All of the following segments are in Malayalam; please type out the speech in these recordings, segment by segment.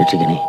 രക്ഷിക്കണേ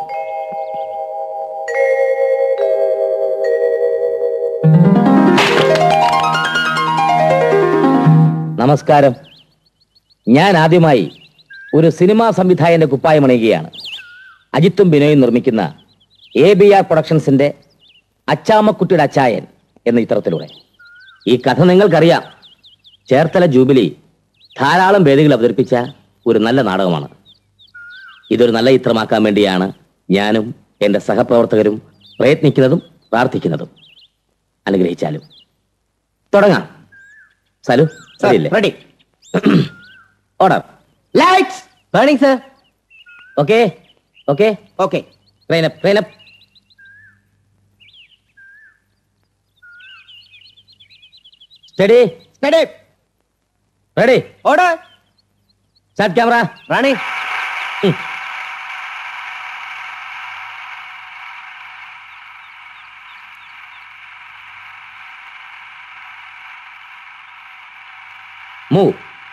നമസ്കാരം ഞാൻ ആദ്യമായി ഒരു സിനിമാ സംവിധായകന്റെ കുപ്പായം അണിയുകയാണ് അജിത്തും ബിനോയും നിർമ്മിക്കുന്ന എ ബി ആർ പ്രൊഡക്ഷൻസിന്റെ അച്ചാമ്മക്കുട്ടിയുടെ അച്ചായൻ എന്ന ചിത്രത്തിലൂടെ ഈ കഥ നിങ്ങൾക്കറിയാം ചേർത്തല ജൂബിലി ധാരാളം വേദികൾ അവതരിപ്പിച്ച ഒരു നല്ല നാടകമാണ് ഇതൊരു നല്ല ചിത്രമാക്കാൻ വേണ്ടിയാണ് ഞാനും എൻ്റെ സഹപ്രവർത്തകരും പ്രയത്നിക്കുന്നതും പ്രാർത്ഥിക്കുന്നതും അനുഗ്രഹിച്ചാലും തുടങ്ങാം Salu ready order lights burning sir okay okay okay train up train up steady steady ready order start camera റാണി മൂവ്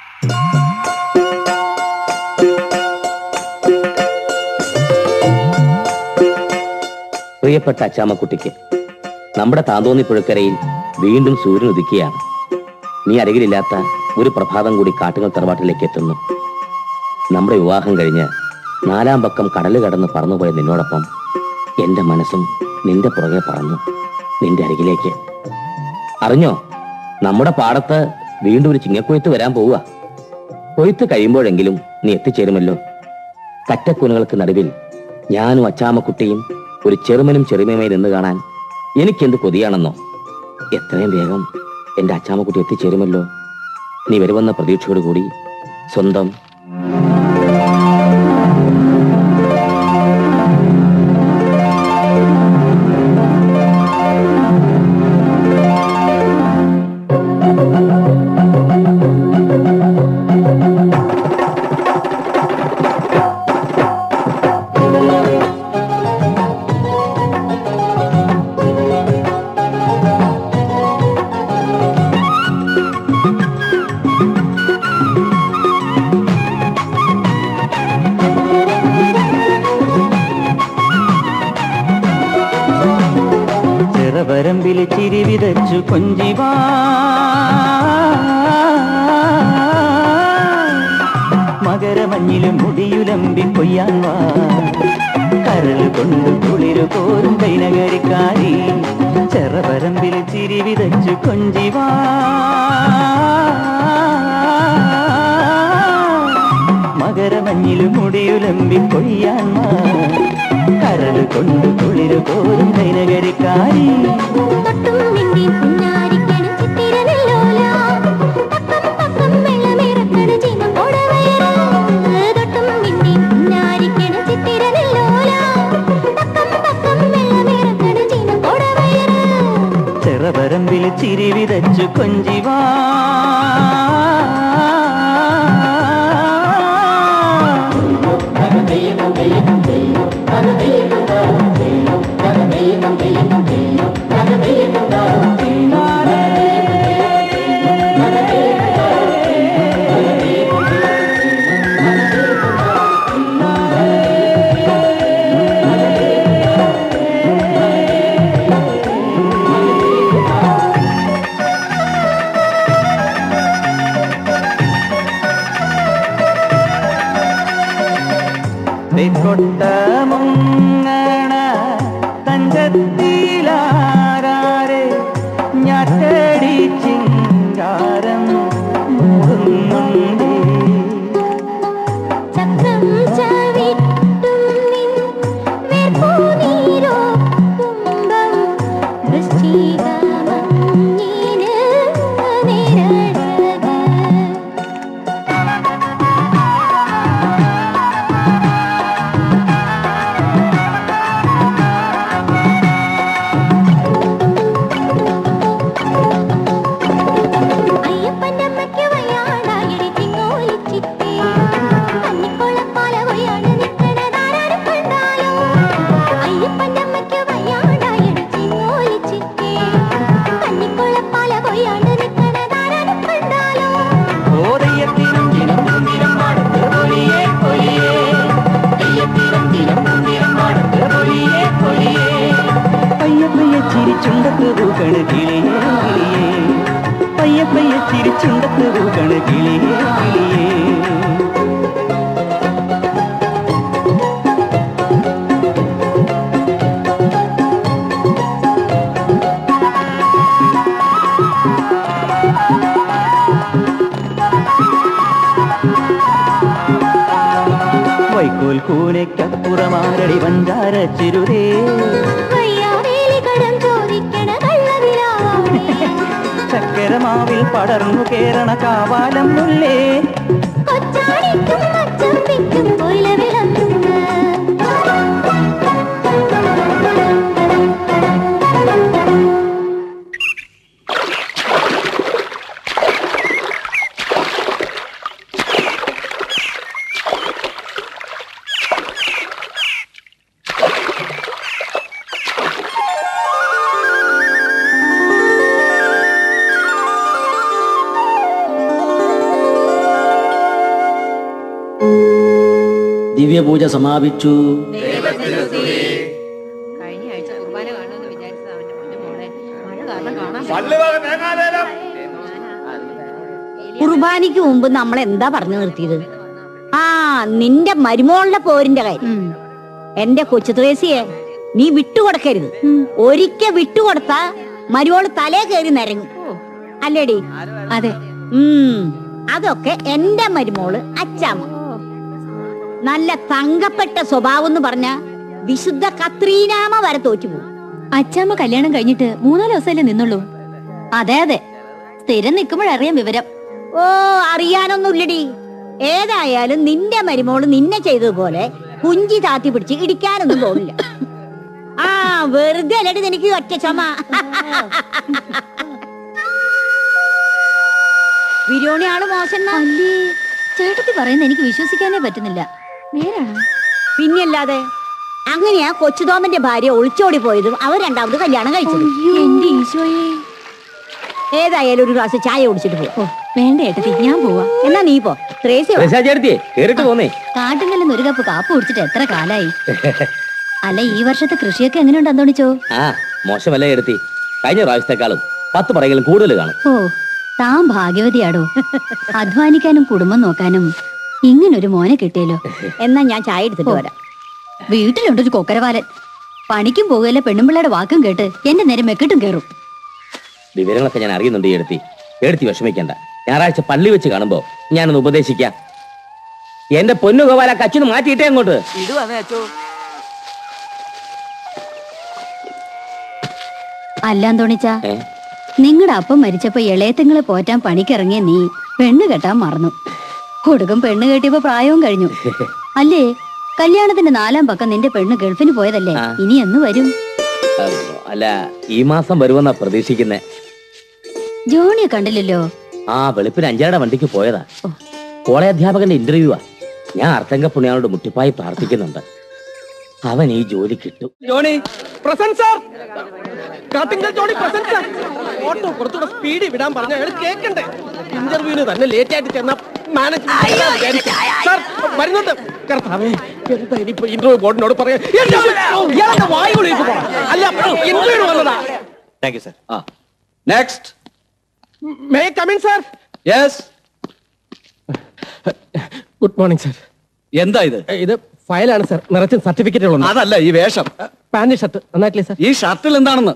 പ്രിയപ്പെട്ട അച്ചാമ്മക്കുട്ടിക്ക് നമ്മുടെ താന്തോന്നി പുഴക്കരയിൽ വീണ്ടും സൂര്യൻ ഉദിക്കുകയാണ് നീ അരികിലില്ലാത്ത ഒരു പ്രഭാതം കൂടി കാട്ടുകൾ തറവാട്ടിലേക്ക് എത്തുന്നു നമ്മുടെ വിവാഹം കഴിഞ്ഞ് നാലാം പക്കം കടല് കടന്ന് പറന്നുപോയ നിന്നോടൊപ്പം എന്റെ മനസ്സും നിന്റെ പുറകെ പറന്നു നിന്റെ അരികിലേക്ക് അറിഞ്ഞോ നമ്മുടെ പാടത്ത് വീണ്ടും ഒരു ചിങ്ങക്കൊയ്ത്ത് വരാൻ പോവുക കൊയ്ത്ത് കഴിയുമ്പോഴെങ്കിലും നീ എത്തിച്ചേരുമല്ലോ കറ്റക്കൂനുകൾക്ക് നടുവിൽ ഞാനും അച്ചാമ്മക്കുട്ടിയും ഒരു ചെറുമനും ചെറുമയുമായി നിന്ന് കാണാൻ എനിക്കെന്ത് കൊതിയാണെന്നോ എത്രയും വേഗം എന്റെ അച്ചാമ്മക്കുട്ടി എത്തിച്ചേരുമല്ലോ നീ വരുമെന്ന പ്രതീക്ഷയോടുകൂടി സ്വന്തം ചെറവരമ്പിൽ ചിരി വിതച്ചു കൊഞ്ചിവാ മകരമഞ്ഞിലും മുടിയുലമ്പി കൊയ്യാൻ വാ കരൾ കൊണ്ട് കുളിരു കോരും കൈനകരിക്കാരി ചെറവരമ്പിൽ ചിരി വിതച്ചു കൊഞ്ചിവാ മകരമഞ്ഞിലും മുടിയുലമ്പി കൊയ്യാൻ വാ കരൾ കൊണ്ട് കുളിരു കോരും കൈനകരിക്കാരി തൊട്ടും മിണ്ടിയും പുന്നാരിക്കണ ചിത്തിരനെല്ലോല. പക്കം പക്കം വെള്ളമിറക്കണ ജീവൻ കൊടവേറ്. തൊട്ടും മിണ്ടിയും പുന്നാരിക്കണ ചിത്തിരനെല്ലോല. പക്കം പക്കം വെള്ളമിറക്കണ ജീവൻ കൊടവേറ്. ചെറവരമ്പിൽ ചിരി വിതച്ചു കൊഞ്ചിവാ ചുണ്ടത്ത് തൂക്കണ് കിളിയേ കിളിയേ പയ്യ പയ്യ ചിരി ചുണ്ടത്ത് തൂക്കണ് കിളിയേ കിളിയേ വൈക്കോൽ കൂനയ്ക്കപ്പുറമാരടി പഞ്ചാര ചിരുതേ വയ്യാവേലി കടം ചോദിക്കണ കള്ളവിലാവാണേ ചക്കരമാവിൽ പടർന്നു കേറണ കാവാലം മുല്ലേ കൊച്ചാണിക്കും മച്ചമ്പിക്കും കൊയില വിളമ്പുന്ന ദിവ്യപൂജ സമാപിച്ചു കഴിഞ്ഞ ആഴ്ച കുർബാന കാണുമെന്ന് വിചാരിച്ചത് അവന്റെ പൊന്നു മോളെ മഴ കാരണം കാണാൻ കുർബാനയ്ക്ക് മുമ്പ് നമ്മൾ എന്താ പറഞ്ഞു നിർത്തിയത് ആ നിന്റെ മരുമോളുടെ പോരിന്റെ കാര്യം എന്റെ കൊച്ചു ത്രേസിയെ നീ വിട്ടുകൊടുക്കരുത് ഒരിക്കൽ വിട്ടുകൊടുത്ത മരുമോള് തലേ കയറി നിരങ്ങും അല്ലേടി അതെ ഉം അതൊക്കെ എന്റെ മരുമോള് അച്ചാമ്മ നല്ല തങ്കപ്പെട്ട സ്വഭാവം എന്ന് പറഞ്ഞ വിശുദ്ധ കത്രീനാമ വരെ തോറ്റുപോകും അച്ചാമ്മ കല്യാണം കഴിഞ്ഞിട്ട് മൂന്നാല് ദിവസമല്ലേ നിന്നുള്ളൂ അതെ അതെ സ്ഥിരം നിൽക്കുമ്പോഴറിയാം വിവരം ഓ അറിയാനൊന്നുമില്ലടി ഏതായാലും നിന്റെ മരുമോള് നിന്നെ ചെയ്തതുപോലെ കുഞ്ചി താത്തി പിടിച്ച് ഇടിക്കാനൊന്നും തോന്നില്ല ആ വെറുതെ അല്ലടി നിനക്ക് ഈ ഒറ്റ ചുമ ബിരിയാണി ആള് മോശം അല്ലേ ചേട്ടത്തി പറയുന്ന എനിക്ക് വിശ്വസിക്കാനേ പറ്റുന്നില്ല നേരാണ് പിന്നെയല്ലാതെ അങ്ങനെയാ കൊച്ചുതോമന്റെ ഭാര്യ ഒളിച്ചോടി പോയതും അവർ രണ്ടാമത് കല്യാണം കഴിച്ചത് എന്റെ ഈശോയെ ഏതായാലും ഒരു ഗ്ലാസ് ചായ കുടിച്ചിട്ട് പോ ഓ വേണ്ട ഏട്ടത്തി ഞാൻ പോവാ എന്നാ നീ പോ ത്രേസ്യ വാ. ചേർത്തിയെ കേറിട്ട് പോന്നേ കാട്ടിൽ ഒരു കപ്പ് കാപ്പ് കുടിച്ചിട്ട് എത്ര കാലായി അല്ല ഈ വർഷത്തെ കൃഷിയൊക്കെ എങ്ങനെയുണ്ട് അന്തോണിച്ചോ ആ മോശമല്ല എടുത്തി കഴിഞ്ഞ പ്രാവശ്യത്തെക്കാളും പത്ത് പറയെങ്കിലും കൂടുതൽ കാണും ഓ താൻ ഭാഗ്യവതിയാടോ അധ്വാനിക്കാനും കുടുംബം നോക്കാനും ഇങ്ങനൊരു മോനെ കിട്ടിയല്ലോ എന്നാ ഞാൻ ചായ എടുത്തിട്ട് വരാം വീട്ടിലുണ്ടൊരു കൊക്കരവാലൻ പണിക്കും പോകുകയല്ല പെണ്ണുമ്പിള്ളയുടെ വാക്കും കേട്ട് എന്റെ നേരെ മെക്കിട്ടും കേറും വിവരങ്ങളൊക്കെ ഞാൻ അറിയുന്നുണ്ട് ഈ എടുത്തി എടുത്തി വിഷമിക്കണ്ട ഞായറാഴ്ച പള്ളി വെച്ച് കാണുമ്പോ ഞാനൊന്ന് ഉപദേശിക്കാം എന്റെ പൊന്നു ഗോപാല കച്ചിന് മാറ്റിയിട്ടേ അങ്ങോട്ട് ഇടുവാന്നേ അച്ചോ അല്ല അന്തോണിച്ച ഏ? നിങ്ങളുടെ അപ്പം മരിച്ചപ്പോ ഇളയത്തുങ്ങളെ പോറ്റാൻ പണിക്കിറങ്ങിയ നീ പെണ്ണ് കെട്ടാൻ മറന്നു കൊടുക്കും പെണ്ണ് കെട്ടിയപ്പോ പ്രായവും കഴിഞ്ഞു അല്ലേ കല്യാണത്തിന്റെ നാലാം പക്കം നിന്റെ പെണ്ണ് ഗൾഫിന് പോയതല്ലേ ആ. ഇനി എന്ന് വരും ആ, അല്ല ഈ മാസം വരുമെന്നാ പ്രതീക്ഷിക്കുന്നേ ജോണിയെ കണ്ടില്ലല്ലോ ആ വെളുപ്പിന് അഞ്ചാരുടെ വണ്ടിക്ക് പോയതാ കോളേജ് അധ്യാപകന്റെ ഇന്റർവ്യൂവാ ഞാൻ അർത്ഥങ്ക പുണ്യാളോട് മുട്ടിപ്പായി പ്രാർത്ഥിക്കുന്നുണ്ട് അവൻ ഈ ജോലി കിട്ടും Johnny present sir Kattingal Johnny present sir auto കുറച്ചുകൂടെ സ്പീഡിൽ വിടാൻ പറഞ്ഞ അയാൾ കേൾക്കണ്ടേ ഇന്റർവ്യൂവിന് തന്നെ ലേറ്റ് ആയിട്ട് ചെന്ന മാനേജ്മെന്റ് സാർ വരുന്നുണ്ട് കർത്താവേ എന്താ ഇനിയിപ്പോ ഇന്റർവ്യൂ ബോർഡിനോട് പറയാ എന്റെ അമ്മ! ഇയാളെന്റെ വായു വിളിച്ച് പോണം അല്ല ഇന്റർവ്യൂവിന് വന്നതാ താങ്ക് യു സർ ആ next may come in sir yes good morning sir എന്താ ഇത് ഇത് ഫയലാണ് സാർ നിറച്ച് സർട്ടിഫിക്കറ്റുകളുണ്ട് അതല്ല ഈ വേഷം പാന്റ് ഷർട്ട് നന്നായിട്ടില്ലേ സാർ ഈ ഷർട്ടിൽ എന്താണെന്ന്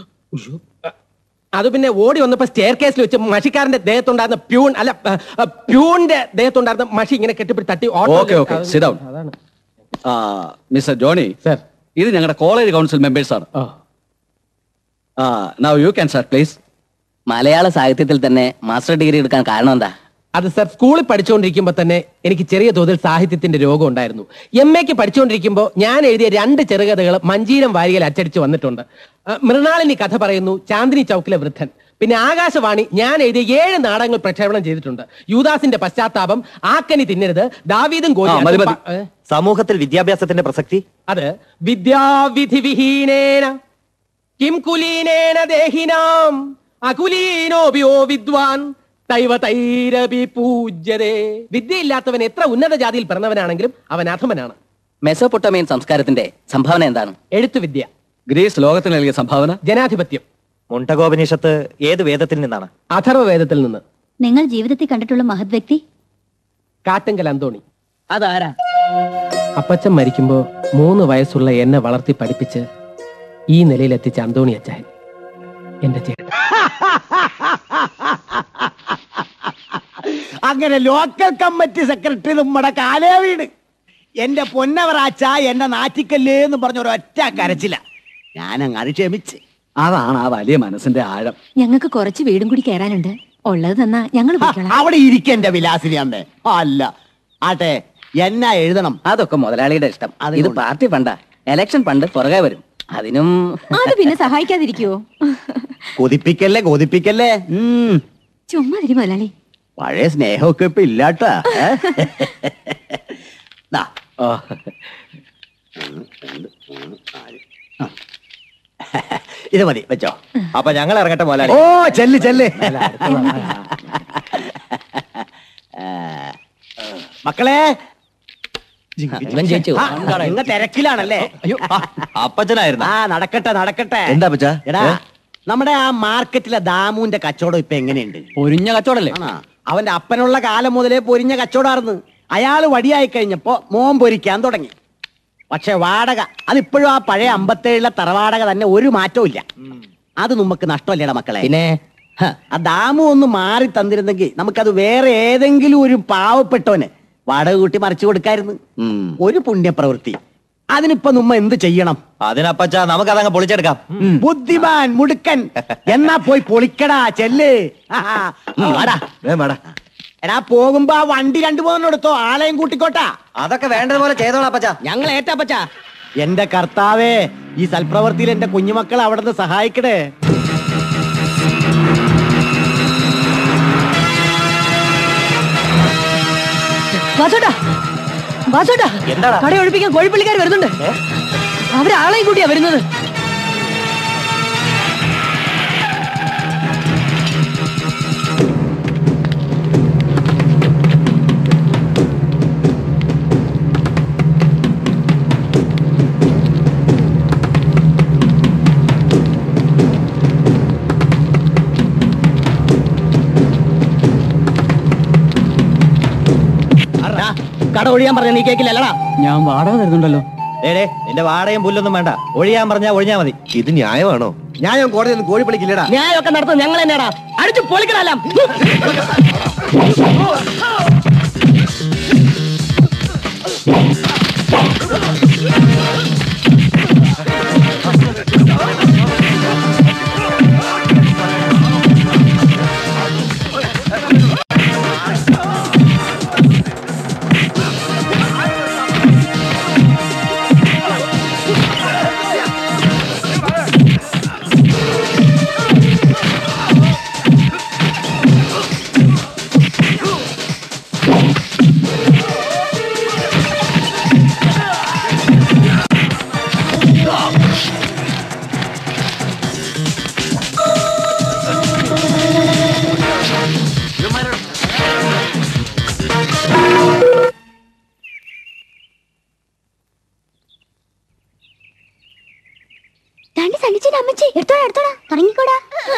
അത് പിന്നെ ഓടി വന്നപ്പോ സ്റ്റെയർ കേസിൽ വെച്ച് മഷിക്കാരന്റെ ദേഹത്തുണ്ടായിരുന്ന പ്യൂൺ അല്ല ആ, ആ, പ്യൂണിന്റെ ദേഹത്തുണ്ടായിരുന്ന മഷി ഇങ്ങനെ കെട്ടിപ്പിടി തട്ടി auto Okay, okay. Sit down. അതാണ് ആ മിസ്റ്റർ ജോണി സാർ ഇത് ഞങ്ങളുടെ കോളേജ് കൗൺസിൽ മെമ്പേഴ്സ് ആണ് ഓ ആ now you can sir please മലയാള സാഹിത്യത്തിൽ തന്നെ മാസ്റ്റർ ഡിഗ്രി എടുക്കാൻ കാരണം എന്താ അത് സർ സ്കൂളിൽ പഠിച്ചുകൊണ്ടിരിക്കുമ്പോൾ തന്നെ എനിക്ക് ചെറിയ തോതിൽ സാഹിത്യത്തിന്റെ രോഗം ഉണ്ടായിരുന്നു എം എക്ക് പഠിച്ചുകൊണ്ടിരിക്കുമ്പോൾ ഞാൻ എഴുതിയ രണ്ട് ചെറുകഥകൾ മഞ്ചീരം വാരികയിൽ അച്ചടിച്ച് വന്നിട്ടുണ്ട് ആ, മൃണാളിനി കഥ പറയുന്നു ചാന്ദിനി ചൗക്കിലെ വൃദ്ധൻ പിന്നെ ആകാശവാണി ഞാൻ എഴുതിയ ഏഴ് നാടകങ്ങൾ പ്രക്ഷേപണം ചെയ്തിട്ടുണ്ട് യൂദാസിന്റെ പശ്ചാത്താപം ആക്കനി തിന്നരുത് ദാവീദും ആ, മതി, മതി. ഗോലിയാത്തും പ- ഏ? സമൂഹത്തിൽ വിദ്യാഭ്യാസത്തിന്റെ പ്രസക്തി അത് വിദ്യാവിധി വിഹീനേന കിം കുലീനേന ദേഹിനാം അകുലീനോപിയോ വിദ്വാൻ തൈവ തൈരപി പൂജ്യതേ വിദ്യയില്ലാത്തവൻ എത്ര ഉന്നത ജാതിയിൽ പിറന്നവനാണെങ്കിലും അവൻ അധമനാണ് മെസോപ്പൊട്ടമിയൻ സംസ്കാരത്തിന്റെ സംഭാവന എന്താണ് എഴുത്തുവിദ്യ ഗ്രീസ് ലോകത്തിന് നൽകിയ സംഭാവന ജനാധിപത്യം മുണ്ടകോപനിഷത്ത് ഏത് വേദത്തിൽ നിന്നാണ് അഥർവവേദത്തിൽ നിന്ന് നിങ്ങൾ ജീവിതത്തിൽ കണ്ടിട്ടുള്ള മഹത് വ്യക്തി കാട്ടുങ്കൽ അന്തോണി അതാരാ അപ്പച്ചൻ മരിക്കുമ്പോ മൂന്ന് വയസ്സുള്ള എന്നെ വളർത്തി പഠിപ്പിച്ച് ഈ നിലയിലെത്തിച്ച അന്തോണി അച്ചായൻ എന്റെ ചേട്ടൻ അങ്ങനെ ലോക്കൽ കമ്മിറ്റി സെക്രട്ടറി നമ്മുടെ കാലേ വീണ് എന്റെ പൊന്നവറാച്ച എന്നെ നാറ്റിക്കല്ലേ എന്ന് പറഞ്ഞ ഒരൊറ്റ കരച്ചില്ല ഞാനങ്ങ് അത് ക്ഷമിച്ച് അതാണ് ആ വലിയ മനസ്സിന്റെ ആഴം ഞങ്ങൾക്ക് കുറച്ച് വീടും കൂടി കയറാനുണ്ട് ഉള്ളത് തന്നാ ഞങ്ങൾ ആ, അവിടെ ഇരിക്കെന്റെ വിലാസിനി അമ്മേ അല്ല ആട്ടെ എന്നാ എഴുതണം അതൊക്കെ മുതലാളിയുടെ ഇഷ്ടം അത് ഇത് കൊണ്ട്. പാർട്ടി ഫണ്ടാ എലക്ഷൻ ഫണ്ട് പുറകെ വരും അതിനും അത് പിന്നെ സഹായിക്കാതിരിക്കുവോ കൊതിപ്പിക്കല്ലേ കൊതിപ്പിക്കല്ലേ ഉം ചുമ്മാ തിരി മുതലാളി പഴയ സ്നേഹമൊക്കെ ഇപ്പൊ ഇല്ലാട്ടാ ഏ? ദാ, ആ, ഇത് മതി വെച്ചോ അപ്പൊ ഞങ്ങൾ ഇറങ്ങട്ടെ മുതലാളി ഓ ചെല്ല് ചെല്ല് ആ, മക്കളെ ഇവൻ ജയിച്ചു ആ, നിങ്ങ തിരക്കിലാണല്ലേ അയ്യോ അപ്പച്ചനായിരുന്നു ആ നടക്കട്ടെ നടക്കട്ടെ എന്താ അപ്പച്ചാ? എടാ ഏ? നമ്മുടെ ആ മാർക്കറ്റിലെ ദാമുവിന്റെ കച്ചവടം ഇപ്പൊ എങ്ങനെയുണ്ട് പൊരിഞ്ഞ കച്ചവടല്ലേ ആണാ അവന്റെ അപ്പനുള്ള കാലം മുതലേ പൊരിഞ്ഞ കച്ചവടാർന്ന് അയാള് വടിയായി കഴിഞ്ഞപ്പോ മോൻ പൊരിക്കാൻ തുടങ്ങി പക്ഷെ വാടക അതിപ്പോഴും ആ പഴയ അമ്പത്തേഴിലെ തറവാടക തന്നെ ഒരു മാറ്റവും ഇല്ല അത് നമുക്ക് നഷ്ടമല്ലേടാ മക്കളെ പിന്നെ ഹ, ആ ദാമു ഒന്ന് മാറി തന്നിരുന്നെങ്കിൽ നമുക്കത് വേറെ ഏതെങ്കിലും ഒരു പാവപ്പെട്ടവന് വാടക കൂട്ടി മറിച്ചു കൊടുക്കായിരുന്നു ഒരു പുണ്യപ്രവൃത്തി അതിനിപ്പോ നമ്മ എന്ത് ചെയ്യണം അതിനപ്പച്ച നമുക്കതങ്ങ് പൊളിച്ചെടുക്കാം ബുദ്ധിമാൻ മുടുക്കൻ എന്നാ പോയി പൊളിക്കടാ ചെല്ല് ആഹാ. വാടാ. എടാ പോകുമ്പോ ആ വണ്ടി രണ്ടു മൂന്നെണ്ണം എടുത്തോ ആളെയും കൂട്ടിക്കോട്ടാ അതൊക്കെ വേണ്ടതുപോലെ ചെയ്തോളാം അപ്പച്ച ഞങ്ങൾ ഏറ്റാപ്പച്ചാ എന്റെ കർത്താവേ ഈ സൽപ്രവൃത്തിയിൽ എന്റെ കുഞ്ഞുമക്കൾ അവിടെ നിന്ന് സഹായിക്കണേ വാസോട്ടാ വാസോട്ടാ എന്താടാ? കട ഒഴിപ്പിക്കാൻ കോഴിപ്പള്ളിക്കാർ വരുന്നുണ്ട് അവരാളെയും കൂട്ടിയാ വരുന്നത് അടാ, കട ഒഴിയാൻ പറഞ്ഞ നീ കേക്കില്ലല്ലടാ ഞാൻ വാടക തരുന്നുണ്ടല്ലോ ഏടേ നിന്റെ വാടകയും പുല്ലൊന്നും വേണ്ട ഒഴിയാൻ പറഞ്ഞാ ഒഴിഞ്ഞാ മതി ഇത് ന്യായമാണോ ഞാൻ കോടതി ഒന്ന് കോഴി പിടിക്കില്ലടാ ന്യായമൊക്കെ നടത്തുന്നത് ഞങ്ങൾ തന്നെയാടാ അടിച്ചു പൊളിക്കണല്ലാം രണ്ട് സണ്ണിച്ചിന്റെ അമ്മച്ചി എടുത്തോടാ എടുത്തോടാ തുടങ്ങിക്കോടാ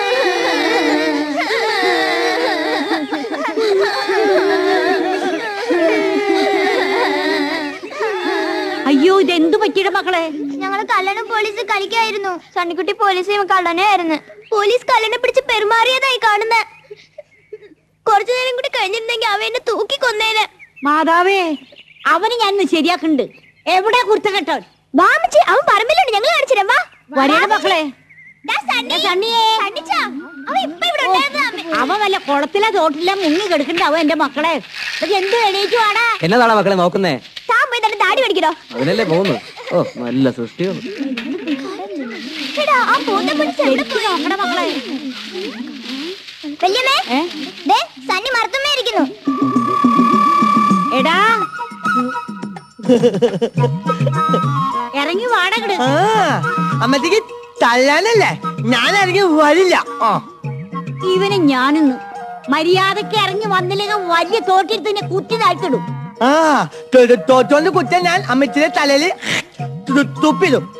അയ്യോ ഇതെന്തു പറ്റിയുടെ മക്കളെ ഞങ്ങള് കള്ളനും പോലീസ് കളിക്കായിരുന്നു സണ്ണിക്കുട്ടി പോലീസും കള്ളനായിരുന്നു പോലീസ് കള്ളനെ പിടിച്ച് പെരുമാറിയതായി കാണുന്ന കുറച്ചു നേരം കൂടി കഴിഞ്ഞിരുന്നെങ്കിൽ അവ എന്നെ തൂക്കി കൊന്നേന് മാതാവേ അവന് ഞാൻ ഇന്ന് ശരിയാക്കുന്നുണ്ട് എവിടെ കുർത്ത കെട്ടോൻ വാമച്ചി അവൻ പറമ്പിലുണ്ട് ഞങ്ങൾ കാണിച്ചുതരാം വാ വരേണ്ട മക്കളെ ദാ സണ്ണി. സണ്ണിച്ചാ, അവൻ ഇപ്പൊ ഇവിടെ ഉണ്ടായിരുന്നു അമ്മേ. അവൻ വല്ല കുളത്തിലെ തോട്ടിലെ മുങ്ങി കിടക്കണ്ട അവൻ എന്റെ മക്കളെ ഇത് എന്ത് എണീറ്റു വാടാ എന്നതാണ് മക്കളെ നോക്കുന്നേ താൻ പോയി തന്നെ താടി പഠിക്കണോ അതിനല്ലേ പോകുന്നു ഓ നല്ല സൃഷ്ടികൾ എടാ ആ പൂന്തപ്പണി ചെവിടെ പോയി നോക്കണ മക്കളെ വല്യമ്മേ ദേ സണ്ണി മറത്തുമ്മേ ഇരിക്കുന്നു എടാ ഇറങ്ങി വാടകട് അമ്മത്തേക്ക് തല്ലാനല്ലേ ഞാനായിരിക്കും വരില്ല ഇവനെ ഞാനിന്ന് മര്യാദക്ക് ഇറങ്ങി വന്നില്ലെങ്കിൽ വലിയ തോട്ടിൽ തന്നെ കുത്തി താഴ്ത്തിടും ആ തോറ്റോണ്ട് കുറ്റം ഞാൻ അമ്മച്ചിയുടെ തലയിൽ തുപ്പിടും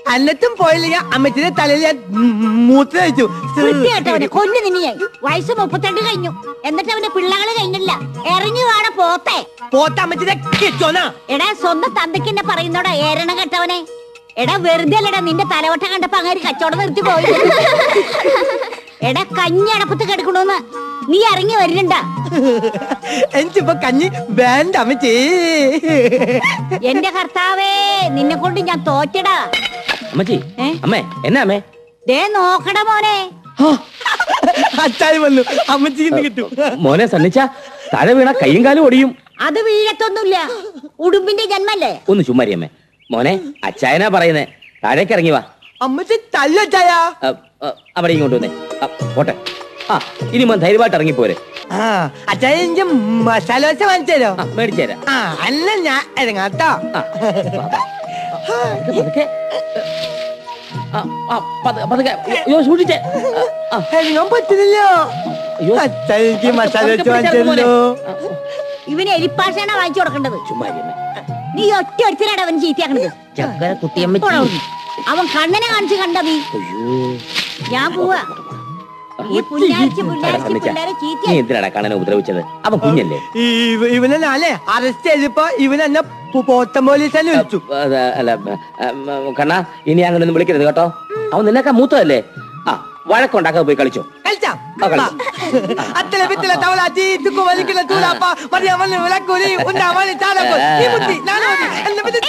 അന്നത്തും പോയില്ലെങ്കിൽ അമ്മച്ചിന്റെ തലയിൽ ഞാൻ മൂത്ത് കഴിച്ചു വൃത്തികെട്ടവനെ കൊല്ലു നിന്നെ വയസ്സ് മുപ്പത്തെട്ട് കഴിഞ്ഞു എന്നിട്ട് അവന്റെ പിള്ളകള് കഴിഞ്ഞില്ല എറിഞ്ഞു വാട പോത്തെ പോത്ത അമ്മച്ചിന്റെ കിച്ചോനാ എടാ സ്വന്തം തന്തയ്ക്കെന്നെ പറയുന്നോടാ ഏരണ കെട്ടവനെ എടാ വെറുതെ അല്ലടാ നിന്റെ തലവട്ട കണ്ടപ്പോ അങ്ങനെ കച്ചവടം നിർത്തി പോയി എടാ കഞ്ഞി അടപ്പത്ത് കിടക്കണോന്ന് നീ ഇറങ്ങി വരുന്നുണ്ടാ എനിക്കിപ്പോ കഞ്ഞി വേണ്ട അമ്മച്ചി എന്റെ കർത്താവേ നിന്നെ കൊണ്ട് ഞാൻ തോറ്റടാ അമ്മച്ചി ഏ? അമ്മേ എന്നാ അമ്മേ ദേ നോക്കടാ മോനെ അച്ചായി വന്നു അമ്മച്ചിക്ക് കിട്ടും മോനെ സണ്ണിച്ച താഴെ വീണ കൈയും കാലും ഒടിയും അത് വീഴത്തൊന്നുമില്ല ഉടുമ്പിന്റെ ജന്മല്ലേ ഒന്ന് ചുമ്മാരി അമ്മേ മോനെ അച്ചായനാ പറയുന്നേ താഴേക്ക് ഇറങ്ങി വാ അമ്മച്ചി തല്ലച്ചായ അ, അ, അവിടെ ഇങ്ങോട്ട് വന്നേ അ, പോട്ടെ ആ ഇനി മോൻ ധൈര്യമായിട്ട് ഇറങ്ങിപ്പോരെ ആ അച്ചായ എനിക്ക് മസാല ദോശ വാങ്ങിച്ചു തരോ ആ മേടിച്ചു തരാം ആ അല്ല ഞാൻ ഇറങ്ങാട്ടോ ആ, വാ, വാ. പതുക്കെ, പതുക്കെ. ആ, ആ, പതുക്കെ, പതുക്കെ. അയ്യോ സൂക്ഷിച്ചേ ആ, ആ, ഇറങ്ങാൻ പറ്റുന്നില്ല അയ്യോ. അച്ചായ എനിക്ക് മസാല ദോശ പതുക്കെ വാങ്ങിച്ചു പിടിച്ചാ തരല്ലോ ഇവന് എരിപ്പാഷാണ് വാങ്ങിച്ചു കൊടുക്കേണ്ടത് ചുമ്മാ ഇരി അമ്മേ. നീ ഒറ്റ ഒരുത്തരാണ് അവൻ ചീത്തയാക്കണത് ചക്കര കുട്ടിയമ്മച്ചി പോടാ അവിടുന്ന്. അവൻ കണ്ണനെ കാണിച്ച് കണ്ട നീ അയ്യോ ഞാൻ പോവാ ഈ പുല്ലാരിച്ച് പുല്ലാരിച്ച് സണ്ണിച്ച, പിള്ളേരെ നീ ചീത്ത എന്തിനാടാ കണ്ണനെ ഉപദ്രവിച്ചത് അവൻ കുഞ്ഞല്ലേ ഇവ- ഇവനെ ഞാനേ അറസ്റ്റ് ചെയ്തപ്പോ ഇവൻ എന്നെ പോ- പോത്തൻ പോലീസ് തന്നെ വിളിച്ചു അത് അല്ല ഉം, കണ്ണാ ഇനി അങ്ങനെ ഒന്നും വിളിക്കരുത് കേട്ടോ അവൻ നിന്നേക്കാ മൂത്തതല്ലേ ആ വഴക്കുണ്ടാക്കാതെ പോയി കളിച്ചോ കളിച്ചാ ആ, കളിച്ചു. അത്തല പിത്തല തവള ചീത്തുക്കു വലിക്കല തൂലാപ്പ മറിയാമല് വിളക്കൂലി ഉണ്ടാവാലി ചാലക്കോ ഈ ബുദ്ധി നാലോ എന്നെ പറ്റി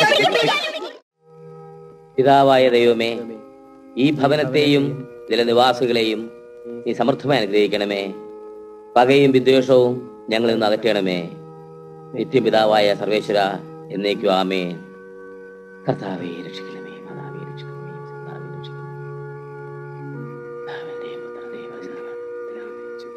പിതാവായ ദൈവമേ ഈ ഭവനത്തെയും ഇതിലെ നിവാസികളെയും നീ സമൃദ്ധമായി അനുഗ്രഹിക്കണമേ പകയും വിദ്വേഷവും ഞങ്ങളിൽ നിന്ന് അകറ്റണമേ നിത്യപിതാവായ സർവേശ്വര എന്നേക്കും ആമേ കർത്താവേ രക്ഷിക്കണമേ മാതാവേ രക്ഷിക്കണമേ കർത്താവേ രക്ഷിക്കണമേ പിതാവിന്റെയും പുത്രന്റെയും പരിശുദ്ധാത്മാവിന്റെയും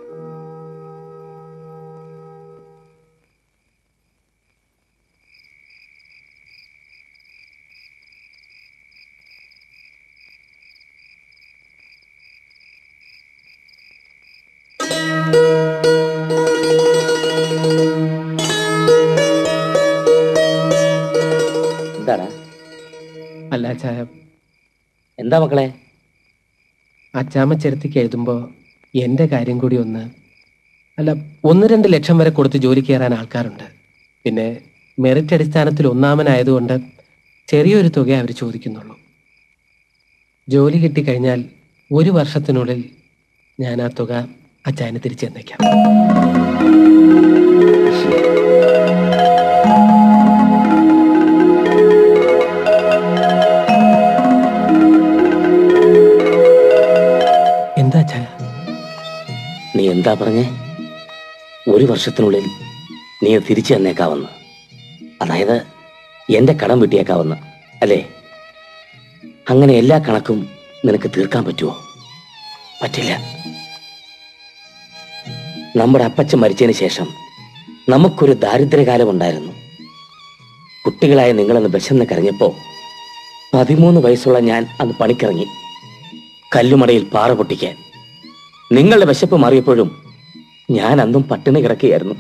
എന്താടാ അല്ല അച്ചായ എന്താ മക്കളെ അച്ചാമ്മ ചെറുത്തിക്ക് എഴുതുമ്പോ എന്റെ കാര്യം കൂടി ഒന്ന് അല്ല ഒന്ന് രണ്ട് ലക്ഷം വരെ കൊടുത്ത് ജോലി കയറാൻ ആൾക്കാരുണ്ട് പിന്നെ മെറിറ്റ് അടിസ്ഥാനത്തിൽ ഒന്നാമനായതുകൊണ്ട് ചെറിയൊരു തുക അവർ ചോദിക്കുന്നുള്ളൂ ജോലി കിട്ടിക്കഴിഞ്ഞാൽ ഒരു വർഷത്തിനുള്ളിൽ ഞാൻ ആ തുക അച്ചായന് തിരിച്ചു തന്നേക്കാം എന്താ അച്ചായ നീ എന്താ പറഞ്ഞേ ഒരു വർഷത്തിനുള്ളിൽ നീ അത് തിരിച്ചു തന്നേക്കാവുന്ന അതായത് എന്റെ കടം വിട്ടിയേക്കാവുന്ന അല്ലേ അങ്ങനെ എല്ലാ കണക്കും നിനക്ക് തീർക്കാൻ പറ്റുമോ പറ്റില്ല നമ്മുടെ അപ്പച്ചൻ മരിച്ചതിന് ശേഷം നമുക്കൊരു ദാരിദ്ര്യകാലം ഉണ്ടായിരുന്നു കുട്ടികളായ നിങ്ങളന്ന് വിശന്ന് കരഞ്ഞപ്പോ പതിമൂന്ന് വയസ്സുള്ള ഞാൻ അന്ന് പണിക്കിറങ്ങി കല്ലുമടയിൽ പാറ പൊട്ടിക്കാൻ നിങ്ങളുടെ വിശപ്പ് മാറിയപ്പോഴും ഞാൻ അന്നും പട്ടിണി കിടക്കുകയായിരുന്നു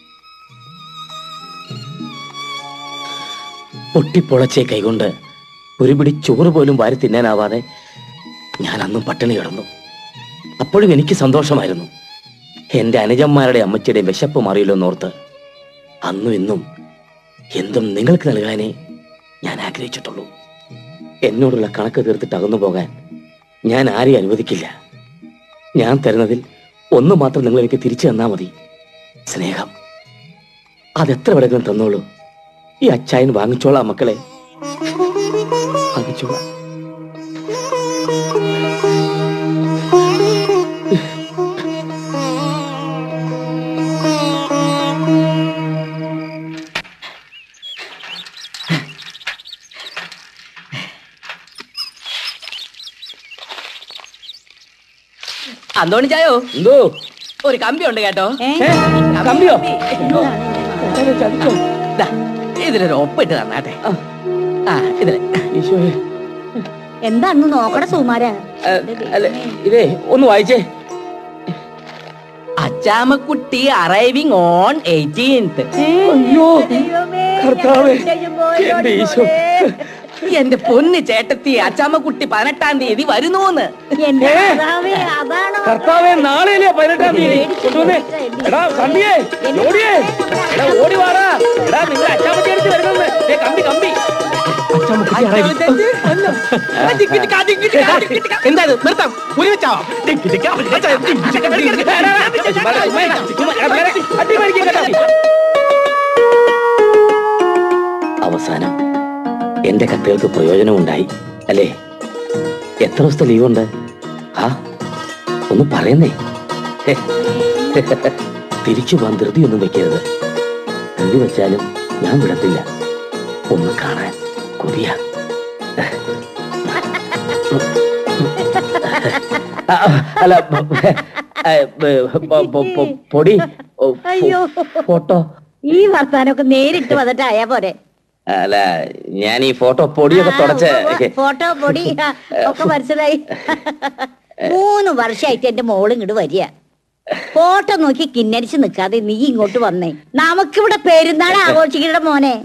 പൊട്ടിപ്പൊളച്ചേ കൈകൊണ്ട് ഒരു പിടി ചോറ് പോലും വാരി തിന്നാനാവാതെ ഞാൻ അന്നും പട്ടിണി കിടന്നു അപ്പോഴും എനിക്ക് സന്തോഷമായിരുന്നു എന്റെ അനുജന്മാരുടെ അമ്മച്ചിയുടെ വിശപ്പ് മാറിയല്ലോ എന്നോർത്ത് അന്നും ഇന്നും എന്തും നിങ്ങൾക്ക് നൽകാനേ ഞാൻ ആഗ്രഹിച്ചിട്ടുള്ളൂ എന്നോടുള്ള കണക്ക് തീർത്തിട്ട് അകന്നു പോകാൻ ഞാൻ ആരെയും അനുവദിക്കില്ല ഞാൻ തരുന്നതിൽ ഒന്ന് മാത്രം നിങ്ങൾ എനിക്ക് തിരിച്ചു തന്നാ മതി സ്നേഹം അതെത്ര വേണമെങ്കിലും തന്നോളൂ ഈ അച്ചായൻ വാങ്ങിച്ചോളാം മക്കളെ വാങ്ങിച്ചോളാം അന്തോണി ചായോ എന്തോ ഒരു കമ്പി ഉണ്ട് കേട്ടോ ഏ? കമ്പിയോ ദാ, ഇതിലൊരു ഒപ്പിട്ട് തന്നാട്ടെ ആ ഇതില് ഈശോയെ എന്താന്ന് നോക്കട സുമാര അ, അല്ല ഇതേ ഒന്ന് വായിച്ചേ അച്ചാമക്കുട്ടി അറൈവിംഗ് ഓൺ എയ്റ്റീൻത്ത് അയ്യോ കർത്താവേ എന്റെ ഈശോ എന്റെ പൊന്ന് ചേട്ടത്തി അച്ചാമ്മക്കുട്ടി പതിനെട്ടാം തീയതി വരുന്നൂന്ന് എന്റെ കർത്താവേ, അതാണോ കർത്താവേ നാളെയല്ലേ പതിനെട്ടാം തീയതി കൊണ്ടുവന്നേ എടാ കമ്പിയേ ഓടിയേ എടാ ഓടി വാടാ എടാ നിങ്ങൾ അച്ചാമത്തി അടിച്ച് വരുന്നത് ദേ, കമ്പി കമ്പി എന്താ ഇത്? നിർത്താം ഒരുമിച്ചാവാം അവസാനം എന്റെ കത്തുകൾക്ക് പ്രയോജനമുണ്ടായി അല്ലേ എത്ര ദിവസത്തെ ലീവുണ്ട് ആ ഒന്ന് പറയുന്നേ ഹെ. തിരിച്ചു പോകാൻ ധൃതിയൊന്നും വെക്കരുത് ധൃതി വെച്ചാലും ഞാൻ വിടത്തില്ല ഒന്ന് കാണാൻ കൊതിയ അല്ല ഏ, പൊ- പൊ- പൊ- പൊടി ഓ, ഫോ- അയ്യോ. ഫോട്ടോ ഈ വർത്താനൊക്കെ നേരിട്ട് വന്നിട്ട് ആയാ പോരെ അല്ല ഞാൻ ഈ ഫോട്ടോ പൊടിയൊക്കെ തുടച്ച് ആ, ഉവ്വ് ഉവ്വ്. ഫോട്ടോ പൊടി ആ, ഒക്കെ മനസ്സിലായി മൂന്ന് വർഷമായിട്ട് എന്റെ മോള് ഇങ്ങോട്ട് വരിക ഫോട്ടോ നോക്കി കിന്നരിച്ച് നിക്കാതെ നീ ഇങ്ങോട്ട് വന്നേ നമുക്കിവിടെ പെരുന്നാൾ ആഘോഷിക്കണ മോനെ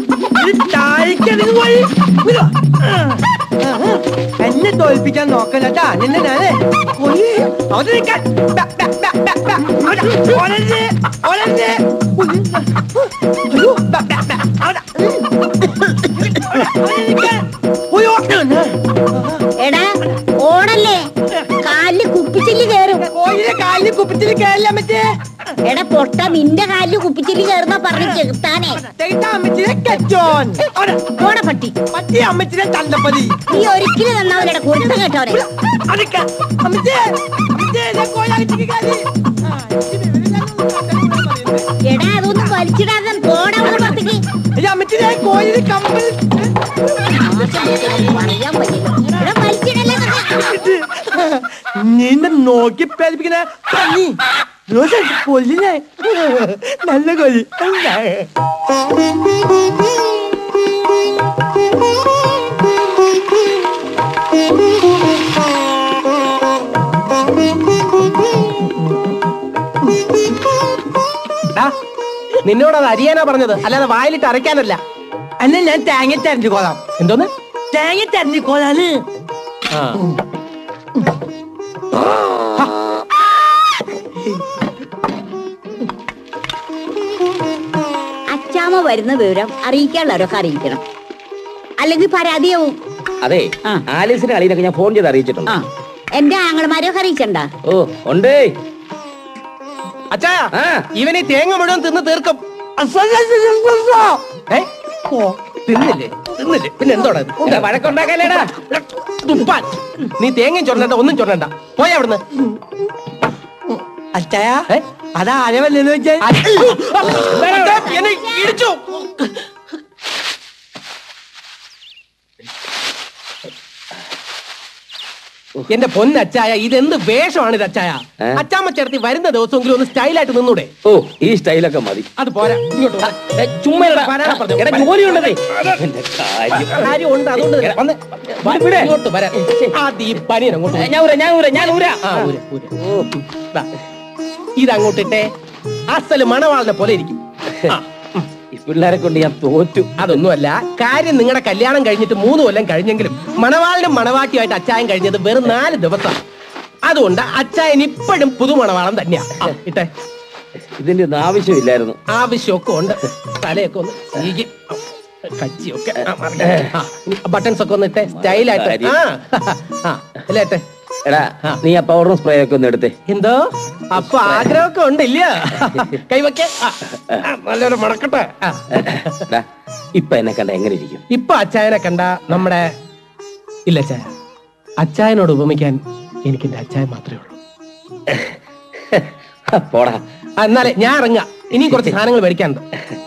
എന്നെ തോൽപ്പിക്കാൻ നോക്കലട്ടാ നിന്നെ ഞാന് കൊല്ലി. അവിടെ നിൽക്കാൻ. ബ, ബ, ബ, ബ, ബ. അവിടെ. ഒലഞ്ഞ്, ഒലഞ്ഞ്. അയ്യോ, ബ, ബ, ബ. അവിടെ. അവിടെ, അവിടെ നിൽക്കാൻ. ഉയ്യോ. എടാ ഓടല്ലേ കാലില് കുപ്പിച്ചില് കേറും കോഴിയുടെ കാലിൽ കുപ്പത്തിൽ കയറില്ല മറ്റേ എടാ പൊട്ട നിന്റെ കാലില് കുപ്പിച്ചില് കേറുന്ന പറഞ്ഞു ചെറുത്താനേ തെയ്ത്ത അമ്മച്ചിനെ കച്ചോൻ അവിടെ. ഓട പട്ടി പട്ടി അമ്മച്ചിനെ തണ്ടപ്പതി നീ ഒരിക്കലും നന്നാവില്ലടാ കൊടുത്ത കേട്ടോനെ അതൊക്കെ അമ്മച്ചേ അമ്മച്ചേ ഞാൻ കോഴി കാലി ആ, ഇത് ഇവരെല്ലാം എടാ അതൊന്നും വലിച്ചിടാതെ പോടാ അവിടെ പുറത്തേക്ക് അയ്യോ അമ്മച്ചി ഞാൻ കോഴിയുടെ കമ്പൽ പറയാൻ പറ്റില്ല എടാ വലിച്ചിടല്ലേ ഇതൊക്കെ. നിന്നെ നോക്കി പേടിപ്പിക്കുന്ന പന്നി റോസ കൊല്ലി ഞാൻ നല്ല കൊല്ലി ഡാ, നിന്നോട് അത് അരിയാനാ പറഞ്ഞത് അല്ലാതെ വായിലിട്ട് അരയ്ക്കാനല്ല അന്നെ ഞാൻ തേങ്ങ തെരഞ്ഞുകൊള്ളാം എന്തോന്ന് തേങ്ങ തെരഞ്ഞുകൊള്ളാന് ആ അച്ചാമ്മ വരുന്ന വിവരം അറിയിക്കാനുള്ളവരൊക്കെ അറിയിക്കണം അല്ലെങ്കിൽ പരാതിയാവും അതെ ആലീസിനെ അളിയനൊക്കെ ഞാൻ ഫോൺ ചെയ്ത് അറിയിച്ചിട്ടുണ്ട് ആ എന്റെ ആങ്ങളമാരെയൊക്കെ അറിയിച്ചണ്ട ഓ ഉണ്ട് അച്ഛാ ഇവൻ ഈ തേങ്ങ മുഴുവൻ തിന്ന് തീർക്കും ഏ? തിന്നില്ലേ തിന്നില്ലേ പിന്നെ എന്തോടാ ഇത്? എന്താ വഴക്കുണ്ടാക്കല്ലേടാ തുപ്പാൻ നീ തേങ്ങയും ചൊല്ലണ്ട ഒന്നും ചൊല്ലണ്ട പോയ അവിടുന്ന് അച്ചായ ഏ? അതാ ആരവല്ലെന്ന് വെച്ചാൽ അച്ഛാ, എന്നെ ഇടിച്ചു എന്റെ പൊന്നച്ചായ ഇതെന്ത് വേഷമാണ് ഇത് അച്ചായ ഏ? അച്ചാമ്മ ചേർത്തി വരുന്ന ദിവസമെങ്കിലും ഒന്ന് സ്റ്റൈലായിട്ട് നിന്നൂടെ ഓ ഈ സ്റ്റൈലൊക്കെ മതി അത് പോരാ ഇങ്ങോട്ട് വാ. ഏ, ചുമ്മാ ഇരടാ. വരാനാ പറഞ്ഞത്. എടാ, ജോലിയുണ്ടേ എന്റെ കാര്യം കാര്യമുണ്ട് അതുകൊണ്ട് തന്നെ. വന്ന് വാ, ഇവിടെ. ഇങ്ങോട്ട് വരാൻ ആദ്യം ഈ പനിയൻ അങ്ങോട്ട് ഏ, ഞാൻ ഊരാ ഞാൻ ഊരാ ഞാൻ ഊരാ ആ, ഊര്, ഊര്. ദാ, ഇതങ്ങോട്ടിട്ടെ അസല് മണവാളിനെ പോലെ ഇരിക്കും ആ, ഈ പിള്ളേരെ കൊണ്ട് ഞാൻ തോറ്റു അതൊന്നുമല്ല കാര്യം നിങ്ങളുടെ കല്യാണം കഴിഞ്ഞിട്ട് മൂന്ന് കൊല്ലം കഴിഞ്ഞെങ്കിലും മണവാളിനും മണവാട്ടിയുമായിട്ട് അച്ചായൻ കഴിഞ്ഞത് വെറും നാല് ദിവസം അതുകൊണ്ട് അച്ചായൻ ഇപ്പോഴും പുതുമണവാളം തന്നെയാ ആ, ഇട്ടെ ഇതിന്റെ ഒന്നും ആവശ്യമില്ലായിരുന്നു ആവശ്യമൊക്കെ ഉണ്ട് തലയൊക്കെ ഒന്ന് ചീകി കച്ചിയൊക്കെ ബട്ടൺസ് ഒക്കെ ഒന്ന് ഇട്ടെ സ്റ്റൈലായിട്ട് കാര്യം. ആ ആ, അല്ലേ ഇട്ടെ എടാ നീ ആ പൗഡറും സ്പ്രേ ഒക്കെ ഒന്ന് എടുത്തേ എന്തോ അപ്പൊ ആഗ്രഹമൊക്കെ ഉണ്ടില്ല കൈവയ്ക്ക നല്ലൊരു മണക്കട്ടെ ആ. എടാ, ഇപ്പൊ എന്നെ കണ്ട എങ്ങനെ ഇരിക്കും ഇപ്പൊ അച്ചായനെ കണ്ട നമ്മുടെ ഇല്ല അച്ചായ അച്ചായനോട് ഉപമിക്കാൻ എനിക്ക് എന്റെ അച്ചായൻ മാത്രമേ ഉള്ളൂ പോടാ ആ, എന്നാലേ ഞാൻ ഇറങ്ങാം ഇനിയും കുറച്ച് സാധനങ്ങൾ മേടിക്കാനുണ്ട്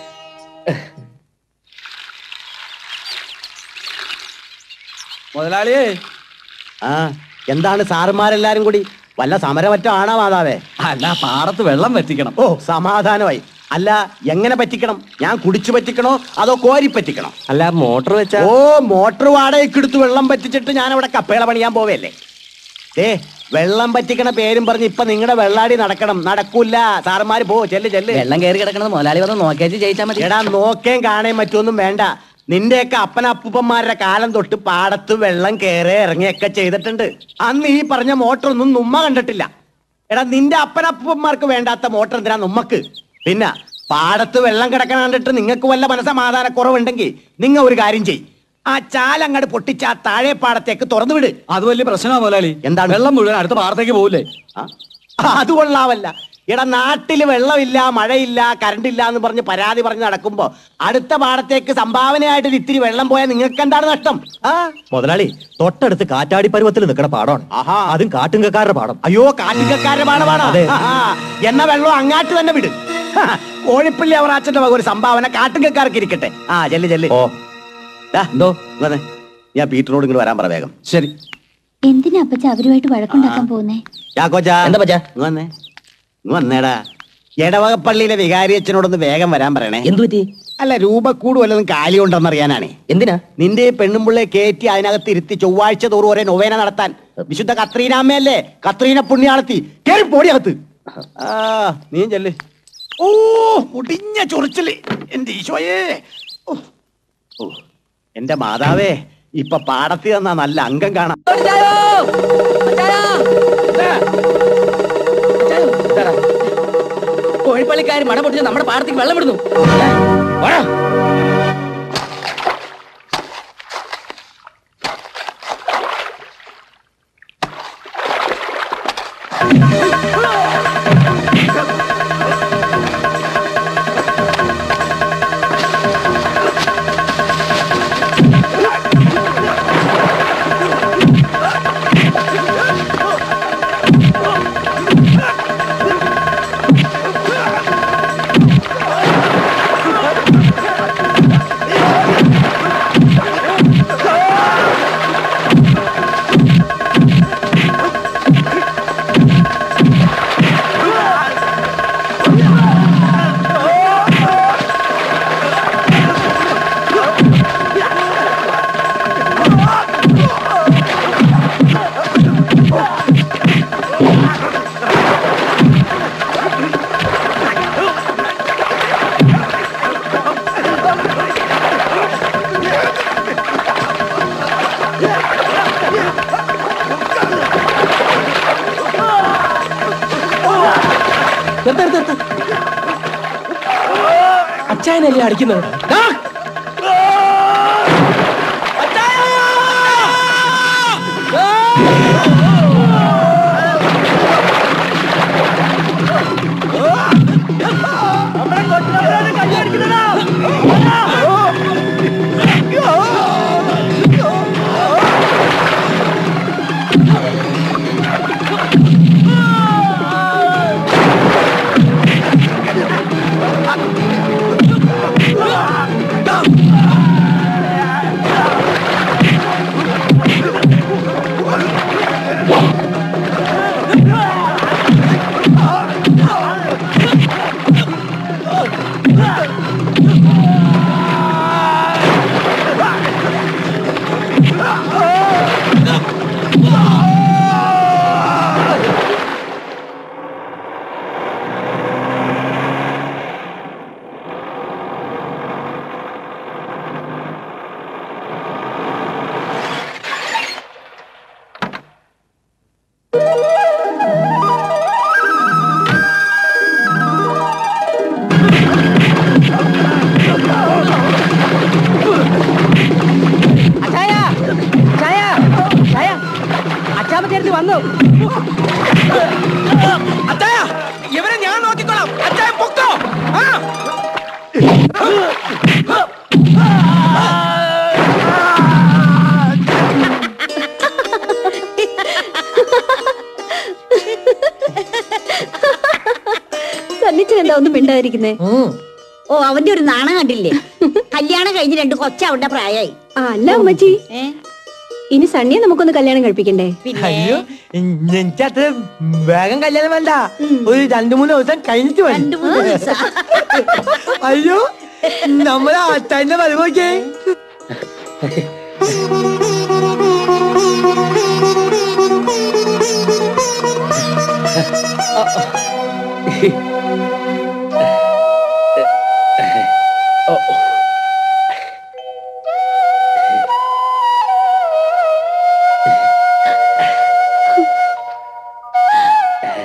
മുതലാളിയേ ആ എന്താണ് സാറുമാരെല്ലാരും കൂടി വല്ല സമരമറ്റോ ആണോ മാതാവേ അല്ല പാടത്ത് വെള്ളം വറ്റിക്കണം ഓ സമാധാനമായി അല്ല എങ്ങനെ പറ്റിക്കണം ഞാൻ കുടിച്ചു പറ്റിക്കണോ അതോ കോരി പറ്റിക്കണോ അല്ല മോട്ടർ വെച്ചാ ഓ മോട്ടോർ വാടകയ്ക്ക് എടുത്ത് വെള്ളം പറ്റിച്ചിട്ട് ഞാൻ അവിടെ കപ്പേള പണിയാൻ പോവല്ലേ ഏ വെള്ളം പറ്റിക്കണ പേരും പറഞ്ഞ് ഇപ്പൊ നിങ്ങളുടെ വെള്ളാടി നടക്കണം നടക്കൂല സാറന്മാര് പോ ചെല്ല് ചെല്ല് വെള്ളം കയറി കിടക്കണത് മുതലാളി വന്ന് നോക്കിയാച്ച് ജയിച്ചാൽ മതി എടാ നോക്കേം കാണേം മറ്റൊന്നും വേണ്ട നിന്റെയൊക്കെ അപ്പനപ്പൂപ്പന്മാരുടെ കാലം തൊട്ട് പാടത്ത് വെള്ളം കയറി ഇറങ്ങിയൊക്കെ ചെയ്തിട്ടുണ്ട് അന്ന് ഈ പറഞ്ഞ മോട്ടർ ഒന്നും നുമ്മ കണ്ടിട്ടില്ല എടാ നിന്റെ അപ്പനപ്പൂപ്പന്മാർക്ക് വേണ്ടാത്ത മോട്ടർ എന്തിനാ നമ്മക്ക് പിന്നെ പാടത്ത് വെള്ളം കിടക്കണ കണ്ടിട്ട് നിങ്ങൾക്ക് വല്ല മനസ്സമാധാനക്കുറവുണ്ടെങ്കിൽ നിങ്ങൾ ഒരു കാര്യം ചെയ് ആ ചാലങ്ങട് പൊട്ടിച്ച് ആ താഴെ പാടത്തേക്ക് തുറന്നു വിട് അത് വലിയ പ്രശ്നമാണ് മുതലാളി എന്താണ് വെള്ളം മുഴുവൻ അടുത്ത പാടത്തേക്ക് പോകില്ലേ ആ? അത് കൊള്ളാവല്ല എടാ നാട്ടില് വെള്ളമില്ല മഴയില്ല കറണ്ടില്ല എന്ന് പറഞ്ഞ് പരാതി പറഞ്ഞ് നടക്കുമ്പോ അടുത്ത പാടത്തേക്ക് സംഭാവനയായിട്ട് ഒരു ഇത്തിരി വെള്ളം പോയാൽ നിങ്ങൾക്ക് എന്താണ് നഷ്ടം ആ മുതലാളി തൊട്ടടുത്ത് കാറ്റാടി പരുവത്തിൽ നിൽക്കുന്ന പാടമാണ് ആഹാ അതും കാട്ടുങ്കക്കാരുടെ പാടം അയ്യോ കാട്ടിക്കക്കാരുടെ പാടമാണ് അതെ. എന്ന വെള്ളം അങ്ങാട്ട് തന്നെ വിട് ഹാ, കോഴിപ്പള്ളി അവറാച്ചന്റെ വക ഒരു സംഭാവന കാട്ടുകക്കാർക്ക് ഇരിക്കട്ടെ ആ ചെല്ല് ചെല്ല് ഓ ദാ, എന്തോ വന്നേ. ഞാൻ പീറ്ററോട് ഇങ്ങോട്ട് വരാൻ പറ വേഗം ശരി എന്തിനാ അപ്പച്ച അവരുമായിട്ട് വഴക്കുണ്ടാക്കാൻ പോകുന്നേ ചാക്കോച്ചാ എന്താ പച്ചാ? ഇങ്ങ് വന്നേ ഇങ്ങ് വന്നേടാ എടവകപ്പള്ളിയിലെ വികാരിയച്ഛനോടൊന്ന് വേഗം വരാൻ പറയണേ എന്തു പറ്റി അല്ല രൂപക്കൂട് വല്ലതും കാലി ഉണ്ടെന്നറിയാനാണേ എന്തിനാ നിന്റെ ഈ പെണ്ണുമ്പിള്ളയെ കയറ്റി അതിനകത്ത് ഇരുത്തി ചൊവ്വാഴ്ച തോറും ഒരേ നൊവേന നടത്താൻ വിശുദ്ധ കത്രീനാമ്മയല്ലേ കത്രീന പുണ്യാളത്തി കേറി പോടിയകത്ത് ആ നീ ചെല്ല് ഓ മുടിഞ്ഞ ചൊറിച്ചില് എന്റെ ഈശോയേ ഓ, ഓ, എന്റെ മാതാവേ ഇപ്പൊ പാടത്തി തന്നാ നല്ല അംഗം കാണാം കോഴിപ്പള്ളിക്കാർ മട പൊട്ടിച്ച് നമ്മുടെ പാടത്തേക്ക് വെള്ളം വിടുന്നു അച്ചായനല്ലേ അടിക്കുന്നത് ദാ, അച്ചായ ചായ ചായ അച്ചാമ്മ ചേർത്ത് വന്നു അച്ചായ ഇവരെ ഞാൻ നോക്കിക്കോളാം അച്ചായ പൊക്കോ ആ സന്നിച്ചൻ എന്താ ഒന്നും മിണ്ടാതിരിക്കുന്നേ ഓ അവന്റെ ഒരു നാണം കണ്ടില്ലേ കല്യാണം കഴിഞ്ഞ് രണ്ട് കൊച്ച അവന്റെ പ്രായമായി ആ അല്ല അമ്മച്ചി ഇനി സണ്ണിയെ നമുക്കൊന്ന് കല്യാണം കഴിപ്പിക്കണ്ടേ അയ്യോ എനിക്കത്ര വേഗം കല്യാണം വേണ്ട ഒരു രണ്ടു മൂന്ന് ദിവസം കഴിഞ്ഞിട്ട് മതി രണ്ടു മൂന്ന് ദിവസം അയ്യോ നമ്മളെ അച്ഛന്റെ വരവ് നോക്കിയേ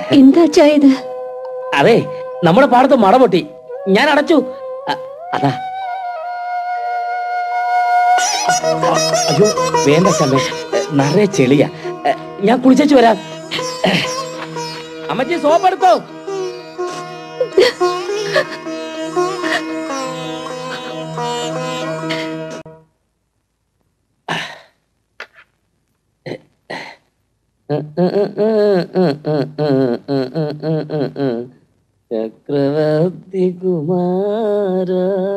എന്താ അച്ഛാ ഇത് അതെ നമ്മുടെ പാടത്ത് മട പൊട്ടി ഞാൻ അടച്ചു അ- അതാ അയ്യോ വേണ്ട ചമ്മേ നിറയെ ചെളിയാ ഞാൻ കുളിച്ചു വരാം അമ്മച്ചി സോപ്പ് എടുത്തോ ചക്രവർത്തി കുമാര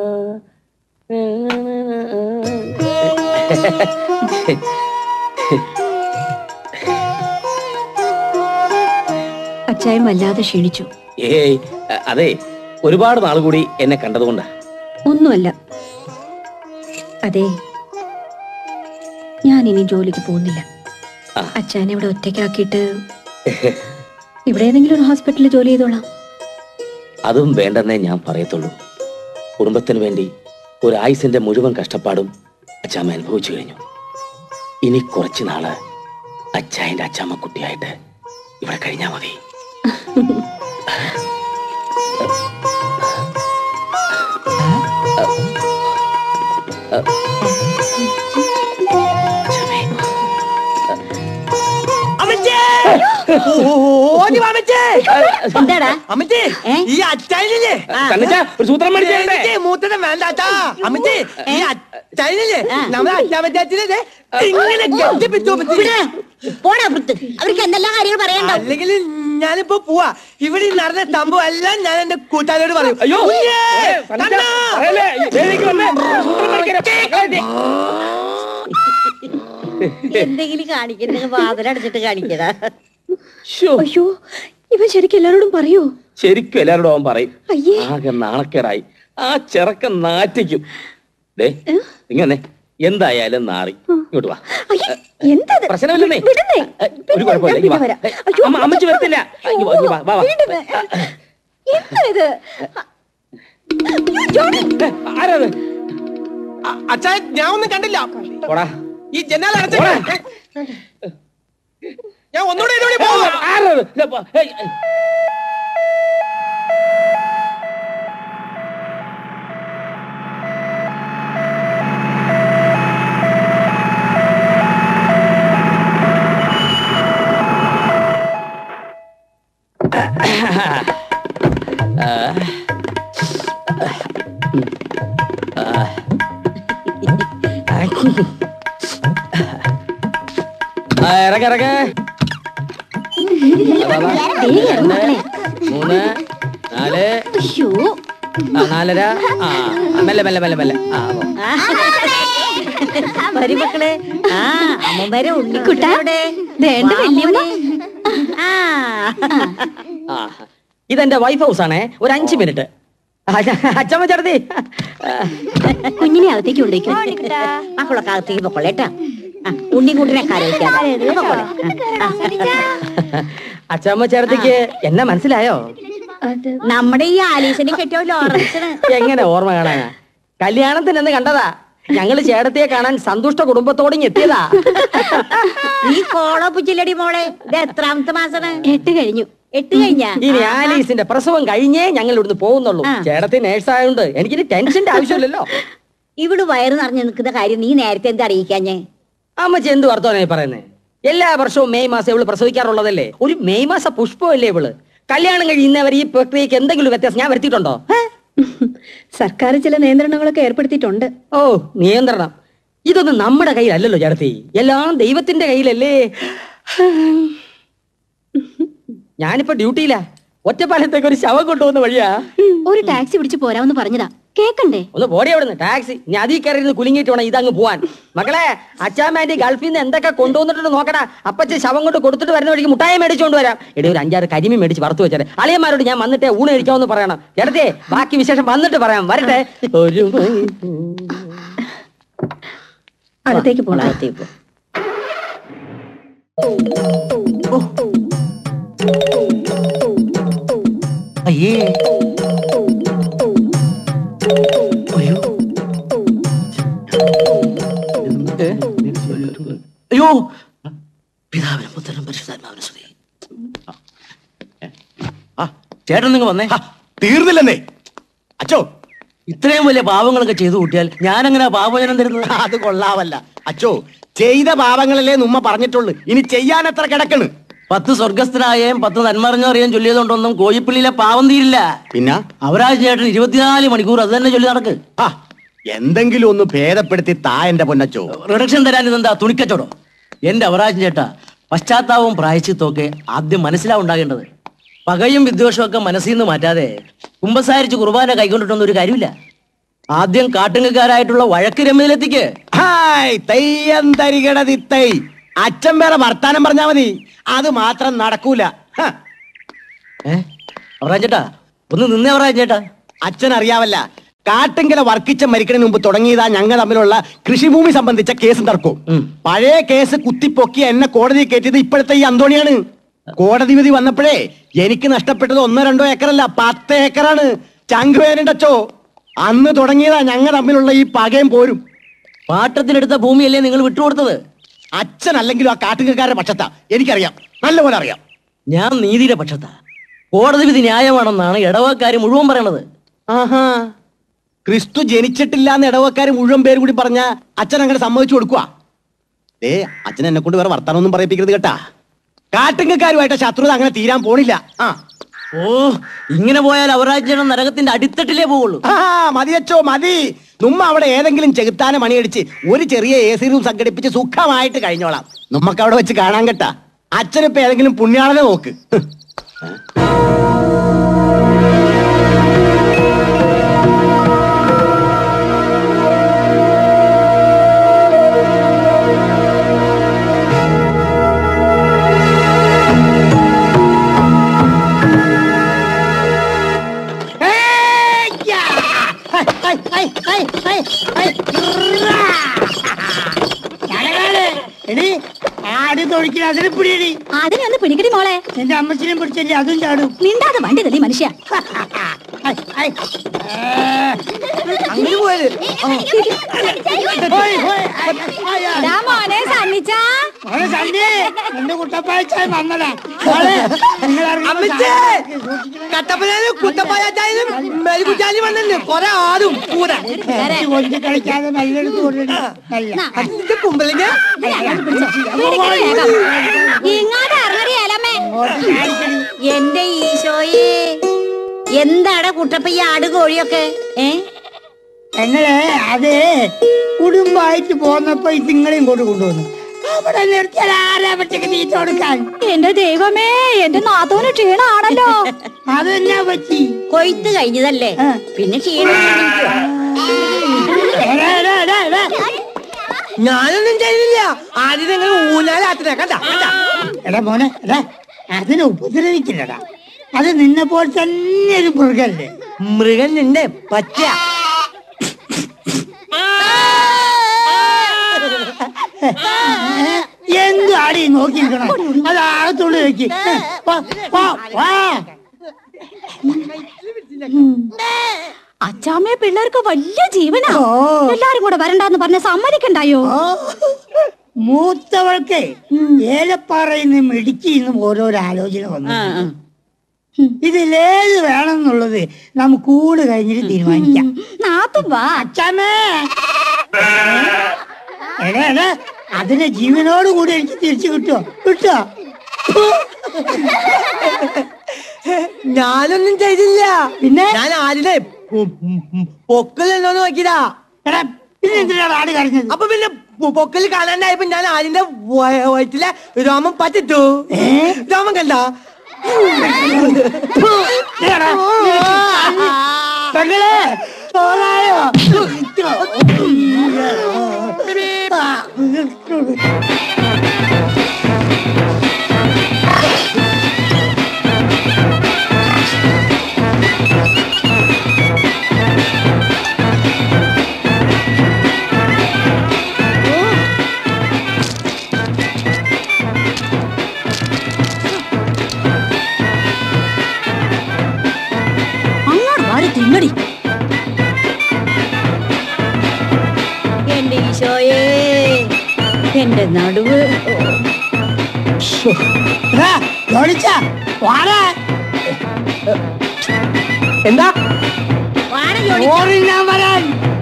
അച്ചായൻ വല്ലാതെ ക്ഷീണിച്ചു ഏയ് അ- അതെ ഒരുപാട് നാൾ കൂടി എന്നെ കണ്ടതുകൊണ്ടാ ഒന്നുമല്ല അതെ ഞാൻ ഇനി ജോലിക്ക് പോകുന്നില്ല ആ. അച്ഛനെ ഇവിടെ ഒറ്റയ്ക്കാക്കിയിട്ട് ഇവിടെ ഏതെങ്കിലും ഒരു ഹോസ്പിറ്റലിൽ ജോലി ചെയ്തോളാം അതും വേണ്ടെന്നേ ഞാൻ പറയത്തുള്ളൂ കുടുംബത്തിന് വേണ്ടി ഒരു ആയുസിന്റെ മുഴുവൻ കഷ്ടപ്പാടും അച്ചാമ്മ അനുഭവിച്ചു കഴിഞ്ഞു ഇനി കുറച്ചു നാള് അച്ചായന്റെ അച്ചാമ്മ കുട്ടിയായിട്ട് ഇവിടെ കഴിഞ്ഞാ മതി അച്ചാമ്മേ, അമ്മച്ചേ ഓടി വാ അമ്മച്ചേ എന്താടാ അമ്മച്ചേ ഏ? ഈ അച്ചായനില്ലേ കണ്ണച്ചാ, ഒരു സൂത്രം മേടിച്ചേ എനിക്ക് മൂത്തത് വേണ്ടാട്ടാ അമ്മച്ചേ ഈ അച്ചായനില്ലേ ആ. നമ്മളെ അച്ചാമച്ചാച്ചിനെ ഇങ്ങനെ കെട്ടിപ്പിച്ചു അമ്മച്ചി ഇവിടെ പോടാ പുറത്ത് അവർക്ക് എന്തെല്ലാം കാര്യങ്ങൾ പറയാണ്ടാവും അല്ലെങ്കിൽ ഞാനിപ്പോ പോവാ ഇവിടെ ഈ നടന്ന സംഭവം എല്ലാം ഞാൻ എന്റെ കൂട്ടുകാരോട് പറയും അയ്യോ കുഞ്ഞേ, ഏ, കണ്ണച്ചാ, കണ്ണാ. പറയല്ലേ, വേദിക്ക് വന്നേ, ഒരു സൂത്രം മേടിക്കണേ. എന്തെങ്കിലും കാണിക്കുന്നത് വാതിലടച്ചിട്ട് കാണിക്കടാ ശ്ശോ, അയ്യോ ഇവൻ ശരിക്കും എല്ലാരോടും പറയൂ ശരിക്കും എല്ലാവരോടും അവൻ പറയും അയ്യേ ആകെ നാണക്കേടായി ആ ചെറുക്കൻ നാറ്റിക്കും ദേ ഇങ്ങനെ എന്തായാലും നാറി ഇങ്ങോട്ട് വാ അയ്യേ, എന്തത് പ്രശ്നമില്ലെന്നേ വിടുന്നേ. ഏ, ഒരു കുഴപ്പമില്ല ഇങ്ങ് വാ. വരാം. ഏ, അയ്യോ, അമ്മ അമ്മച്ചി വരത്തില്ല ഇങ്ങ് വാ, ഇങ്ങ് വാ, വാ, വാ. വീണ്ടും വേ- എന്താ ഇത് അയ്യോ, ജോണി ഏ, ആരാത് അ- അച്ചായൻ ഞാൻ ഒന്നും കണ്ടില്ല പോടാ ഈ ജനാല അടച്ച പോടാ. ഞാൻ ഒന്നുകൂടെ ഇതിലൂടെ പോവാ ആരാത് ഇതാ, പോ. ഏയ്, ഏയ്. ആ, ഇറങ്ങ് ഇറങ്ങ് അതാ, അതാ. രണ്ട് മൂന്ന് നാല് അയ്യോ ആ, നാലര ആ ആ, മെല്ലെ മെല്ലെ മെല്ലെ മെല്ലെ ആ പോ. മരുമക്കളെ ആ അമ്മമാരെ കുട്ടാ, ഉണ്ണിക്കുട്ടവിടെ ദേണ്ട വല്യമ്മ. ആ ആ ഇതെന്റെ വൈഫ് ഹൗസ് ആണേ ഒരു അഞ്ച് മിനിറ്റ് അച്ഛമ്മ ചേർത്തി കുഞ്ഞിനെ അകത്തേക്ക് കൊണ്ടേക്കും മക്കളൊക്കെ അകത്തേക്ക് പൊക്കോളേട്ടാ ആ, ഉണ്ണിക്കുട്ടിനെ കരയിക്കാതെ പൊക്കോളെ. ആ, ആ. അച്ഛമ്മ ചേർത്തിക്ക് എന്നെ മനസ്സിലായോ അത് നമ്മുടെ ഈ ആലീസിനെ കെട്ടിയോ ലോറൻസിന് എങ്ങനെ ഓർമ്മ കാണാനാ കല്യാണത്തിന് എന്ന് കണ്ടതാ ഞങ്ങള് ചേട്ടത്തിയെ കാണാൻ സന്തുഷ്ട കുടുംബത്തോടെ എത്തിയതാ നീ കോളോ പുച്ചില്ലടി മോളെ ഇത് എത്രാമത്തെ മാസാണ് എട്ട് കഴിഞ്ഞു എട്ട് കഴിഞ്ഞാ ഇനി ആലീസിന്റെ പ്രസവം കഴിഞ്ഞേ ഞങ്ങൾ ഇവിടുന്ന് പോകുന്നുള്ളൂ ആ. ചേട്ടത്തി നേഴ്സായോണ്ട് എനിക്കിനി ടെൻഷന്റെ ആവശ്യമില്ലല്ലോ ഇവിടെ വയറ് നിറഞ്ഞു നിൽക്കുന്ന കാര്യം നീ നേരത്തെ എന്താ അറിയിക്കാഞ്ഞേ അമ്മച്ചി എന്ത് വർത്തമാനായി പറയുന്നേ എല്ലാ വർഷവും മെയ് മാസം ഇവള് പ്രസവിക്കാറുള്ളതല്ലേ ഒരു മെയ് മാസ പുഷ്പമല്ലേ ഇവള് കല്യാണം കഴിയുന്നവർ ഈ പ്രക്രിയക്ക് എന്തെങ്കിലും വ്യത്യാസം ഞാൻ വരുത്തിയിട്ടുണ്ടോ ഏ? സർക്കാർ ചില നിയന്ത്രണങ്ങളൊക്കെ ഏർപ്പെടുത്തിയിട്ടുണ്ട് ഓ നിയന്ത്രണം ഇതൊന്നും നമ്മുടെ കയ്യിലല്ലല്ലോ ചേട്ടത്തി എല്ലാം ദൈവത്തിന്റെ കയ്യിലല്ലേ ഞാനിപ്പോ ഡ്യൂട്ടിയിലാ ഒറ്റപ്പാലത്തേക്ക് ഒരു ശവം കൊണ്ടുപോകുന്ന വഴിയാ ഒരു ടാക്സി പിടിച്ച് പോരാമെന്ന് പറഞ്ഞതാ കേക്കണ്ടേ ഒന്ന് പോടി അവിടുന്ന് ടാക്സി ഞാൻ അതിൽ കയറി കുലുങ്ങിയിട്ട് വേണം ഇതങ്ങ് പോവാൻ മക്കളെ അച്ചാമാന്റെ ഗൾഫിൽ നിന്ന് എന്തൊക്കെ കൊണ്ടുവന്നിട്ടുണ്ട് നോക്കടാ അപ്പച്ച ശവം കൊണ്ട് കൊടുത്തിട്ട് വരുന്ന വഴിക്ക് മുട്ടായി മേടിച്ചുകൊണ്ട് വരാം എടി ഒരു അഞ്ചാറ് കരിമീൻ മേടിച്ച് വറുത്ത് വെച്ചാൽ അളിയന്മാരോട് ഞാൻ വന്നിട്ട് ഊണ് കഴിക്കാമെന്ന് പറയണം ചേട്ടത്തെ ബാക്കി വിശേഷം വന്നിട്ട് പറയാം വരട്ടെ ഒരു അകത്തേക്ക് പോണം അകത്തേക്ക് പോ. അയ്യേ അയ്യോ അയ്യോ പിതാവിനും പുത്രനും പരിശുദ്ധാത്മാവിനും സ്തുതി ചേട്ടൻ നിങ്ങൾ വന്നേ തീർന്നില്ലെന്നേ അച്ചോ ഇത്രയും വലിയ പാവങ്ങളൊക്കെ ചെയ്തു കൂട്ടിയാൽ ഞാൻ അങ്ങനെ പാവജനം തരുന്നത് അത് കൊള്ളാവല്ല അച്ചോ ചെയ്ത പാപങ്ങളല്ലേ ഉമ്മ പറഞ്ഞിട്ടുള്ളു ഇനി ചെയ്യാൻ എത്ര കിടക്കണ് പത്ത് സ്വർഗസ്ഥനായേം പത്ത് നന്മറിഞ്ഞറിയാൻ ചൊല്ലിയതുകൊണ്ടൊന്നും കോഴിപ്പള്ളിയിലെ പാവം തീരില്ല പിന്നെ അവരാജ് ചേട്ടൻ ഇരുപത്തിനാല് മണിക്കൂർ അത് തന്നെ ചൊല്ലി നടക്ക് ആ എന്തെങ്കിലും ഒന്ന് ഭേദപ്പെടുത്തി താ എന്റെ പൊന്നച്ചോ റിഡക്ഷൻ തരാൻ ഇതെന്താ തുണിക്കച്ചോടോ എന്റെ അവരാജൻ ചേട്ടാ പശ്ചാത്താപവും പ്രായച്ചിത്വമൊക്കെ ആദ്യം മനസ്സിലാവുണ്ടാകേണ്ടത് പകയും വിദ്വേഷവും ഒക്കെ മനസ്സിൽ നിന്ന് മാറ്റാതെ കുമ്പസാരിച്ച് കുർബാന കൈകൊണ്ടിട്ടൊന്നും ഒരു കാര്യമില്ല ആദ്യം കാട്ടുങ്ങക്കാരായിട്ടുള്ള വഴക്ക് രമ്യത്തിലെത്തിക്ക് ഹായ് തെയ്യം തരികട തിത്തൈ അച്ഛൻ വേറെ വർത്താനം പറഞ്ഞാ മതി അത് മാത്രം നടക്കൂല ഹ. അവരാജൻ ചേട്ടാ ഒന്ന് നിന്നേ അവരാജൻ ചേട്ടാ അച്ഛൻ അറിയാവല്ല കാട്ടിങ്കല വർക്കിച്ച മരിക്കണതിന് മുമ്പ് തുടങ്ങിയതാ ഞങ്ങൾ തമ്മിലുള്ള കൃഷിഭൂമി സംബന്ധിച്ച കേസ് തർക്കവും പഴയ കേസ് കുത്തിപ്പൊക്കി എന്നെ കോടതി കയറ്റിയത് ഇപ്പോഴത്തെ ഈ അന്തോണിയാണ് കോടതി വിധി വന്നപ്പോഴേ എനിക്ക് നഷ്ടപ്പെട്ടത് ഒന്നോ രണ്ടോ ഏക്കറല്ല പത്ത് ഏക്കറാണ് ചങ്കുവേനുണ്ടച്ചോ അന്ന് തുടങ്ങിയതാ ഞങ്ങൾ തമ്മിലുള്ള ഈ പകയും പോരും പാട്ടത്തിനെടുത്ത ഭൂമിയല്ലേ നിങ്ങൾ വിട്ടുകൊടുത്തത് അച്ഛൻ അല്ലെങ്കിലും ആ കാട്ടുകാരുടെ പക്ഷത്താ എനിക്കറിയാം നല്ലപോലെ അറിയാം ഞാൻ നീതിയുടെ പക്ഷത്താ കോടതി വിധി ന്യായമാണെന്നാണ് ഇടവക്കാര് മുഴുവൻ പറയണത് ആഹാ ക്രിസ്തു ജനിച്ചിട്ടില്ല എന്ന് ഇടവക്കാര് മുഴുവൻ പേര് കൂടി പറഞ്ഞ അച്ഛൻ അങ്ങനെ സമ്മതിച്ചു കൊടുക്കുക ഏ അച്ഛൻ എന്നെ കൊണ്ട് വേറെ വർത്താനൊന്നും പറയിപ്പിക്കരുത് കേട്ടാ കാട്ടുങ്ങക്കാരുമായിട്ട് ശത്രുത അങ്ങനെ തീരാൻ പോണില്ല ആ ഓ ഇങ്ങനെ പോയാൽ അവരാജ്യം നരകത്തിന്റെ അടിത്തട്ടിലേ പോവുള്ളൂ ആ മതിയച്ചോ മതി നമ്മ അവിടെ ഏതെങ്കിലും ചെകുത്താന മണിയടിച്ച് ഒരു ചെറിയ എ സി റൂം സംഘടിപ്പിച്ച് സുഖമായിട്ട് കഴിഞ്ഞോളാം നമ്മക്ക് അവിടെ വെച്ച് കാണാൻ കേട്ടാ അച്ഛനിപ്പോ ഏതെങ്കിലും പുണ്യാളനെ നോക്ക് എടി ആട് തൊഴിക്കൽ അതിനെ പിടിയടി അതിനെ ഒന്ന് പിടിക്കടി മോളെ എന്റെ അമ്മച്ചിനെ പിടിച്ചല്ലേ അതും ചാടും മിണ്ടാതെ വണ്ടി തല്ലി മനുഷ്യ അങ്ങനെ പോയത് മോനെ സണ്ണിച്ചാ എന്റെ കുട്ടപ്പായച്ചായ വന്നടാ മോളെ, നിങ്ങൾ ഇറങ്ങി അമ്മച്ചേ കട്ടപ്പനാലും കുട്ടപ്പായാച്ചായാലും മേൽക്കുറ്റാലും വന്നിട്ടുണ്ട് കൊറേ ആടും കൂടെ കൊഞ്ചി കളിക്കാതെ നല്ലെടുത്ത് കൊണ്ടിട്ട് അതിന്റെ കുമ്പളിങ്ങ ഇങ്ങോട്ട് ഇറങ്ങടിയലമ്മേ എന്റെ ഈശോയെ എന്താണ് കുട്ടപ്പ ഈ ആട് കോഴിയൊക്കെ ഏ ഞങ്ങളെ അതെ കുടുംബമായിട്ട് പോന്നപ്പോ ഇതുങ്ങളെയും കൊണ്ട് കൊണ്ടുവന്നു അവിടെ നിർത്തിയാൽ ആരാ പറ്റക്ക് തീറ്റ കൊടുക്കാൻ എന്റെ ദൈവമേ എന്റെ നാത്തോന് ക്ഷീണാണല്ലോ അതെന്നാ പറ്റി കൊയ്ത്ത് കഴിഞ്ഞതല്ലേ പിന്നെ ക്ഷീണം എടാ, എടാ, എടാ, എടാ. ഞാനൊന്നും ചെയ്തില്ല ആദ്യം നിങ്ങൾ ഊഞ്ഞാലാത്തിനെ കണ്ട എടാ മോനെ എടാ അതിനെ ഉപദ്രവിക്കില്ലടാ അത് നിന്നെ പോലെ തന്നെ ഒരു മൃഗല്ലേ മൃഗൻ നിന്നെ പച്ച എന്ത് ആടി നോക്കിയിരിക്കണം അത് ആകത്തുള്ളു വെക്ക് വാ, വാ, വാ. അച്ചാമ്മയെ പിള്ളേർക്ക് വലിയ ജീവനാ എല്ലാരും കൂടെ വരണ്ടാന്ന് പറഞ്ഞ സമ്മതിക്കണ്ടായോ മൂത്തവൾക്ക് ഏലപ്പാറയിൽ നിന്നും ഇടുക്കിയിൽ നിന്നും ഓരോരോ ആലോചന വന്നു ഇതിലേത് വേണമെന്നുള്ളത് നമുക്ക് ഊണ് കഴിഞ്ഞിട്ട് തീരുമാനിക്കാം നാത്തും വാ അച്ഛാമേ എടാ എടാ അതിനെ ജീവനോട് കൂടി എനിക്ക് തിരിച്ചു കിട്ടുമോ കിട്ടുമോ ഞാനൊന്നും ചെയ്തില്ല പിന്നെ ഞാൻ ആടിനെ പൊക്കലുണ്ടോന്ന് നോക്കിയതാ എടാ പിന്നെ എന്തിനാണ് ആട് കരഞ്ഞത് അപ്പൊ പിന്നെ പൊ- പൊക്കല് കാണാണ്ടായപ്പോ ഞാൻ ആടിന്റെ വയ- വയറ്റിലെ രോമം പറ്റിട്ടു രോമം കണ്ട എടാ, പെങ്ങളെ ചോറായോ അങ്ങോട്ട് വാരി തിന്നടി എന്റെ ഈശോയെ എന്റെ നടുവ് ജോണിച്ച വാടാ എന്താ ഓറി ഞാൻ വരാൻ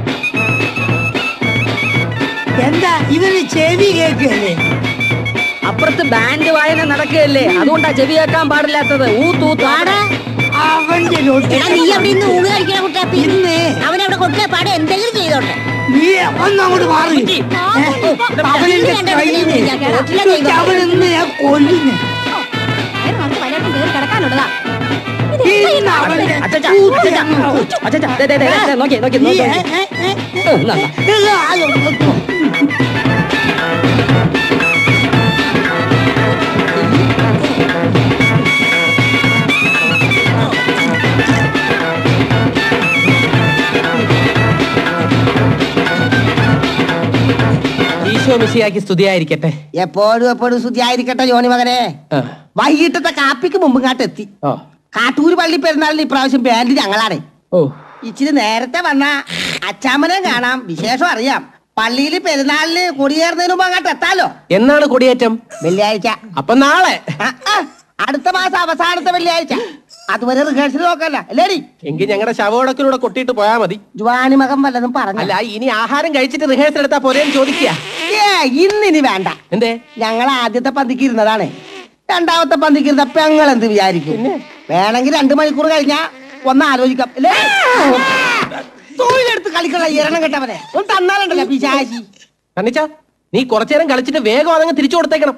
എന്താ ഇവന് ചെവി കേൾക്കല്ലേ അപ്പുറത്ത് ബാൻഡ് വായന നടക്കുകയല്ലേ അതുകൊണ്ടാ ചെവി കേൾക്കാൻ പാടില്ലാത്തത് ഊത്തൂത്താട് അവന്റെ നീ അവിടെ ഇന്ന് ഊണ് കഴിക്കണ കുട്ടാപ്പി അവൻ അവിടെ കൊട്ടിലെ പാടെ എന്തെങ്കിലും ചെയ്തോട്ടെ നീ ഒന്നങ്ങോട്ട് മാറി അവനെന്റെ കയ്യിന്ന് അവനെന്ന് ഞാൻ കൊല്ലുന്നു കിടക്കാനുള്ളതാ ഇന്ന് അവന്റെ അച്ചച്ചാ, ഊത്തി അച്ചച്ചാ, അങ്ങ് അച്ചച്ചാ, ദേ, ദേ, ദേ, ദേ, നോക്കിയേ, നോക്കിയേ, നീ, നോക്കിയേ. ഏ, ഏ, ഏ, ഏ, എന്നാ, എന്നാ. ഇല്ല, അതൊന്നും ഈശോ മിശിയാക്കി സ്തുതിയായിരിക്കട്ടെ എപ്പോഴും എപ്പോഴും ശുദ്ധിയായിരിക്കട്ടെ ജോണി മകനെ ആ, വൈകിട്ടത്തെ കാപ്പിക്ക് മുമ്പ് ഇങ്ങാട്ട് എത്തി ഓ കാട്ടൂര് പള്ളി പെരുന്നാളിന് ഇപ്രാവശ്യം ബാൻഡ് ഞങ്ങളാണ് ഓ ഇച്ചിരി നേരത്തെ വന്ന അച്ചാമ്മനെ കാണാം വിശേഷം അറിയാം പള്ളിയിൽ പെരുന്നാളിന് കൊടിയേറുന്നതിന് മുമ്പ് അങ്ങോട്ട് എത്താലോ എന്നാണ് കൊടിയേറ്റം വെള്ളിയാഴ്ച അപ്പൊ നാളെ ആ, ആ, അടുത്ത മാസം അവസാനത്തെ വെള്ളിയാഴ്ച അതുവരെ റിഹേഴ്സൽ നോക്കല്ല അല്ലേടി എങ്കിൽ ഞങ്ങളുടെ ശവോടക്കിലൂടെ കൊട്ടിയിട്ട് പോയാ മതി ജുവാനി മകൻ വല്ലതും പറഞ്ഞു അല്ല ഇനി ആഹാരം കഴിച്ചിട്ട് റിഹേഴ്സൽ എടുത്താ പോരേന്ന് ചോദിക്കുക ഏ ഇന്നിനി വേണ്ട എന്തേ ഞങ്ങൾ ആദ്യത്തെ പന്തിക്ക് ഇരുന്നതാണ് രണ്ടാമത്തെ പന്തിക്ക് ഇരുന്ന പെങ്ങൾ എന്ത് വിചാരിക്കും വേണമെങ്കിൽ രണ്ടു മണിക്കൂർ കഴിഞ്ഞാ ഒന്ന് ആലോചിക്കാം അല്ലേ തൊഴിലെടുത്ത് കളിക്കണ ഇരണം കെട്ടവനെ ഒന്ന് തന്നാലുണ്ടല്ലോ പിശാശി കണ്ണിച്ച നീ കുറച്ചേരം കളിച്ചിട്ട് വേഗം അതങ്ങ് തിരിച്ചു കൊടുത്തേക്കണം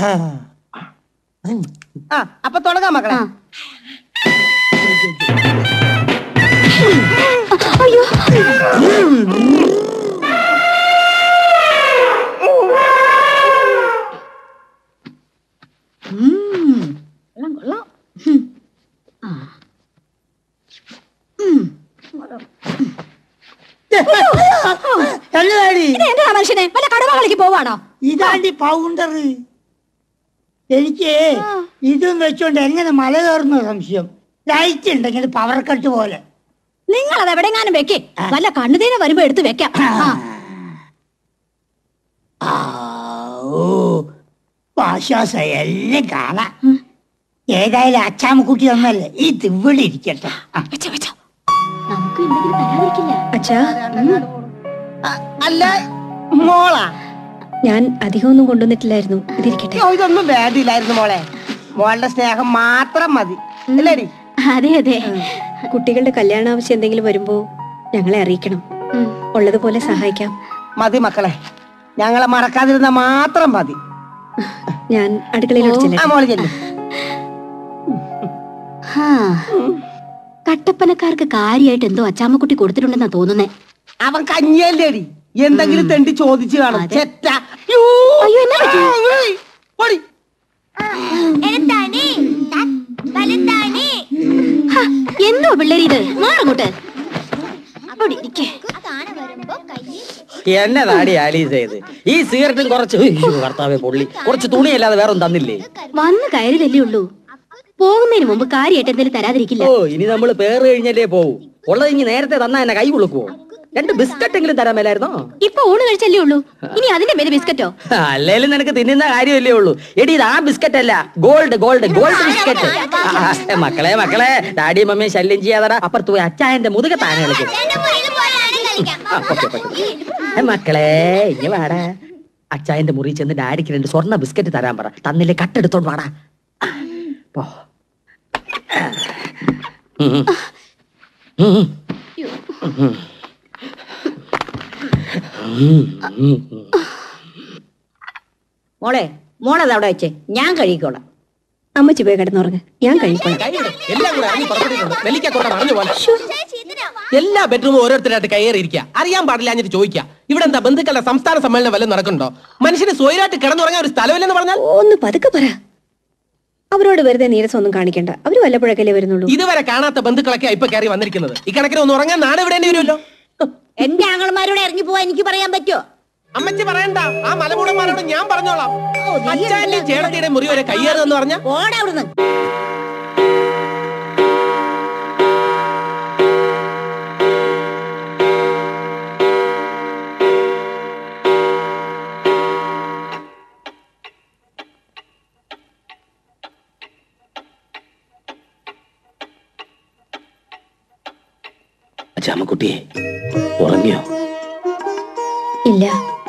ആ അപ്പൊ തുടങ്ങാം മക്കളെ എന്നതാടി എന്താ മനുഷ്യനെ വല്ല കടമ കളിക്ക് പോവാണോ ഇതാണ്ടി പൗണ്ടർ എനിക്ക് ഇതും വെച്ചോണ്ട് എങ്ങനെ മല കയറുന്ന സംശയം ലൈറ്റ് ഉണ്ടെങ്കിൽ പവർ കട്ട് പോലെ നിങ്ങൾ അത് എവിടെങ്ങാനും വെക്കേ വല്ല കണ്ണുതീനെ വരുമ്പോ എടുത്ത് വെക്കാം ആ. ആ, ഓ ആശ്വാസ എല്ലാം കാണാം ഏതായാലും അച്ചാമ്മക്കുട്ടി ഒന്നല്ലേ ഈ ഇവിടെ ഇരിക്കട്ടെ ആ. വെച്ചോ, വെച്ചോ. നമുക്ക് എന്തെങ്കിലും തരാതിരിക്കില്ല അച്ഛാ അല്ല മോളാ ഞാൻ അധികമൊന്നും കൊണ്ടുവന്നിട്ടില്ലായിരുന്നു ഇതിരിക്കട്ടെ അയ്യോ, ഇതൊന്നും വേണ്ടിയില്ലായിരുന്നു മോളെ മോളുടെ സ്നേഹം മാത്രം മതി അല്ലേടി അതെ അതെ കുട്ടികളുടെ കല്യാണ ആവശ്യം എന്തെങ്കിലും വരുമ്പോ ഞങ്ങളെ അറിയിക്കണം ഉള്ളതുപോലെ സഹായിക്കാം മതി മക്കളെ ഞങ്ങളെ മറക്കാതിരുന്ന മാത്രം മതി ഞാൻ അടുക്കളയിലോട്ട് ആ ചെല്ലാം മോള് ചെല്ലു ഹാ. കട്ടപ്പനക്കാർക്ക് കാര്യമായിട്ട് എന്തോ അച്ചാമ്മക്കുട്ടി കൊടുത്തിട്ടുണ്ടെന്നാ തോന്നുന്നേ അവൻ കഞ്ഞിയല്ലേടി എന്തെങ്കിലും തെണ്ടി ചോദിച്ചു കാണും അതെ. ചെറ്റ അയ്യോ എന്നാ പറ്റി പൊടി എഴുത്താണി വലുതാണി ഹാ, എന്തോ പിള്ളേരി ഇത് മാറങ്ങോട്ട് അവിടെ ഇരിക്കേ കാണ വരുമ്പോ കയ്യിൽ എന്നതാടി ആലീസ് ചെയ്ത് ഈ സിഗരറ്റും കുറച്ച് ഉയ്യോ, കർത്താവേ പൊള്ളി കുറച്ച് തുണിയല്ലാതെ വേറെ ഒന്നും തന്നില്ലേ വന്ന് കയറിയതല്ലേ ഉള്ളൂ പോകുന്നതിന് മുമ്പ് കാര്യമായിട്ട് എന്തെങ്കിലും തരാതിരിക്കില്ല ഓ ഇനി നമ്മൾ പേര് കഴിഞ്ഞല്ലേ പോവും ഉള്ളത് ഇനി നേരത്തെ തന്നാ എന്നെ കൈ വിളുക്കുവോ രണ്ട് ബിസ്ക്കറ്റ് എങ്കിലും തരാൻ മേലായിരുന്നോ ഇപ്പൊ ഊണ് കഴിച്ചല്ലേ ഉള്ളൂ ഇനി അതിന്റെ പേര് ബിസ്ക്കറ്റോ അല്ലേലും നിനക്ക് തിന്നുന്ന കാര്യമല്ലേ ഉള്ളൂ എടി ഇത് ആ ബിസ്ക്കറ്റ് അല്ല ഗോൾഡ് ഗോൾഡ് ഗോൾഡ് ബിസ്ക്കറ്റ് മക്കളെ മക്കളെ ഡാഡിയും മമ്മിയും ശല്യം ചെയ്യാതെ അപ്പുറത്ത് പോയി അച്ചായന്റെ മുതുക താനെ കളിക്കും എന്റെ മുറിയിൽ പോയാണ് കളിക്കാം ആ, ഓക്കേ, ഓക്കേ. ഏ, മക്കളെ ഇനി വാടാ അച്ചായന്റെ മുറി ചെന്ന് ഡാഡിക്ക് രണ്ട് സ്വർണ്ണ ബിസ്ക്കറ്റ് തരാൻ പറ തന്നില്ലേ കട്ടെടുത്തോണ്ട് വാടാ ആ, പോ ഉം. ഉം. ഉം. ഉം. മോളെ മോളത് അവിടെ വെച്ചേ ഞാൻ കഴിക്കോളാം അമ്മച്ചി പോയി കിടന്നുറങ്ങ് ഞാൻ കഴിക്കണം കൈവിട്. എല്ലാം കൂടെ ഇറങ്ങി പുറപ്പെട്ടിട്ടുണ്ട് നെല്ലിക്ക കൊണ്ട പറഞ്ഞു പോലെ എല്ലാ ബെഡ്റൂമും ഓരോരുത്തരായിട്ട് കയറിയിരിക്കുക അറിയാൻ പാടില്ല എന്നിട്ട് ചോദിക്കുക ഇവിടെ എന്താ ബന്ധുക്കളുടെ സംസ്ഥാന സമ്മേളനം വല്ലതും നടക്കുന്നുണ്ടോ മനുഷ്യന് സ്വയരായിട്ട് കിടന്നുറങ്ങാൻ ഒരു സ്ഥലമില്ലെന്ന് പറഞ്ഞാൽ ഒന്ന് പതുക്കെ പറ അവരോട് വെറുതെ നീരസം ഒന്നും കാണിക്കണ്ട അവര് വല്ലപ്പോഴൊക്കെ വരുന്നുള്ളൂ ഇതുവരെ കാണാത്ത ബന്ധുക്കളൊക്കെ ഇപ്പൊ കയറി വന്നിരിക്കുന്നത് ഈ കണക്കിന് ഒന്ന് ഉറങ്ങാൻ നാട് വിടേണ്ടി വരുമല്ലോ എന്റെ ആങ്ങളമാരോട് ഇറങ്ങി പോവാൻ എനിക്ക് പറയാൻ പറ്റുമോ അമ്മച്ചി പറയണ്ട ആ മലമൂടന്മാരോട് ഞാൻ പറഞ്ഞോളാം അച്ഛന്റെയും ചേട്ടത്തിയുടെയും മുറി വരെ കയ്യേറുമെന്ന് പറഞ്ഞ ഓടെ അവിടുന്ന് ജാമക്കുട്ടിയെ ഉറങ്ങിയോ ഇല്ല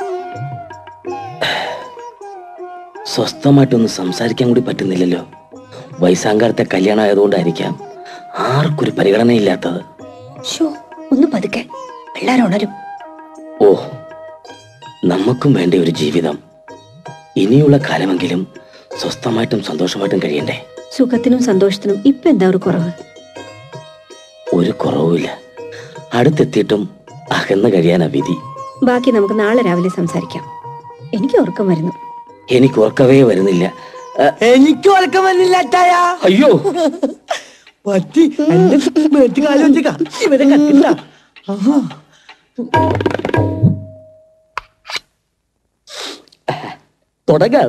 സ്വസ്ഥമായിട്ടൊന്ന് സംസാരിക്കാൻ കൂടി പറ്റുന്നില്ലല്ലോ വയസ്സാങ്കാലത്തെ കല്യാണം ആയതുകൊണ്ടായിരിക്കാം ആർക്കൊരു പരിഗണനയില്ലാത്തത് ഷോ ഒന്ന് പതുക്കെ എല്ലാരും ഉണരും ഓ നമുക്കും വേണ്ട ഒരു ജീവിതം ഇനിയുള്ള കാലമെങ്കിലും സ്വസ്ഥമായിട്ടും സന്തോഷമായിട്ടും കഴിയണ്ടേ സുഖത്തിനും സന്തോഷത്തിനും ഇപ്പൊ എന്താ ഒരു കുറവ് ഒരു കുറവുമില്ല അടുത്തെത്തിയിട്ടും അകന്ന് കഴിയാനാ വിധി ബാക്കി നമുക്ക് നാളെ രാവിലെ സംസാരിക്കാം എനിക്ക് ഉറക്കം വരുന്നു എനിക്ക് ഉറക്കവേ വരുന്നില്ല എനിക്ക് ഉറക്കം വന്നില്ല അച്ചായ അയ്യോ പറ്റി എന്റെ മേത്ത് കാലം വെച്ചേക്ക ഇവരെ കത്തില്ല തുടങ്ങാം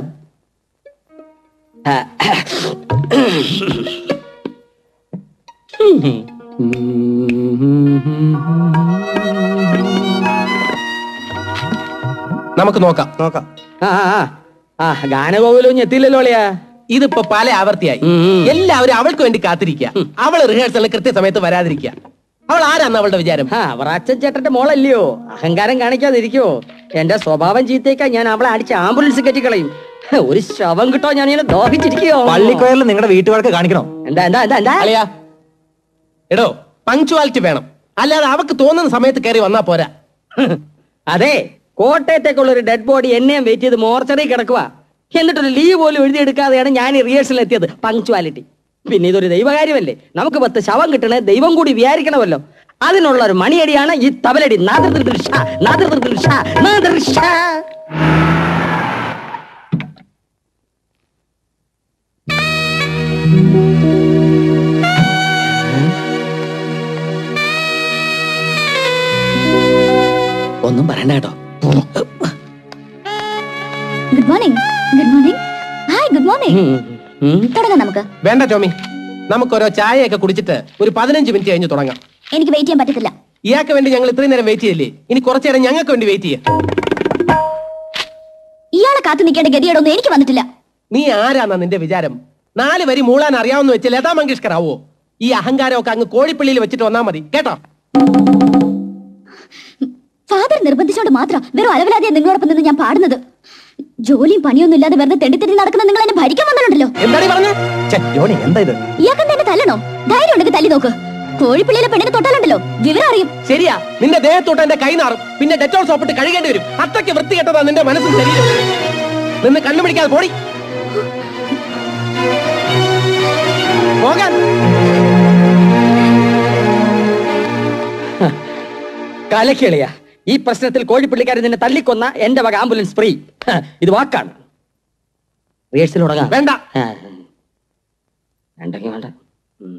നമുക്ക് നോക്കാം നോക്കാം ആ ആ, ആ ഗാനഗോകുലം എത്തിയില്ലല്ലോ അളിയാ ഇതിപ്പോ പല ആവർത്തിയായി എല്ലാവരും അവൾക്ക് വേണ്ടി കാത്തിരിക്കുക അവള് റിഹേഴ്സലിന് കൃത്യസമയത്ത് വരാതിരിക്കുക അവൾ ആരാന്ന് അവളുടെ വിചാരം ആ അവറാച്ചൻ ചേട്ടന്റെ മോളല്ലയോ അഹങ്കാരം കാണിക്കാതിരിക്കോ എന്റെ സ്വഭാവം ചീത്തേക്കാ ഞാൻ അവളെ അടിച്ച് ആംബുലൻസ് കെട്ടിക്കളയും ഹ, ഒരു ശവം കിട്ടോ ഞാൻ ഇങ്ങനെ ദോഹിച്ചിരിക്കയോ പള്ളിക്കോയറിൽ നിങ്ങളുടെ വീട്ടുകാർക്ക് കാണിക്കണോ എന്താ എന്താ എന്താ എന്താ അളിയാ എടോ പങ്ക്ച്വാലിറ്റി വേണം അല്ലാതെ അവക്ക് തോന്നുന്ന സമയത്ത് കയറി വന്നാ പോരാ അതെ കോട്ടയത്തേക്കുള്ള ഒരു ഡെഡ് ബോഡി എന്നെയും വെയിറ്റ് ചെയ്ത് മോർച്ചറി കിടക്കുക എന്നിട്ടൊരു ലീവ് പോലും എഴുതിയെടുക്കാതെയാണ് ഞാൻ ഈ റിഹേഴ്സലിൽ എത്തിയത് പങ്ക്ച്വാലിറ്റി പിന്നെ ഇതൊരു ദൈവകാര്യമല്ലേ നമുക്ക് പത്ത് ശവം കിട്ടണേ ദൈവം കൂടി വിചാരിക്കണമല്ലോ അതിനുള്ള ഒരു മണിയടിയാണ് ഈ തബലടി നാദൃദൃഷ നാദൃദൃഷ നാദൃഷ ഒന്നും പറയണ്ട കേട്ടോ good morning good morning hi good morning തുടങ്ങാം നമുക്ക് വേണ്ട ടോമി നമുക്കൊരോ ചായയൊക്കെ കുടിച്ചിട്ട് ഒരു പതിനഞ്ച് മിനിറ്റ് കഴിഞ്ഞ് തുടങ്ങാം എനിക്ക് വെയിറ്റ് ചെയ്യാൻ പറ്റത്തില്ല ഇയാൾക്ക് വേണ്ടി ഞങ്ങൾ ഇത്രയും നേരം വെയിറ്റ് ചെയ്തില്ലേ ഇനി കുറച്ചു നേരം ഞങ്ങൾക്ക് വേണ്ടി വെയിറ്റ് ചെയ്യാം ഇയാളെ കാത്തു നിൽക്കേണ്ട ഗതികേടൊന്നും എനിക്ക് വന്നിട്ടില്ല നീ ആരാന്നാ നിന്റെ വിചാരം നാല് വരി മൂളാൻ അറിയാവുന്ന വെച്ച് ലതാ മങ്കേഷ്കർ ആവോ ഈ അഹങ്കാരമൊക്കെ അങ്ങ് കോഴിപ്പള്ളിയിൽ വെച്ചിട്ട് വന്നാ മതി കേട്ടോ ഫാദർ നിർബന്ധിച്ചോണ്ട് മാത്രം വെറും അലവലാതിയെ നിങ്ങളോടൊപ്പം നിന്ന് ഞാൻ പാടുന്നത് ജോലിയും പണിയൊന്നും ഇല്ലാതെ വെറുതെ തെണ്ടിത്തെണ്ടി നടക്കുന്ന നിങ്ങൾ എന്നെ ഭരിക്കാൻ വന്നിട്ടുണ്ടല്ലോ എന്താണ് പറഞ്ഞു ജോണി എന്താ ഇത് ഇയാൾക്ക് തന്നെ തല്ലണോ ധൈര്യം ഉണ്ടെങ്കിൽ തല്ലി നോക്ക് കോഴിപ്പിള്ളിയിലെ പെണ്ണിനെ തൊട്ടാലുണ്ടല്ലോ വിവരം അറിയും ശരിയാ നിന്റെ ദേഹത്തോട്ട് എന്റെ കൈ നാറും പിന്നെ ഡെറ്റോൾ സോപ്പിട്ട് കഴുകേണ്ടി വരും അത്രയ്ക്ക് വൃത്തികെട്ടതാ നിന്റെ മനസ്സും ശരീരം നിന്ന് കണ്ണു പിടിക്കാതെ പോടി പോകാൻ കലക്കിളിയ ഈ പ്രശ്നത്തിൽ കോഴിപ്പള്ളിക്കാരൻ നിന്നെ തല്ലിക്കൊന്ന എന്റെ വക ആംബുലൻസ് ഫ്രീ ഹ, ഇത് വാക്കാണ് റിഹേഴ്സൽ തുടങ്ങാം വേണ്ട ആ. വേണ്ടെങ്കി വേണ്ട ഉം.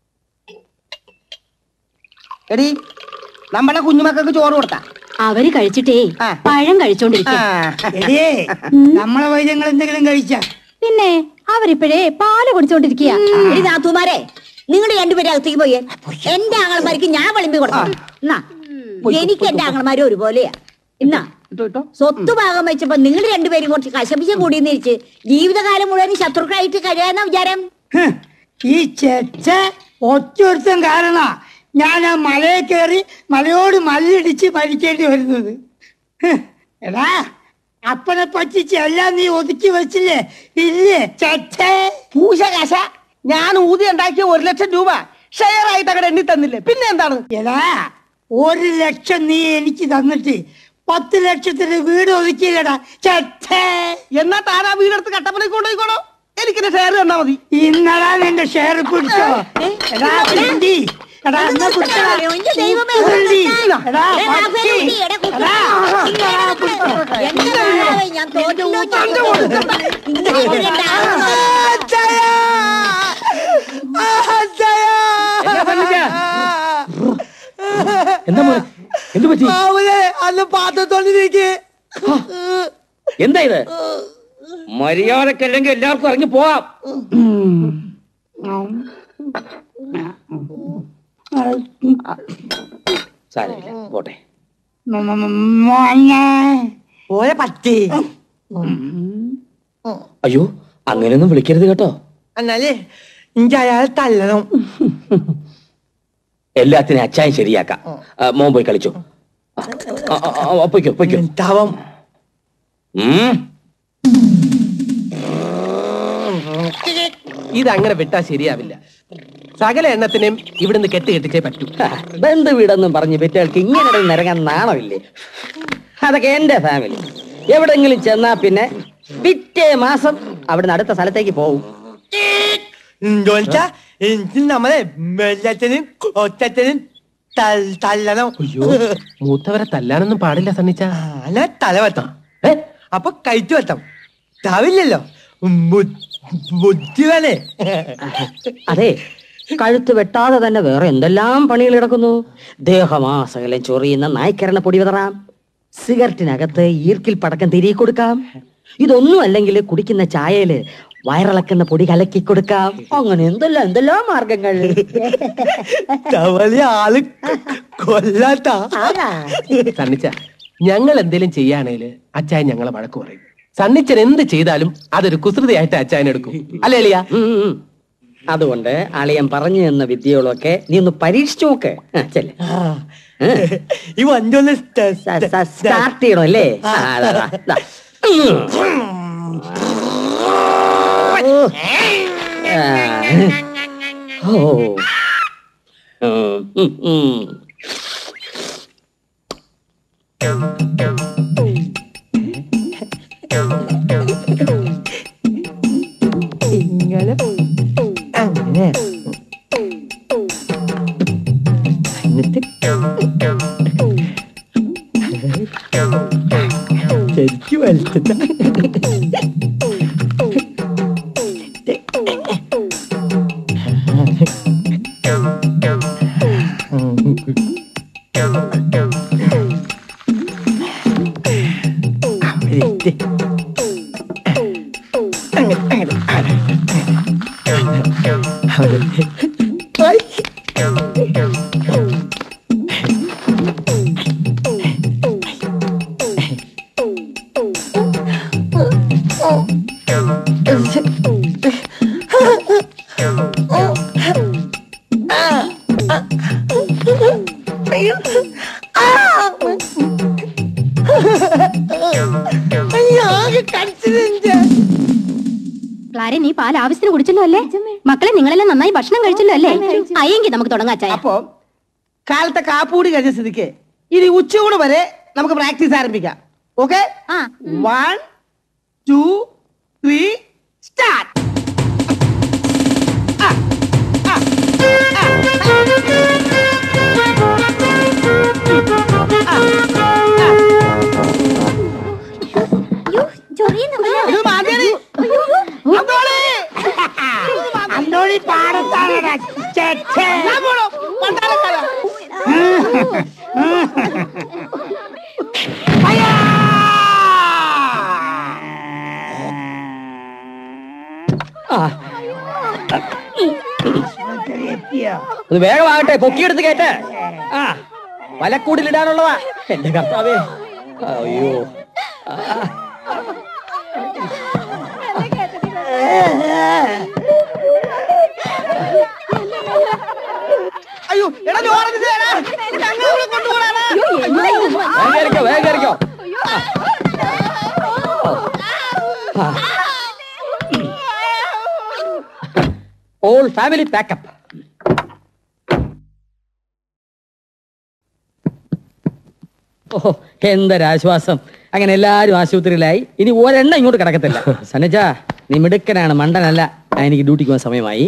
എടി നമ്മളെ കുഞ്ഞുമക്കൾക്ക് ചോറ് കൊടുത്താ അവര് കഴിച്ചിട്ടേ പഴം കഴിച്ചോണ്ടിരിക്കും എടിയേ നമ്മളെ വൈദ്യങ്ങൾ എന്തെങ്കിലും കഴിച്ച പിന്നെ അവരിപ്പോഴേ പാല് കുടിച്ചോണ്ടിരിക്കുക എടി നാത്തുമാരെ നിങ്ങൾ രണ്ടുപേരും അകത്തേക്ക് പോയേ എന്റെ ആങ്ങളമാർക്ക് ഞാൻ വിളമ്പി കൊടുക്കണം എന്നാ എനിക്ക് എന്റെ ആങ്ങളമാരും ഒരുപോലെയാ എന്നാ സ്വത്ത് ഭാഗം വെച്ചപ്പോ നിങ്ങൾ രണ്ടുപേരും കുറച്ച് കശപിശ കൂടിയെന്നിരിച്ച് ജീവിതകാലം മുഴുവൻ ശത്രുക്കളായിട്ട് കഴിയാന്ന വിചാരം ഈ ചെച്ച ഒറ്റൊരുത്തൻ കാരണ ഞാൻ ആ മലയെ കയറി മലയോട് മല്ലിടിച്ച് ഭരിക്കേണ്ടി വരുന്നത് ഹ്, എടാ അപ്പനെ പറ്റിച്ച് എല്ലാം നീ ഒതുക്കി വെച്ചില്ലേ ഇല്ലേ ചെച്ചേ പൂശ കശ ഞാൻ ഊതി ഉണ്ടാക്കിയ ഒരു ലക്ഷം രൂപ ഷെയർ ആയിട്ട് അങ്ങനെ എണ്ണി തന്നില്ലേ പിന്നെ എന്താണ് എടാ ഒരു ലക്ഷം നീ എനിക്ക് തന്നിട്ട് പത്ത് ലക്ഷത്തിന് വീട് ഒതുക്കിയില്ലടാ ചെച്ചേ എന്നാ താനാ വീടെടുത്ത് കട്ടപ്പനയ്ക്ക് കൊണ്ടുപോയിക്കോളോ എനിക്കെന്റെ ഷെയർ തന്നാ മതി ഇന്നടാ നിന്റെ ഷെയർ പിടിച്ചോ എടാ പിണ്ടി എടാ എന്നാ പിടിച്ചടാ എന്റെ ദൈവമേ, പിണ്ടി. എടാ എടാ, പട്ടി. പെരുണ്ടി, എടാ, കുട്ടി. എടാ, ഇന്നടാ പിടിച്ചോ. എന്റെ കർത്താവേ, ഞാൻ തോറ്റല്ലോ, ഞാൻ തോറ്റല്ലോ. ഇങ്ങനെ എന്റെ ആങ്ങളമാരെ- എന്താ മോനെ എന്ത് പറ്റി അന്ന് പാത്രത്തോണ്ടിരിക്കേ എന്താ ഇത് മര്യാദക്കല്ലെങ്കിൽ എല്ലാവർക്കും ഇറങ്ങി പോവാം സാരമില്ല പോട്ടെ മ- മ- മ- മോനെ പോയ പറ്റി അയ്യോ അങ്ങനെയൊന്നും വിളിക്കരുത് കേട്ടോ എന്നാലേ എനിക്ക് അയാളെ തല്ലണം എല്ലാത്തിനും അച്ചായം ശരിയാക്കാം ആ, മോൻ പോയി കളിച്ചു ആ, ആ, ആ, ആ, പൊയ്ക്കോ പൊയ്ക്കോ താവം ഉം. ഇതങ്ങനെ വിട്ടാ ശരിയാവില്ല സകല എണ്ണത്തിനെയും ഇവിടുന്ന് കെട്ട് കെട്ടിച്ചേ പറ്റൂ ബന്ധുവീടെന്നും പറഞ്ഞ് പെറ്റകൾക്ക് ഇങ്ങനെ നിരങ്ങാൻ നാണമില്ലേ അതൊക്കെ എന്റെ ഫാമിലി എവിടെങ്കിലും ചെന്നാ പിന്നെ പിറ്റേ മാസം അവിടുന്ന് അടുത്ത സ്ഥലത്തേക്ക് പോകും ജോലിച്ചാ എനിക്ക് നമ്മളെ വെള്ളത്തിനും ഒറ്റത്തിനും തൽ- തല്ലണം അയ്യോ മൂത്തവരെ തല്ലാനൊന്നും പാടില്ല സണ്ണിച്ച അല്ല തലവട്ടം ഏ അപ്പൊ കയറ്റു വട്ടം താവില്ലല്ലോ ബു- ബുദ്ധി വേണേ അതെ കഴുത്ത് വെട്ടാതെ തന്നെ വേറെ എന്തെല്ലാം പണികൾ കിടക്കുന്നു ദേഹമാസകലം ചൊറിയുന്ന നായ്ക്കരണ പൊടി വിതറാം സിഗരറ്റിനകത്ത് ഈർക്കിൽ പടക്കം തിരികെ കൊടുക്കാം ഇതൊന്നും അല്ലെങ്കിൽ കുടിക്കുന്ന ചായയില് വയറിളക്കുന്ന പൊടി കലക്കി കൊടുക്കാം അങ്ങനെ എന്തെല്ലാം എന്തെല്ലാം മാർഗങ്ങൾ തവളി ആള് കൊല്ലാത്ത സണ്ണിച്ച ഞങ്ങൾ എന്തെങ്കിലും ചെയ്യാണേല് അച്ചായൻ ഞങ്ങളെ വഴക്ക് പറയും സണ്ണിച്ചൻ എന്ത് ചെയ്താലും അതൊരു കുസൃതിയായിട്ട് അച്ചായൻ എടുക്കും അല്ലേ എളിയ ഉം, ഉം. അതുകൊണ്ട് അളിയൻ പറഞ്ഞു തന്ന വിദ്യകളൊക്കെ നീ ഒന്ന് പരീക്ഷിച്ചു നോക്ക് ആ, ചെല്ല്. ഈ വണ്ടി ഒന്ന് സ്റ്റാർട്ട് ചെയ്യണം അല്ലേ ആ, അതാ, അതാ, ദാ. ആ. ഓ ഉം, ഉം, ഉം. ഇങ്ങനെ അങ്ങനെ എന്നിട്ട് ശരിക്കും വലിച്ചിട്ട ക്ലാരെ നീ പാൽ ആവശ്യത്തിന് കുടിച്ചല്ലോ അല്ലേ മക്കളെ നിങ്ങളെല്ലാം നന്നായി ഭക്ഷണം കഴിച്ചല്ലോ അല്ലേ അയ്യെങ്കിൽ നമുക്ക് തുടങ്ങാം ചായ അപ്പോ കാലത്തെ കാപ്പൂടി കഴിഞ്ഞ സ്ഥിതിക്ക് ഇനി ഉച്ചയൂട് വരെ നമുക്ക് പ്രാക്ടീസ് ആരംഭിക്കാം okay one two three start Antony പാടത്താണടാ ചെച്ചേ. അത് വേഗമാകട്ടെ പൊക്കിയെടുത്ത് കേട്ട് ആ വലക്കൂടിലിടാനുള്ളതാ എന്റെ കർത്താവേ അയ്യോ ആ. അയ്യോ എടാ ചോറത് ഞങ്ങൾ കൊണ്ടുപോകാനാ വേഗം കയറിക്കോ വേഗം കയറിക്കോ ഓൾ ഫാമിലി പാക്കപ്പ് ഓഹോ എന്തൊരാശ്വാസം അങ്ങനെ എല്ലാരും ആശുപത്രിയിലായി ഇനി ഒരെണ്ണം ഇങ്ങോട്ട് കിടക്കത്തില്ല സനജ നീ മിടുക്കനാണ് മണ്ടനല്ല ആ, എനിക്ക് ഡ്യൂട്ടിക്ക് പോകാൻ സമയമായി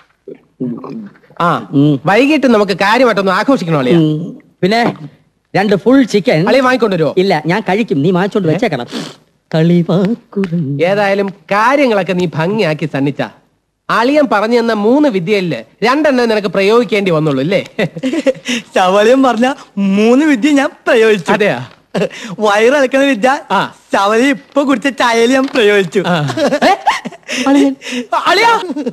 ആ വൈകിട്ട് നമുക്ക് കാര്യമായിട്ടൊന്ന് ആഘോഷിക്കണോ അളിയ ഉം. പിന്നെ രണ്ട് ഫുൾ ചിക്കൻ അളിയ വാങ്ങിക്കൊണ്ടുവരുമോ ഇല്ല ഞാൻ കഴിക്കും നീ വാങ്ങിച്ചോണ്ട് വെച്ചേക്കണം കളിവാക്കുറ ഏതായാലും കാര്യങ്ങളൊക്കെ നീ ഭംഗിയാക്കി സണ്ണിച്ച അളിയൻ പറഞ്ഞു തന്ന മൂന്ന് വിദ്യയില് രണ്ടെണ്ണം നിനക്ക് പ്രയോഗിക്കേണ്ടി വന്നുള്ളൂ അല്ലേ ശവലയം പറഞ്ഞ മൂന്ന് വിദ്യ ഞാൻ പ്രയോഗിച്ചു അതെയാ വയറിളക്കുന്ന വിദ്യ ശവലി ഇപ്പൊ കുടിച്ച ചായയിൽ ഞാൻ പ്രയോഗിച്ചു അളിയാ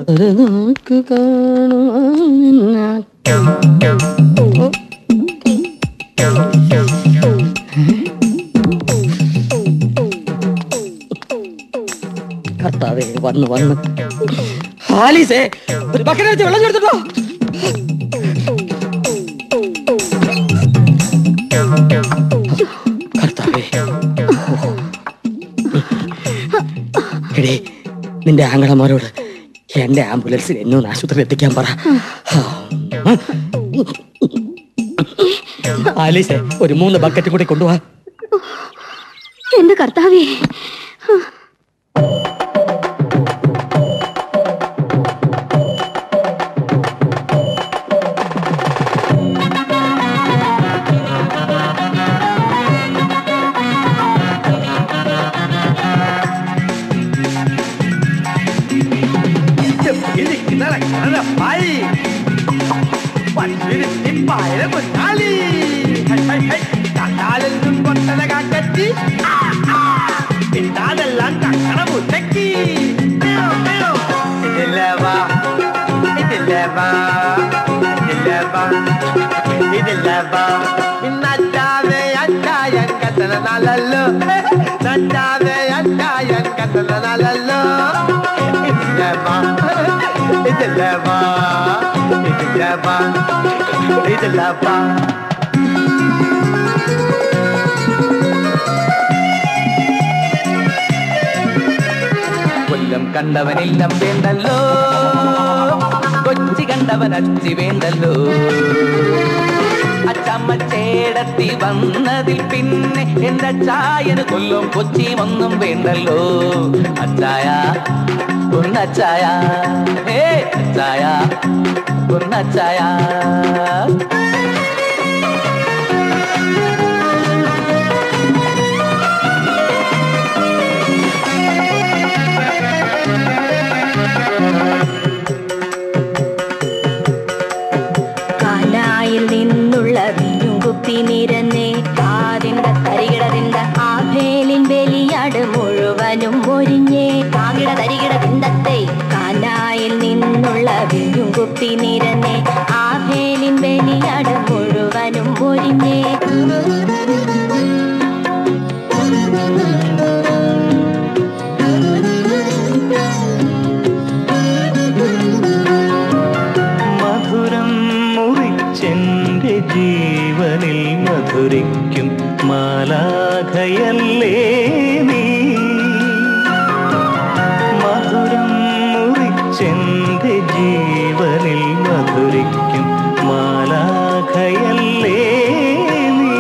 കർത്താവേ വന്ന് വന്ന് ഹാലിസേ ഒരു ബക്കറ്റ് വെച്ച് വെള്ളം ചേർത്തിട്ടോ എടേ നിന്റെ ആങ്ങളമാരോട് എന്റെ ആംബുലൻസിൽ എന്നെ ഒന്ന് ആശുപത്രിയിൽ എത്തിക്കാൻ പറ ആലീസെ ഒരു മൂന്ന് ബക്കറ്റ് കൂടി കൊണ്ടുപോവാ എന്റെ കർത്താവേ കണ്ടാലെന്നും കൊട്ടല കാക്കത്തി ഇട്ടാതെല്ലാം കക്കണ മുട്ടക്കി ഇതില്ലവാ ഇതില്ലവാ ഇതില്ലവാ ഇതില്ലവാ നച്ചാതെ അച്ചായൻ കത്തന നല്ലല്ലോ നച്ചാതെ അച്ചായൻ കത്തന നല്ലല്ലോ ഇതില്ലവാ ഇതില്ലവാ ഇതില്ലവാ ഇതില്ലവാ കൊല്ലം കണ്ടവനില്ലം വേണ്ടല്ലോ കൊച്ചി കണ്ടവൻ അച്ചി വേണ്ടല്ലോ അച്ചമ്മ ചേടത്തി വന്നതിൽ പിന്നെ എന്റെ അച്ചായന് കൊല്ലം കൊച്ചിയും ഒന്നും വേണ്ടല്ലോ അച്ചായ ഒന്നച്ചായ ഹേ അച്ചായ ഒന്നച്ചായ കാനായിൽ നിന്നുള്ള വിഞ്ഞുകുപ്പി നിരന്നേ കാതിണ്ട തരികിടതിണ്ട ആഭേലിൻ ബലിയാട് മുഴുവനും ഒരിഞ്ഞേ കാകിട തരികിട തിണ്ടത്തെ കാനായിൽ നിന്നുള്ള വിഞ്ഞുകുപ്പി നിരന്നേ ആഭേലിൻ ബലിയാട് മുഴുവനും ഒരിഞ്ഞേ മധുരം മുറിച്ചെന്റെ ജീവനിൽ മധുരിക്കും മാലാഖയല്ലേ നീ മധുരം മുറിച്ചെന്റെ ജീവനിൽ മധുരിക്കും മാലാഖയല്ലേ നീ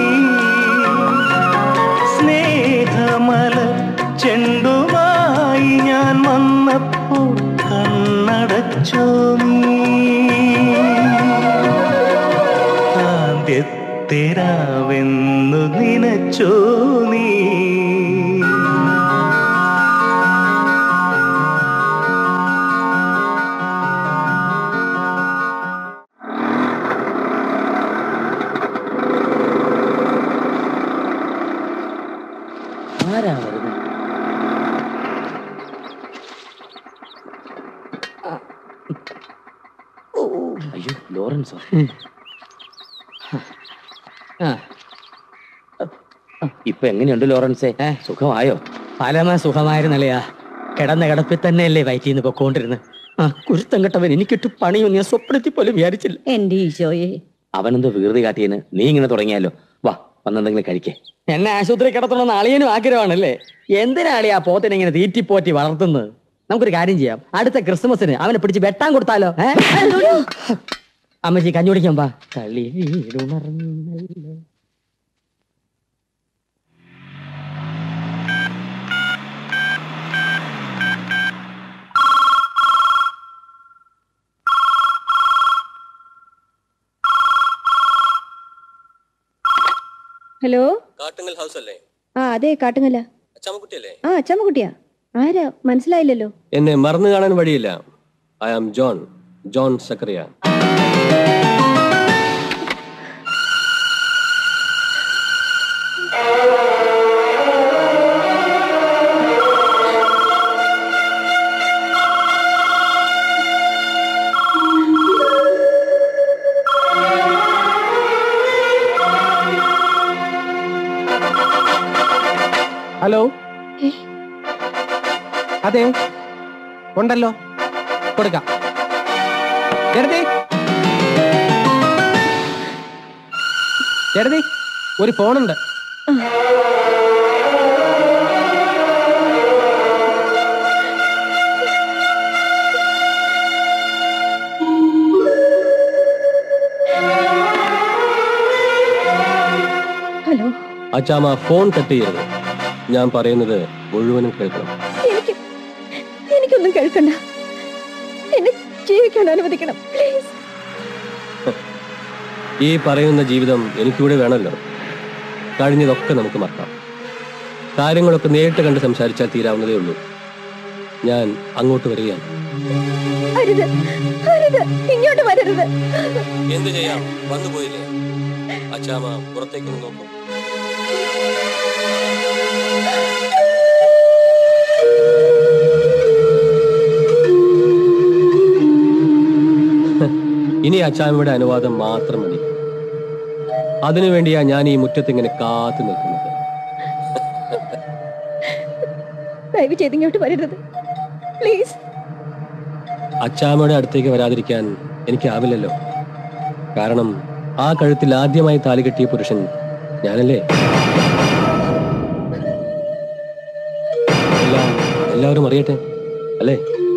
സ്നേഹമല ചെണ്ടുമായി ഞാൻ വന്നപ്പോൾ കണ്ണടച്ചോ നീ ആദ്യത്തേരാവെന്നു നിനച്ചോ നീ ആരാ വരുന്നത് അയ്യോ ലോറൻസോ ഇപ്പൊ എങ്ങനെയുണ്ട് ലോറൻസേ സുഖമായോ പരമ സുഖമായിരുന്നല്ലയാ കിടന്ന കിടപ്പിൽ തന്നെയല്ലേ വയറ്റിന്ന് പൊക്കോണ്ടിരുന്ന് ആ കുരുത്തം കെട്ടവൻ എനിക്കിട്ട് പണിയൊന്നും ഞാൻ സ്വപ്നത്തിൽ പോലും വിചാരിച്ചില്ല എന്റെ ഈശോയെ അവനെന്തോ വികൃതി കാട്ടിയെന്ന് നീ ഇങ്ങനെ തുടങ്ങിയാലോ വാ വന്നെന്തെങ്കിലും കഴിക്കേ എന്നെ ആശുപത്രി കിടത്തണമെന്ന് അളിയനും ആഗ്രഹമാണല്ലേ എന്തിനാളി ആ പോത്തിനെ ഇങ്ങനെ തീറ്റിപ്പോറ്റി വളർത്തുന്നത് നമുക്കൊരു കാര്യം ചെയ്യാം അടുത്ത ക്രിസ്മസിന് അവനെ പിടിച്ച് വെട്ടാൻ കൊടുത്താലോ ഏ? അമ്മച്ചി കഞ്ഞി കുടിക്കാൻ പാ കളി വീടുണർന്നല്ലോ. ഹലോ കാട്ടുങ്ങൽ ഹൗസ് അല്ലേ ആ അതെ കാട്ടുങ്ങല്ല അച്ചാമക്കുട്ടിയല്ലേ ആ അച്ചമ്മക്കുട്ടിയാ ആരാ മനസ്സിലായില്ലല്ലോ എന്നെ മറന്നു കാണാൻ വഴിയില്ല I am John John Zachariah hello അതെ ഉണ്ടല്ലോ കൊടുക്കാം ജനതി ജനതി ഒരു ഫോണുണ്ട് അച്ചാമ്മ ഫോൺ കട്ട് ചെയ്യരുത് ഞാൻ പറയുന്നത് മുഴുവനും കേൾക്കണം എനിക്ക് എനിക്കൊന്നും കേൾക്കണ്ട എന്നെ ജീവിക്കാൻ അനുവദിക്കണം പ്ലീസ് ഈ പറയുന്ന ജീവിതം എനിക്കൂടെ വേണമല്ലോ കഴിഞ്ഞതൊക്കെ നമുക്ക് മറക്കാം കാര്യങ്ങളൊക്കെ നേരിട്ട് കണ്ട് സംസാരിച്ചാൽ തീരാവുന്നതേ ഉള്ളൂ ഞാൻ അങ്ങോട്ട് വരികയാണ് അരുത് അരുത് ഇങ്ങോട്ട് വരരുത് എന്ത് ചെയ്യാം വന്നു പോയില്ലേ അച്ചാമ്മ പുറത്തേക്കൊന്ന് നോക്കും ഇനി അച്ചാമ്മയുടെ അനുവാദം മാത്രം മതി അതിനുവേണ്ടിയാ ഞാൻ ഈ മുറ്റത്ത് ഇങ്ങനെ കാത്തു നിൽക്കുന്നത് ദയവ് ചെയ്ത് ഇങ്ങോട്ട് വരരുത് പ്ലീസ് അച്ചാമ്മയുടെ അടുത്തേക്ക് വരാതിരിക്കാൻ എനിക്കാവില്ലല്ലോ കാരണം ആ കഴുത്തിൽ ആദ്യമായി താലി കെട്ടിയ പുരുഷൻ ഞാനല്ലേ എല്ലാം എല്ലാവരും അറിയട്ടെ അല്ലേ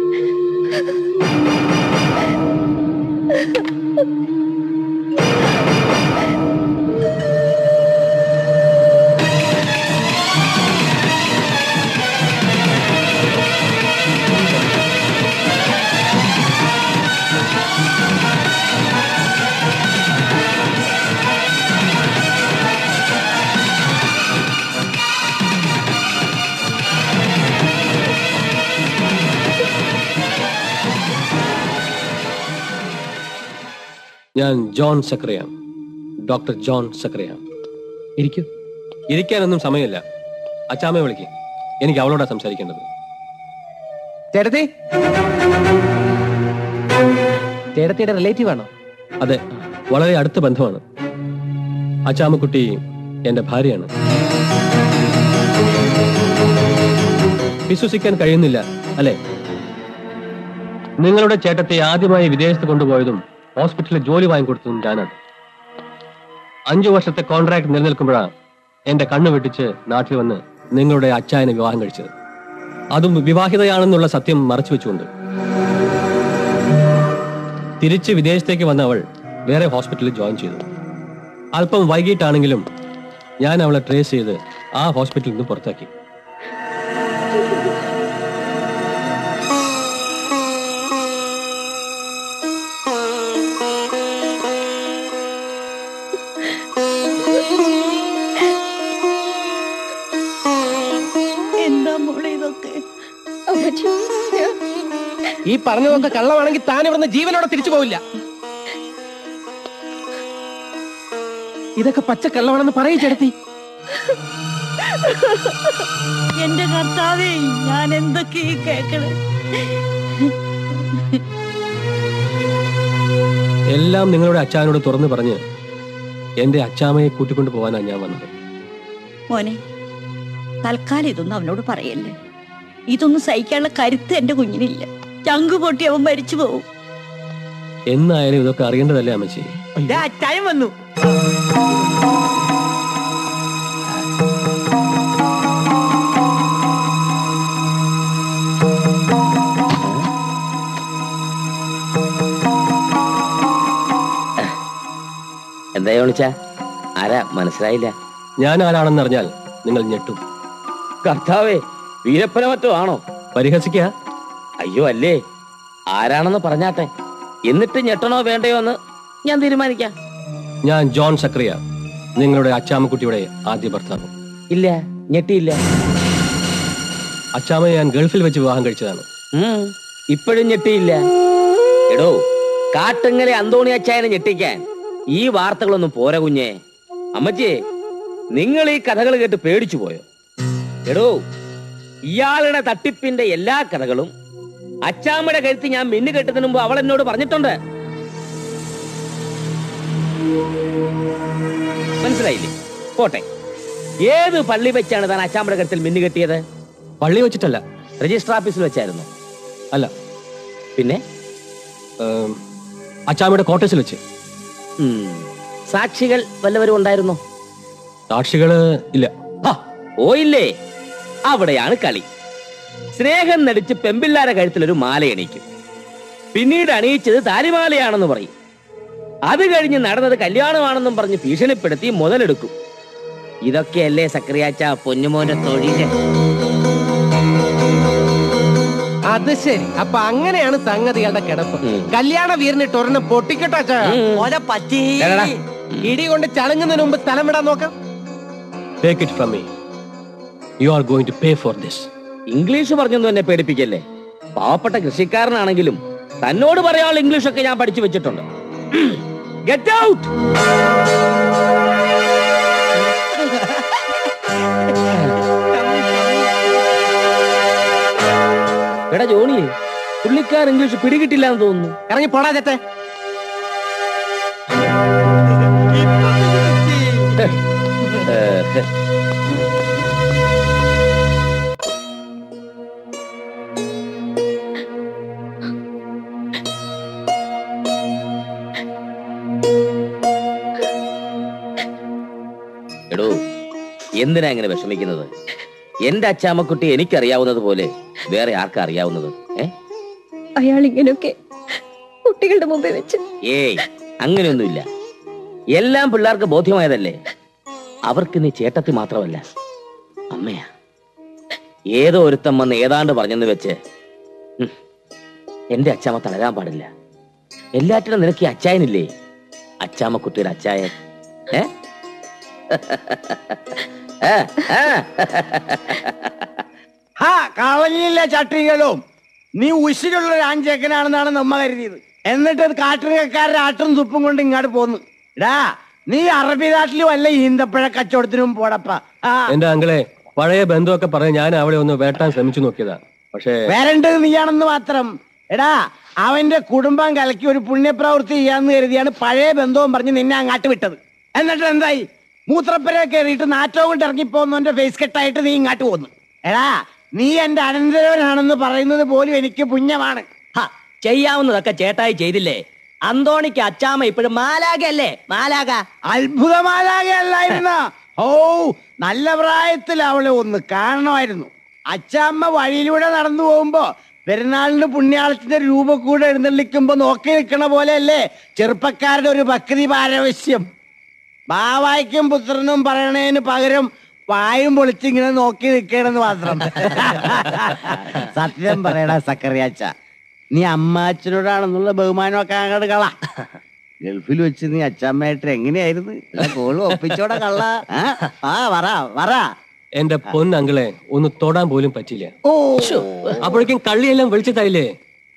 ഞാൻ John Zachariah doctor John Zachariah ഇരിക്കൂ ഇരിക്കാനൊന്നും സമയമില്ല അച്ചാമ്മയെ വിളിക്കും എനിക്ക് അവളോടാ സംസാരിക്കേണ്ടത് ചേട്ടത്തി ചേട്ടത്തിയുടെ റിലേറ്റീവ് ആണോ അതെ വളരെ അടുത്ത ബന്ധമാണ് അച്ചാമ്മക്കുട്ടി എന്റെ ഭാര്യയാണ് വിശ്വസിക്കാൻ കഴിയുന്നില്ല അല്ലെ നിങ്ങളുടെ ചേട്ടത്തെ ആദ്യമായി വിദേശത്ത് കൊണ്ടുപോയതും ഹോസ്പിറ്റലിൽ ജോലി വാങ്ങിക്കൊടുത്തതും ഞാനാണ് അഞ്ചു വർഷത്തെ കോൺട്രാക്ട് നിലനിൽക്കുമ്പോഴാണ് എന്റെ കണ്ണു വെട്ടിച്ച് നാട്ടിൽ വന്ന് നിങ്ങളുടെ അച്ചായനെ വിവാഹം കഴിച്ചത് അതും വിവാഹിതയാണെന്നുള്ള സത്യം മറച്ചു വെച്ചുകൊണ്ട് തിരിച്ച് വിദേശത്തേക്ക് വന്ന അവൾ വേറെ ഹോസ്പിറ്റലിൽ ജോയിൻ ചെയ്തു അല്പം വൈകിട്ടാണെങ്കിലും ഞാൻ അവളെ ട്രേസ് ചെയ്ത് ആ ഹോസ്പിറ്റലിൽ നിന്ന് പുറത്താക്കി എന്താ മോളെ ഇതൊക്കെ ഈ പറഞ്ഞതൊക്കെ കള്ളമാണെങ്കിൽ താൻ ഇവിടുന്ന് ജീവനോടെ തിരിച്ചു പോവില്ല ഇതൊക്കെ പച്ച കള്ളമാണെന്ന് പറയും ചേട്ടത്തി എന്റെ കർത്താവേ ഞാൻ എന്തൊക്കെ ഈ കേക്കണേ എല്ലാം നിങ്ങളുടെ അച്ചാനോട് തുറന്നു പറഞ്ഞ് എന്റെ അച്ചാമ്മയെ കൂട്ടിക്കൊണ്ടു പോകാനാണ് ഞാൻ വന്നത് മോനെ തൽക്കാലം ഇതൊന്നും അവനോട് പറയല്ലേ ഇതൊന്നും സഹിക്കാനുള്ള കരുത്ത് എന്റെ കുഞ്ഞിനില്ല ചങ്ക് പൊട്ടി അവൻ മരിച്ചു പോവും എന്നായാലും ഇതൊക്കെ അറിയേണ്ടതല്ലേ അമ്മച്ചി ടൈം വന്നു എന്താ യോണിച്ച ആരാ മനസ്സിലായില്ല ഞാൻ ആരാണെന്ന് അറിഞ്ഞാൽ നിങ്ങൾ ഞെട്ടും കർത്താവേ വീരപ്പന മറ്റോ ആണോ പരിഹസിക്ക അയ്യോ അല്ലേ ആരാണെന്ന് പറഞ്ഞാട്ടെ എന്നിട്ട് ഞെട്ടണോ വേണ്ടയോ എന്ന് ഞാൻ തീരുമാനിക്കാം ഞാൻ ജോൺ സക്രിയ നിങ്ങളുടെ അച്ചാമ്മക്കുട്ടിയുടെ ആദ്യ ഭർത്താവ് ഇല്ല ഞെട്ടിയില്ല അച്ചാമ്മയെ ഞാൻ ഗൾഫിൽ വെച്ച് വിവാഹം കഴിച്ചതാണ് ഉം, ഇപ്പോഴും ഞെട്ടിയില്ല എടോ കാട്ടുങ്ങലെ അന്തോണി അച്ചായനെ ഞെട്ടിക്കാൻ ഈ വാർത്തകളൊന്നും പോരാ കുഞ്ഞേ അമ്മച്ചേ നിങ്ങൾ ഈ കഥകൾ കേട്ട് പേടിച്ചു പോയോ എടോ ഇയാളുടെ തട്ടിപ്പിന്റെ എല്ലാ കഥകളും അച്ചാമ്മയുടെ കരുത്ത് ഞാൻ മിന്നു കെട്ടുന്നതിന് മുമ്പ് അവൾ എന്നോട് പറഞ്ഞിട്ടുണ്ട് മനസ്സിലായില്ലേ പോട്ടെ ഏത് പള്ളി വെച്ചാണ് താൻ അച്ചാമ്മയുടെ കരുത്തിൽ മിന്നു കെട്ടിയത് പള്ളി വെച്ചിട്ടല്ല രജിസ്റ്റർ ഓഫീസിൽ വെച്ചായിരുന്നു അല്ല പിന്നെ ഏം, അച്ചാമ്മയുടെ ക്വാർട്ടേഴ്സിൽ വെച്ച് ഉം. സാക്ഷികൾ വല്ലവരും ഉണ്ടായിരുന്നോ സാക്ഷികള് ഇല്ല ഓ ഇല്ലേ അവിടെയാണ് കളി സ്നേഹം നടിച്ച് പെമ്പില്ലാര കഴുത്തിൽ ഒരു മാല അണിയിക്കും പിന്നീട് അണിയിച്ചത് താലിമാലയാണെന്ന് പറയും അത് കഴിഞ്ഞ് നടന്നത് കല്യാണമാണെന്നും പറഞ്ഞ് ഭീഷണിപ്പെടുത്തി മുതലെടുക്കും ഇതൊക്കെയല്ലേ സക്രിയാച്ച പൊന്നുമോന്റെ തൊഴില് അത് ശരി അപ്പൊ അങ്ങനെയാണ് സംഗതികളുടെ കിടപ്പ് കല്യാണ വീരനിട്ട് ഒരെണ്ണം പൊട്ടിക്കട്ടോ അച്ഛാ. ഓനെ പറ്റി എടാ, ഇടി കൊണ്ട് ചളങ്ങുന്നതിന് മുമ്പ് സ്ഥലം വിടാൻ നോക്കാം take it from me you are going to pay for this English പറഞ്ഞൊന്നും എന്നെ പേടിപ്പിക്കല്ലേ പാവപ്പെട്ട കൃഷിക്കാരനാണെങ്കിലും തന്നോട് പറയാനുള്ള ഇംഗ്ലീഷ് ഒക്കെ ഞാൻ പഠിച്ചു വെച്ചിട്ടുണ്ട് ഗെറ്റ് ഔട്ട് എടാ ജോണി പുള്ളിക്കാർ ഇംഗ്ലീഷ് പിടികിട്ടില്ല എന്ന് തോന്നുന്നു ഇറങ്ങി പോടാ ചേട്ടെ എടോ എന്തിനാ ഇങ്ങനെ വിഷമിക്കുന്നത് എന്റെ അച്ചാമ്മക്കുട്ടി എനിക്കറിയാവുന്നത് പോലെ വേറെ ആർക്കാ അറിയാവുന്നത് ഏ അയാൾ ഇങ്ങനെയൊക്കെ കുട്ടികളുടെ മുമ്പിൽ വെച്ച് ഏയ് അങ്ങനെയൊന്നുമില്ല എല്ലാം പിള്ളേർക്ക് ബോധ്യമായതല്ലേ അവർക്ക് നീ ചേട്ടത്തി മാത്രമല്ല അമ്മയാ ഏതോ ഒരുത്തം വന്ന് ഏതാണ്ട് പറഞ്ഞെന്ന് വെച്ച് ഉം, എന്റെ അച്ചാമ്മ തളരാൻ പാടില്ല എല്ലാറ്റിനും നിനക്ക് ഈ അച്ചായനില്ലേ അച്ചാമ്മ കുട്ടിയുടെ അച്ചായൻ ഏ ഏ, ഏ. ഹാ കളഞ്ഞില്ല ചട്ടികളും നീ ഉശിരുള്ള ഒരു ആഞ്ചേക്കനാണെന്നാണ് നമ്മ കരുതിയത് എന്നിട്ട് അത് കാട്ടുകാരുടെ ആട്ടും തുപ്പും കൊണ്ട് ഇങ്ങോട്ട് പോന്നു ഡാ നീ അറബി നാട്ടിൽ വല്ല ഈന്തപ്പഴ കച്ചവടത്തിനും പോടപ്പ ആ എന്റെ അങ്കിളെ പഴയ ബന്ധമൊക്കെ പറഞ്ഞ് ഞാൻ അവളെ ഒന്ന് വേട്ടാൻ ശ്രമിച്ചു നോക്കിയതാ പക്ഷേ വരണ്ടത് നീയാണെന്ന് മാത്രം എടാ അവന്റെ കുടുംബം കലക്കി ഒരു പുണ്യപ്രവൃത്തി ചെയ്യാന്ന് കരുതിയാണ് പഴയ ബന്ധവും പറഞ്ഞ് നിന്നെ അങ്ങാട്ട് വിട്ടത് എന്നിട്ട് എന്തായി മൂത്രപ്പുര കയറിയിട്ട് നാറ്റവും കൊണ്ട് ഇറങ്ങിപ്പോന്നവന്റെ ഫേസ് കെട്ടായിട്ട് നീ ഇങ്ങാട്ട് പോന്നു എടാ നീ എന്റെ അനന്തരവനാണെന്ന് പറയുന്നത് പോലും എനിക്ക് പുണ്യമാണ് ഹ, ചെയ്യാവുന്നതൊക്കെ ചേട്ടായി ചെയ്തില്ലേ അന്തോണിക്ക് അച്ചാമ്മ ഇപ്പോഴും മാലാകല്ലേ മാലാക അത്ഭുതമാലാകെയല്ലായിരുന്ന ഓ നല്ല പ്രായത്തിൽ അവളെ ഒന്ന് കാണണമായിരുന്നു അച്ചാമ്മ വഴിയിലൂടെ നടന്നു പോകുമ്പോ പെരുന്നാളിന് പുണ്യാളത്തിന്റെ രൂപ കൂടെ എഴുന്നള്ളിക്കുമ്പോ നോക്കി നിൽക്കണ പോലെയല്ലേ ചെറുപ്പക്കാരുടെ ഒരു ഭക്തി പാരവശ്യം ബാവായ്ക്കും പുത്രനും പറയണതിന് പകരം വായും പൊളിച്ചിങ്ങനെ നോക്കി നിൽക്കണെന്ന് മാത്രം സത്യം പറയടാ സക്കറിയാച്ച നീ അമ്മാച്ചനോടാണെന്നുള്ള ബഹുമാനമൊക്കെ അങ്ങോട്ട് കള ഗൾഫിൽ വെച്ച് നീ അച്ഛമ്മയായിട്ട് എങ്ങനെയായിരുന്നു ഇല്ല, കോള് ഒപ്പിച്ചോടെ കള്ള ആ? ആ പറ പറ എന്റെ പൊന്നങ്കിളെ ഒന്ന് തൊടാൻ പോലും പറ്റില്ല ഓ അപ്പോഴേക്കും കള്ളിയെല്ലാം വിളിച്ചു തരില്ലേ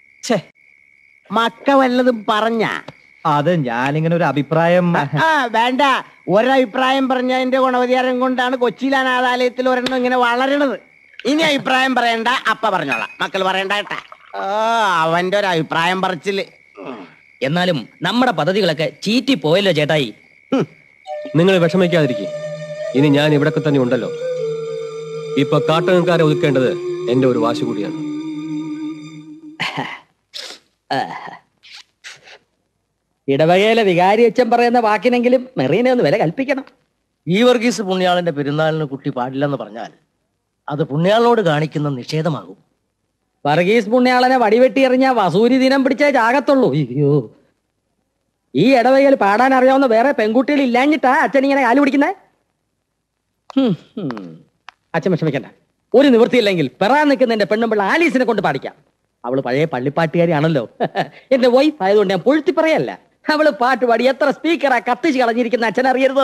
മക്ക വല്ലതും പറഞ്ഞ അത് ഞാനിങ്ങനെ ഒരു അഭിപ്രായം ആ വേണ്ട ഒരഭിപ്രായം പറഞ്ഞതിന്റെ ഗുണവധികാരം കൊണ്ടാണ് കൊച്ചിയിൽ അനാഥാലയത്തിൽ ഒരെണ്ണം ഇങ്ങനെ വളരണത് ഇനി അഭിപ്രായം പറയണ്ട അപ്പ പറഞ്ഞോളാം മക്കൾ പറയണ്ട കേട്ടാ ആ അവന്റെ ഒരു അഭിപ്രായം പറച്ചില് എന്നാലും നമ്മുടെ പദ്ധതികളൊക്കെ ചീറ്റി പോയല്ലോ ചേട്ടായി നിങ്ങൾ വിഷമിക്കാതിരിക്കും ഇനി ഞാൻ ഇവിടൊക്കെ തന്നെ ഉണ്ടല്ലോ ഇപ്പൊ കാട്ടകക്കാരെ ഒതുക്കേണ്ടത് എന്റെ ഒരു വാശി കൂടിയാണ് ഇടവകയിലെ വികാരി അച്ഛൻ പറയുന്ന വാക്കിനെങ്കിലും മെറീനെ ഒന്ന് വില കൽപ്പിക്കണം ഈ വർഗീസ് പുണ്യാളന്റെ പെരുന്നാളിന് കുട്ടി പാടില്ലെന്ന് പറഞ്ഞാൽ അത് പുണ്യാളോട് കാണിക്കുന്ന നിഷേധമാകും വർഗീസ് പുണ്യാളനെ വടിവെട്ടി എറിഞ്ഞ വസൂരി ദിനം പിടിച്ചേ ചാകത്തുള്ളൂ അയ്യോ ഈ ഇടവകയിൽ പാടാൻ അറിയാവുന്ന വേറെ പെൺകുട്ടികൾ ഇല്ലാഞ്ഞിട്ടാ അച്ഛൻ ഇങ്ങനെ കാലു പിടിക്കുന്നേ അച്ഛൻ വിഷമിക്കണ്ട ഒരു നിവൃത്തിയില്ലെങ്കിൽ പെറാൻ നിൽക്കുന്ന എന്റെ പെണ്ണുമ്പിള്ള ആലീസിനെ കൊണ്ട് പാടിക്കാം അവള് പഴയ പള്ളിപ്പാട്ടുകാരിയാണല്ലോ എന്റെ വൈഫ് ആയതുകൊണ്ട് ഞാൻ പൊഴുത്തി പറയല്ല അവള് പാട്ട് പാടി എത്ര സ്പീക്കറാ കത്തിച്ച് കളഞ്ഞിരിക്കുന്ന അച്ഛൻ അറിയരുതോ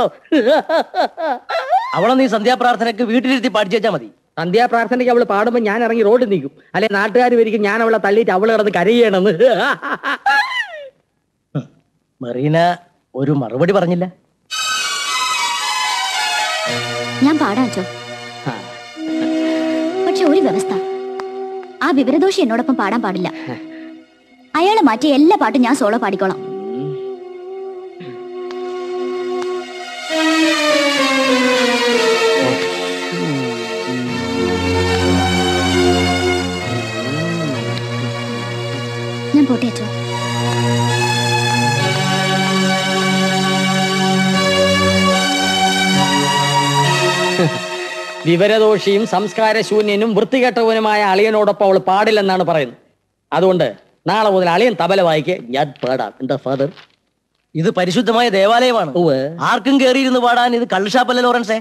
അവളെ നീ സന്ധ്യാപ്രാർത്ഥനയ്ക്ക് വീട്ടിലിരുത്തി പഠിച്ചു വെച്ചാൽ മതി സന്ധ്യാപ്രാർത്ഥനയ്ക്ക് അവള് പാടുമ്പോ ഞാൻ ഇറങ്ങി റോഡിൽ നീക്കും അല്ലെ നാട്ടുകാർ വരിക്കും ഞാൻ അവളെ തള്ളിയിട്ട് അവള് കിടന്ന് കരയണമെന്ന് മെറീന ഒരു മറുപടി പറഞ്ഞില്ല ഞാൻ പാടാം അച്ചോ പക്ഷെ ഒരു വ്യവസ്ഥ ആ വിവരദോഷി എന്നോടൊപ്പം പാടാൻ പാടില്ല അയാളെ മാറ്റി എല്ലാ പാട്ടും ഞാൻ സോളോ പാടിക്കോളാം ഞാൻ പോട്ടെ അച്ചോ വിവരദോഷിയും സംസ്കാരശൂന്യനും വൃത്തികെട്ടവനുമായ അളിയനോടൊപ്പം അവൾ പാടില്ലെന്നാണ് പറയുന്നത് അതുകൊണ്ട് നാളെ മുതൽ അളിയൻ തബല വായിക്ക് ഞാൻ പാടാം എന്താ ഫാദർ ഇത് പരിശുദ്ധമായ ദേവാലയമാണ് ആർക്കും കയറിയിരുന്ന് പാടാൻ ഇത് കള്ളുഷാപ്പല്ല ലോറൻസേ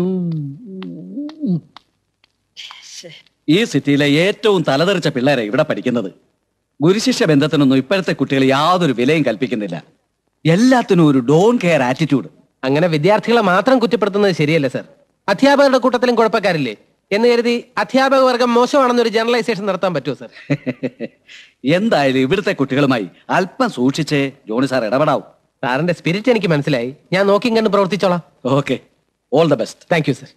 ഈ സിറ്റിയിലെ ഏറ്റവും തലതെറിച്ച പിള്ളേരെ ഇവിടെ പഠിക്കുന്നത് ഗുരുശിഷ്യ ബന്ധത്തിനൊന്നും ഇപ്പോഴത്തെ കുട്ടികൾ യാതൊരു വിലയും കൽപ്പിക്കുന്നില്ല എല്ലാത്തിനും ഒരു ഡോൺ കെയർ ആറ്റിറ്റ്യൂഡ് അങ്ങനെ വിദ്യാർത്ഥികളെ മാത്രം കുറ്റപ്പെടുത്തുന്നത് ശരിയല്ല സർ അധ്യാപകരുടെ കൂട്ടത്തിലും കുഴപ്പക്കാരില്ലേ എന്ന് കരുതി അധ്യാപക വർഗം മോശമാണെന്നൊരു ജനറലൈസേഷൻ നടത്താൻ പറ്റുമോ സർ എന്തായാലും ഇവിടുത്തെ കുട്ടികളുമായി അല്പം സൂക്ഷിച്ചേ ജോണി സാർ ഇടപെടാവും സാറിന്റെ സ്പിരിറ്റ് എനിക്ക് മനസ്സിലായി ഞാൻ നോക്കി കണ്ട് പ്രവർത്തിച്ചോളാം okay all the best thank you sir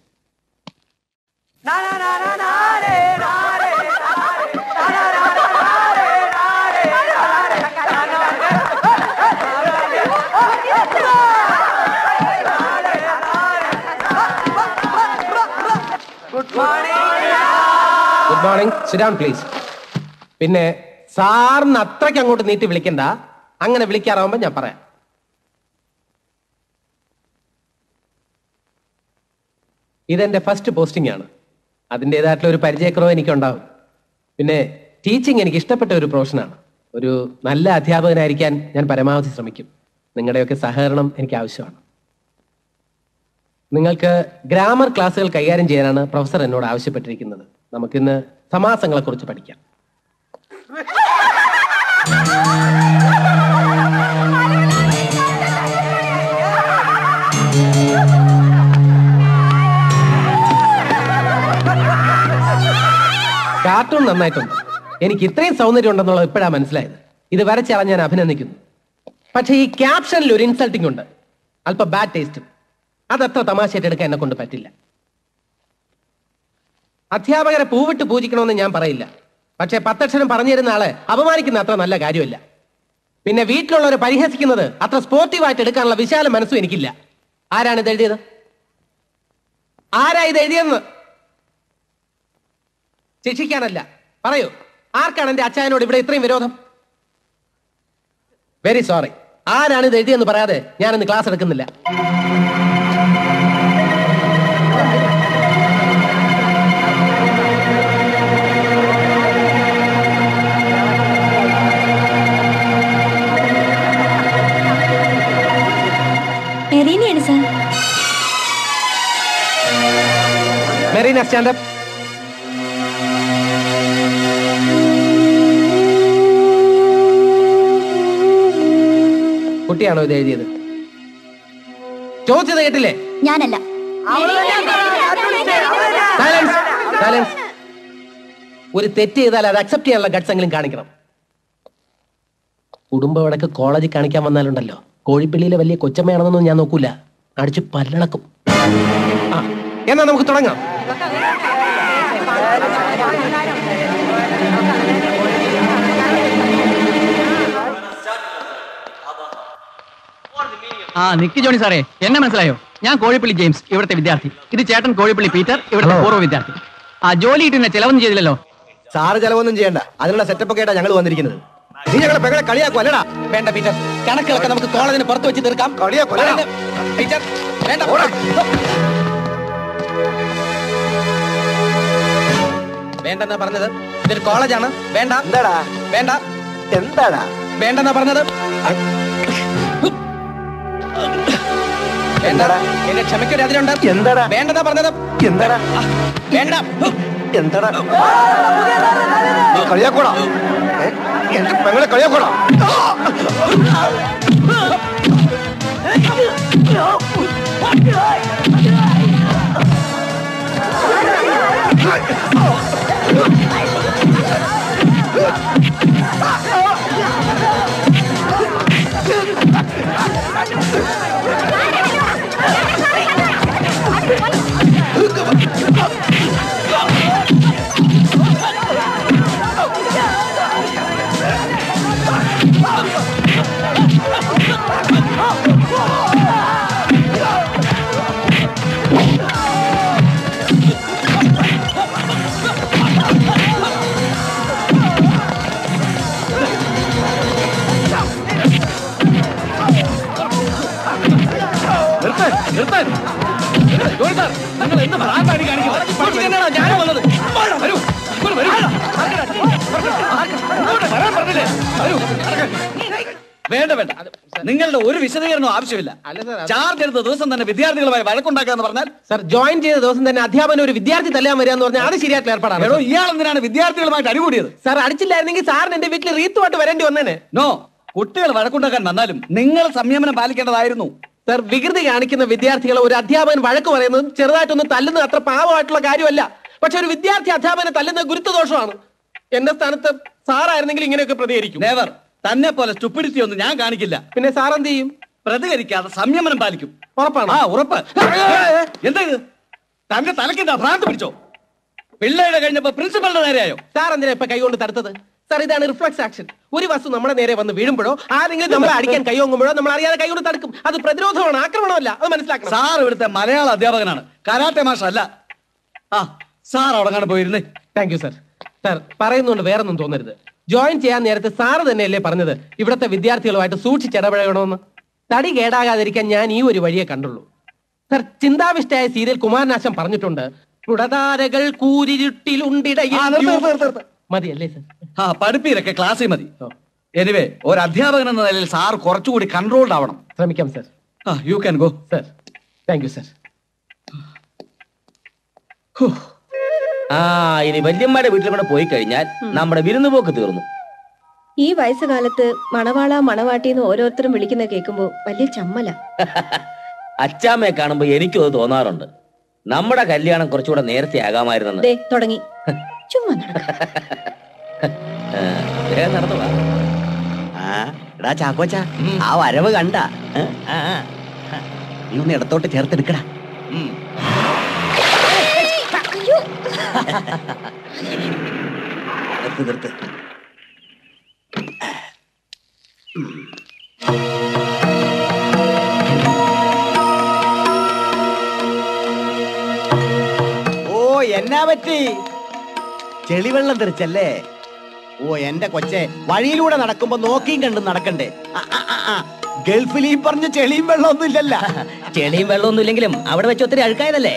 good morning sit down please പിന്നെ സാറിന് അത്രയ്ക്ക് അങ്ങോട്ട് നീട്ടി വിളിക്കണ്ട അങ്ങനെ വിളിക്കാറാവുമ്പോ ഞാൻ പറയാം ഇതെന്റെ ഫസ്റ്റ് പോസ്റ്റിംഗ് ആണ് അതിൻ്റെതായിട്ടുള്ള ഒരു പരിചയക്കുറവ് എനിക്കുണ്ടാവും പിന്നെ ടീച്ചിങ് എനിക്ക് ഇഷ്ടപ്പെട്ട ഒരു പ്രൊഫഷനാണ് ഒരു നല്ല അധ്യാപകനായിരിക്കാൻ ഞാൻ പരമാവധി ശ്രമിക്കും നിങ്ങളുടെയൊക്കെ സഹകരണം എനിക്ക് ആവശ്യമാണ് നിങ്ങൾക്ക് ഗ്രാമർ ക്ലാസ്സുകൾ കൈകാര്യം ചെയ്യാനാണ് പ്രൊഫസർ എന്നോട് ആവശ്യപ്പെട്ടിരിക്കുന്നത് നമുക്കിന്ന് സമാസങ്ങളെ കുറിച്ച് പഠിക്കാം കാർട്ടൂൺ നന്നായിട്ടുണ്ട് എനിക്ക് ഇത്രയും സൗന്ദര്യം ഉണ്ടെന്നുള്ളത് ഇപ്പോഴാ മനസ്സിലായത് ഇത് വരച്ചാൽ ഞാൻ അഭിനന്ദിക്കുന്നു പക്ഷേ ഈ ക്യാപ്ഷനിൽ ഒരു ഇൻസൾട്ടിംഗ് ഉണ്ട് അല്പം ബാഡ് ടേസ്റ്റും അതത്ര തമാശയായിട്ട് എടുക്കാൻ എന്നെ കൊണ്ട് പറ്റില്ല അധ്യാപകരെ പൂവിട്ട് പൂജിക്കണമെന്ന് ഞാൻ പറയില്ല പക്ഷേ പത്തക്ഷരം പറഞ്ഞു തരുന്ന ആളെ അപമാനിക്കുന്ന അത്ര നല്ല കാര്യമല്ല പിന്നെ വീട്ടിലുള്ളവരെ പരിഹസിക്കുന്നത് അത്ര സ്പോർട്ടീവായിട്ട് എടുക്കാനുള്ള വിശാല മനസ്സും എനിക്കില്ല ആരാണ് ഇത് എഴുതിയത് ആരാ ഇത് എഴുതിയെന്ന് ശിക്ഷിക്കാനല്ല പറയൂ ആർക്കാണ് എന്റെ അച്ചായനോട് ഇവിടെ ഇത്രയും വിരോധം വെരി സോറി ആരാണ് ഇത് എഴുതിയെന്ന് പറയാതെ ഞാനിന്ന് ക്ലാസ് എടുക്കുന്നില്ല മെറീനയാണ് സാർ മെറീന സ്റ്റാൻഡപ്പ് കുട്ടിയാണോ ഇത് എഴുതിയത് ചോദിച്ചത് കേട്ടില്ലേ ഞാനല്ല സൈലൻസ് സൈലൻസ് ഒരു തെറ്റ് ചെയ്താൽ അത് അക്സെപ്റ്റ് ചെയ്യാനുള്ള ഗട്സ് എങ്കിലും കാണിക്കണം കുടുംബ വടക്ക് കോളേജിൽ കാണിക്കാൻ വന്നാലുണ്ടല്ലോ കോഴിപ്പള്ളിയിലെ വലിയ കൊച്ചമ്മയാണെന്നൊന്നും ഞാൻ നോക്കൂല അടിച്ച് പല്ലളക്കും ആ എന്നാ നമുക്ക് തുടങ്ങാം ആ നിക്ക് ജോണി സാറേ എന്നെ മനസ്സിലായോ ഞാൻ കോഴിപ്പള്ളി ജെയിംസ് ഇവിടുത്തെ വിദ്യാർത്ഥി ഇത് ചേട്ടൻ കോഴിപ്പള്ളി പീറ്റർ ഇവിടുത്തെ പൂർവ്വ വിദ്യാർത്ഥി ആ ജോലി കിട്ടുന്ന ചെലവൊന്നും ചെയ്തില്ലല്ലോ സാറ് ചെലവൊന്നും ചെയ്യണ്ട അതിനുള്ള സെറ്റപ്പ് ഒക്കെ ആയിട്ടാ ഞങ്ങൾ വന്നിരിക്കുന്നത് നീ ഞങ്ങളെ പെങ്ങളെ കളിയാക്കും അല്ലടാ വേണ്ട പീറ്റർ കണക്കുകളൊക്കെ നമുക്ക് കോളേജിന് പുറത്ത് വെച്ച് തീർക്കാം കളിയാക്കും ടീച്ചർ വേണ്ട വേണ്ടെന്നാ പറഞ്ഞത് ഇതൊരു കോളേജാണ് വേണ്ട എന്താടാ വേണ്ട എന്താടാ വേണ്ടെന്നാ പറഞ്ഞത് എന്താടാ എന്റെ ക്ഷമയ്ക്കൊരു അതിലുണ്ട് എന്താടാ വേണ്ടെന്നാ പറഞ്ഞത് എന്താടാ വേണ്ട എന്താടാ നീ കളിയാക്കോടാ ഏ? എന്റെ പെങ്ങളെ കളിയാക്കോടാ നിർത്താൻ നിർത്താൻ ജോണി സാർ നിങ്ങൾ എന്ത് ഭ്രാന്താണ് ഈ കാണിക്കുന്നത് പഠിച്ചിട്ട് തന്നെയാണോ ഞാനും വന്നത് വാടാ, വരൂ ഇങ്ങോട്ട് വരൂ ഇങ്ങോട്ട് വരാൻ പറഞ്ഞില്ലേ വരൂ നടക്ക്. വേണ്ട വേണ്ട നിങ്ങളുടെ ഒരു വിശദീകരണം ആവശ്യമില്ല ചാർജ് എടുത്ത ദിവസം തന്നെ വിദ്യാർത്ഥികളുമായി വഴക്കുണ്ടാക്കാന്ന് പറഞ്ഞാൽ സർ ജോയിൻ ചെയ്ത ദിവസം തന്നെ അധ്യാപനം ഒരു വിദ്യാർത്ഥി തല്ലാൻ വരിക എന്ന് പറഞ്ഞാൽ അത് ശരിയായിട്ടുള്ള ഏർപ്പാടാണ് എടോ ഇയാൾ എന്തിനാണ് വിദ്യാർത്ഥികളുമായിട്ട് അടികൂടിയത് സാർ അടിച്ചില്ലായിരുന്നെങ്കിൽ സാറിന് എന്റെ വീട്ടിൽ റീത്തുമായിട്ട് വരേണ്ടി വന്നേനെ നോ കുട്ടികൾ വഴക്കുണ്ടാക്കാൻ വന്നാലും നിങ്ങൾ സംയമനം പാലിക്കേണ്ടതായിരുന്നു സർ വികൃതി കാണിക്കുന്ന വിദ്യാർത്ഥികളെ ഒരു അധ്യാപകൻ വഴക്ക് പറയുന്നതും ചെറുതായിട്ടൊന്ന് തല്ലുന്നത് അത്ര പാവമായിട്ടുള്ള കാര്യമല്ല പക്ഷെ ഒരു വിദ്യാർത്ഥി അധ്യാപകനെ തല്ലുന്നത് ഗുരുത്വദോഷമാണ് എന്റെ സ്ഥാനത്ത് സാറായിരുന്നെങ്കിൽ ഇങ്ങനെയൊക്കെ പ്രതികരിക്കും നെവർ തന്നെ പോലെ സ്റ്റുപ്പിഡിറ്റി ഒന്നും ഞാൻ കാണിക്കില്ല പിന്നെ സാർ എന്ത് ചെയ്യും പ്രതികരിക്കാതെ സംയമനം പാലിക്കും ഉറപ്പാണ് ആ ഉറപ്പ് എന്താ ഇത് തന്റെ തലക്കെന്താ ഭ്രാന്ത് പിടിച്ചോ പിള്ളേരുടെ കഴിഞ്ഞപ്പോ പ്രിൻസിപ്പലിന്റെ നേരെയായോ സാർ എന്തിനാ ഇപ്പൊ കൈകൊണ്ട് തടുത്തത് സാർ ഇതാണ് റിഫ്ലക്സ് ആക്ഷൻ ഒരു വസ്തു നമ്മുടെ നേരെ വന്ന് വീഴുമ്പോഴോ ആരെങ്കിലും നമ്മളെ അടിക്കാൻ കൈയൊങ്ങുമ്പോഴോ നമ്മൾ അറിയാതെ കൈകൊണ്ട് തടുക്കും അത് പ്രതിരോധമാണ് ആക്രമണമല്ല അത് മനസ്സിലാക്കണം സാർ ഇവിടുത്തെ മലയാള അധ്യാപകനാണ് കരാട്ടെ മാഷ അല്ല ആ സാർ അവിടെ കാണാൻ പോയിരുന്നേ താങ്ക് യു സർ സാർ പറയുന്നുണ്ട് വേറൊന്നും തോന്നരുത് ജോയിൻ ചെയ്യാൻ നേരത്തെ സാറ് തന്നെയല്ലേ പറഞ്ഞത് ഇവിടുത്തെ വിദ്യാർത്ഥികളുമായിട്ട് സൂക്ഷിച്ചിടപഴകണമെന്ന് തടി കേടാകാതിരിക്കാൻ ഞാൻ ഈ ഒരു വഴിയെ കണ്ടുള്ളൂ സർ ചിന്താവിഷ്ടയായ സീരിയൽ കുമാരനാശം പറഞ്ഞിട്ടുണ്ട് പുടതാരകൾ കൂരിരുട്ടിലുണ്ടിടയിൽ ആ, നിർത്ത്, നിർത്ത്, നിർത്ത്. മതിയല്ലേ സർ ആ പഠിപ്പീരൊക്കെ ക്ലാസ്സിൽ മതി എനിവേ ഒരു അധ്യാപകൻ എന്ന നിലയിൽ സാർ കുറച്ചുകൂടി കൺട്രോൾഡ് ആവണം ശ്രമിക്കാം സർ ആ you can go sir thank you sir ആ ഇനി വല്യമ്മയുടെ വീട്ടിൽ കൂടെ പോയി കഴിഞ്ഞാൽ നമ്മുടെ വിരുന്ന് പോക്ക് തീർന്നു ഈ വയസ്സുകാലത്ത് മണവാള മണവാട്ടി എന്ന് ഓരോരുത്തരും വിളിക്കുന്ന കേൾക്കുമ്പോ വലിയ ചമ്മല അച്ചാമ്മയെ കാണുമ്പോ എനിക്കും അത് തോന്നാറുണ്ട് നമ്മുടെ കല്യാണം കുറച്ചുകൂടെ നേരത്തെ ആകാമായിരുന്നെന്ന് ദേ തുടങ്ങി ചുമ്മാ നടക്ക ആ, വേഗം നടന്നു വാ. ആ എടാ ചാക്കോച്ച ആ വരവ് കണ്ട നീ ഒന്ന് ഇടത്തോട്ട് ചേർത്തെടുക്കടാ നിർത്ത് നിർത്ത് ഓ എന്നാ പറ്റി ചെളിവെള്ളം തെറിച്ചല്ലേ ഓ എന്റെ കൊച്ചെ വഴിയിലൂടെ നടക്കുമ്പോ നോക്കിയും കണ്ടും നടക്കണ്ടേ ആ, ആ, ആ, ആ. ഗൾഫിൽ ഈ പറഞ്ഞ ചെളിയും വെള്ളമൊന്നും ഇല്ലല്ല ചെളിയും വെള്ളമൊന്നും ഇല്ലെങ്കിലും അവിടെ വെച്ച് ഒത്തിരി അഴുക്കായതല്ലേ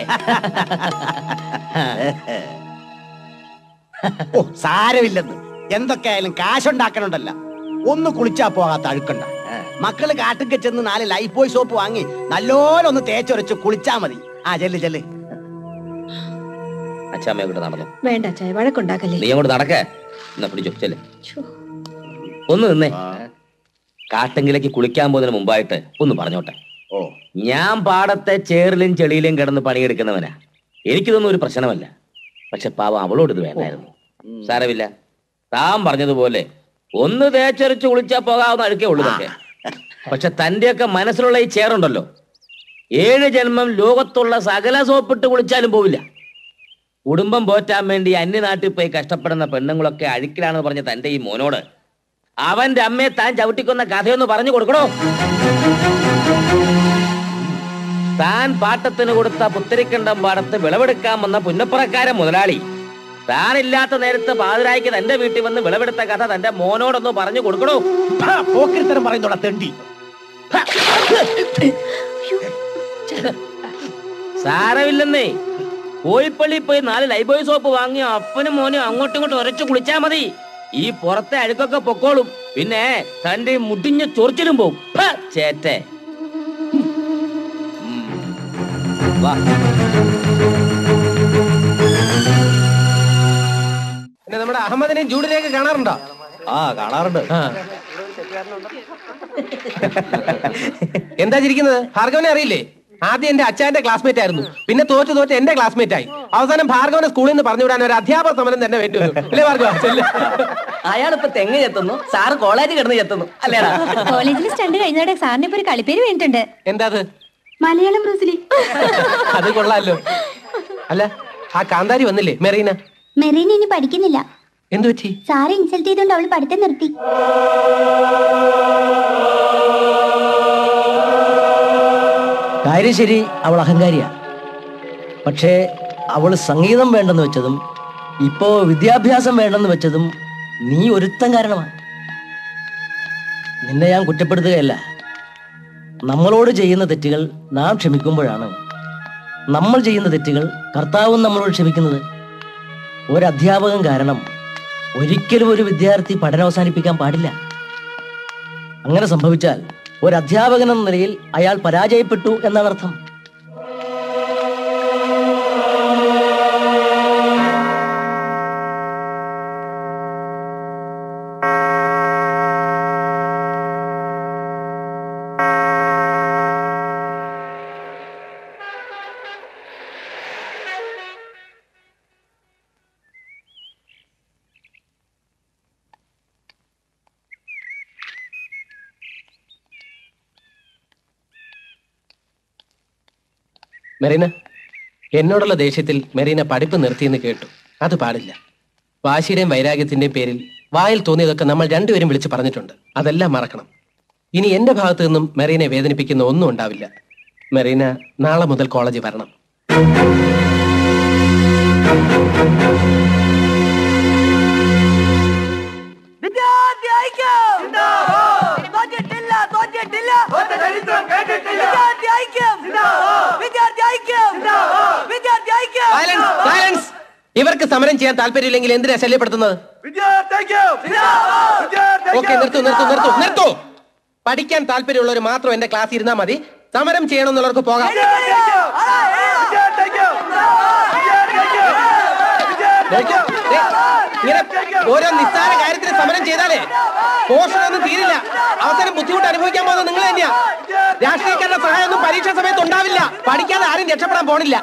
ഓ സാരമില്ലെന്ന് എന്തൊക്കെയായാലും കാശുണ്ടാക്കണുണ്ടല്ല ഒന്ന് കുളിച്ചാ പോകാത്ത അഴുക്കണ്ട മക്കള് കാട്ടിക്ക് ചെന്ന് നാല് ലൈഫ് ബോയ് സോപ്പ് വാങ്ങി നല്ലോണം ഒന്ന് തേച്ചൊരച്ച് കുളിച്ചാ മതി ആ ചെല്ല് ചെല്ല് അച്ചാമ്മയെ കൂടെ നടന്നു വേണ്ട ചായ വഴക്കുണ്ടാക്കല്ലേ നീ അങ്ങോട്ട് നടക്കേ എന്നാ പിടിച്ചോ ചെല്ലേ ഒന്ന് നിന്നേ കാട്ടെങ്കിലേക്ക് കുളിക്കാൻ പോകുന്നതിന് മുമ്പായിട്ട് ഒന്ന് പറഞ്ഞോട്ടെ ഓ ഞാൻ പാടത്തെ ചേറിലും ചെളിയിലും കിടന്ന് പണിയെടുക്കുന്നവനാ എനിക്കിതൊന്നും ഒരു പ്രശ്നമല്ല പക്ഷെ പാവം അവളോട് ഇത് വേണ്ടായിരുന്നു സാരമില്ല താൻ പറഞ്ഞതുപോലെ ഒന്ന് തേച്ചൊരച്ച് കുളിച്ചാ പോകാവുന്ന അഴുക്കേ ഉള്ളൂ പക്ഷേ പക്ഷെ തന്റെയൊക്കെ മനസ്സിലുള്ള ഈ ചേറുണ്ടല്ലോ ഏഴ് ജന്മം ലോകത്തുള്ള സകല സോപ്പിട്ട് കുളിച്ചാലും പോവില്ല കുടുംബം പോറ്റാൻ വേണ്ടി അന്യനാട്ടിൽ പോയി കഷ്ടപ്പെടുന്ന പെണ്ണുങ്ങളൊക്കെ അഴുക്കിലാണെന്ന് പറഞ്ഞ തന്റെ ഈ മോനോട് അവന്റെ അമ്മയെ താൻ ചവിട്ടിക്കൊന്ന കഥയൊന്ന് പറഞ്ഞു കൊടുക്കണോ താൻ പാട്ടത്തിന് കൊടുത്ത പുത്തരിക്കണ്ടം പാടത്ത് വിളവെടുക്കാൻ വന്ന പുന്നപ്പുറക്കാരൻ മുതലാളി താനില്ലാത്ത നേരത്ത് പാതിരായിക്ക് തന്റെ വീട്ടിൽ വന്ന് വിളവെടുത്ത കഥ തന്റെ മോനോടൊന്ന് പറഞ്ഞു കൊടുക്കണോ പോക്കിരിത്തരം പറയുന്നോടാ തെണ്ടി സാരമില്ലെന്നേ കോഴിപ്പള്ളി പോയി നാല് ലൈബോയ് സോപ്പ് വാങ്ങി അപ്പനും മോനും അങ്ങോട്ടും ഇങ്ങോട്ടും ഉരച്ചു കുളിച്ചാ മതി ഈ പുറത്തെ അഴുക്കൊക്കെ പൊക്കോളും പിന്നെ തന്റെ ഈ മുടിഞ്ഞ ചൊറിച്ചിലും പോവും ഹ, ചേറ്റെ ഉം. വാ പിന്നെ നമ്മുടെ അഹമ്മദിനെയും ജൂഡിനെയൊക്കെ കാണാറുണ്ടോ ആ കാണാറുണ്ട് എന്താ ചിരിക്കുന്നത് ഭാർഗവനെ അറിയില്ലേ ആദ്യം എന്റെ അച്ഛന്റെ ക്ലാസ്മേറ്റ് ആയിരുന്നു പിന്നെ തോറ്റ് തോറ്റ് എന്റെ ക്ലാസ്മേറ്റ് ആയി അവസാനം ഭാർഗവനെ സ്കൂളിൽ നിന്ന് പറഞ്ഞു വിടാൻ ഒരു അധ്യാപക സമരം തന്നെ വേണ്ടി വന്നു അല്ലേ ഭാർഗവ ചെല്ല്. അയാളിപ്പോ തെങ്ങ് ചെത്തുന്നു സാറ് കോളേജ് കിടന്ന് ചെത്തുന്നു അല്ലേടാ കോളേജിൽ സ്റ്റണ്ട് കഴിഞ്ഞോടെ സാറിന് ഇപ്പൊ ഒരു കളിപ്പേര് വേണ്ടിട്ടുണ്ട് എന്താ അത് മലയാളം ബ്രൂസിലി അത് കൊള്ളാലോ അല്ല ആ കാന്താരി വന്നില്ലേ മെറീന മെറീന ഇനി പഠിക്കുന്നില്ല എന്തു പറ്റി സാറ് ഇൻസൾട്ട് ചെയ്തുകൊണ്ട് അവൾ പഠിത്തം നിർത്തി കാര്യം ശരി അവൾ അഹങ്കാരിയാ പക്ഷേ അവൾ സംഗീതം വേണ്ടെന്ന് വെച്ചതും ഇപ്പോ വിദ്യാഭ്യാസം വേണ്ടെന്ന് വെച്ചതും നീ ഒരുത്തം കാരണമാണ് നിന്നെ ഞാൻ കുറ്റപ്പെടുത്തുകയല്ല നമ്മളോട് ചെയ്യുന്ന തെറ്റുകൾ നാം ക്ഷമിക്കുമ്പോഴാണ് നമ്മൾ ചെയ്യുന്ന തെറ്റുകൾ കർത്താവും നമ്മളോട് ക്ഷമിക്കുന്നത് ഒരു അധ്യാപകൻ കാരണം ഒരിക്കലും ഒരു വിദ്യാർത്ഥി പഠനം അവസാനിപ്പിക്കാൻ പാടില്ല അങ്ങനെ സംഭവിച്ചാൽ ഒരു അധ്യാപകൻ എന്ന നിലയിൽ അയാൾ പരാജയപ്പെട്ടു എന്നാണ് അർത്ഥം മെറീന എന്നോടുള്ള ദേഷ്യത്തിൽ മെറീന പഠിപ്പ് നിർത്തിയെന്ന് കേട്ടു അത് പാടില്ല വാശിയുടെയും വൈരാഗ്യത്തിന്റെയും പേരിൽ വായിൽ തോന്നിയതൊക്കെ നമ്മൾ രണ്ടുപേരും വിളിച്ച് പറഞ്ഞിട്ടുണ്ട് അതെല്ലാം മറക്കണം ഇനി എന്റെ ഭാഗത്തു നിന്നും മെറീനെ വേദനിപ്പിക്കുന്ന ഒന്നും ഉണ്ടാവില്ല മെറീന നാളെ മുതൽ കോളേജിൽ വരണം വിദ്യാർത്ഥി ഐക്യം തോറ്റിട്ടില്ല തോറ്റിട്ടില്ല വിദ്യാർത്ഥി ഐക്യം വിദ്യാർത്ഥി ഐക്യം വിദ്യാർത്ഥി ഐക്യം സൈലൻസ് സൈലൻസ് ഇവർക്ക് സമരം ചെയ്യാൻ താല്പര്യമില്ലെങ്കിൽ എന്തിനാ ശല്യപ്പെടുത്തുന്നത് ഓക്കെ നിർത്തു നിർത്തു നിർത്തു നിർത്തു പഠിക്കാൻ താല്പര്യമുള്ളവർ മാത്രം എന്റെ ക്ലാസ് ഇരുന്നാൽ മതി സമരം ചെയ്യണമെന്നുള്ളവർക്ക് പോകാം നോക്കിയോ? ദേ, ഇങ്ങനെ ഓരോ നിസ്സാര കാര്യത്തിന് സമരം ചെയ്താലേ പോഷണമൊന്നും തീരില്ല അവസാനം ബുദ്ധിമുട്ട് അനുഭവിക്കാൻ പോകുന്നത് നിങ്ങൾ തന്നെയാ രാഷ്ട്രീയക്കാരുടെ സഹായമൊന്നും പരീക്ഷാ സമയത്ത് ഉണ്ടാവില്ല പഠിക്കാതെ ആരും രക്ഷപ്പെടാൻ പോണില്ല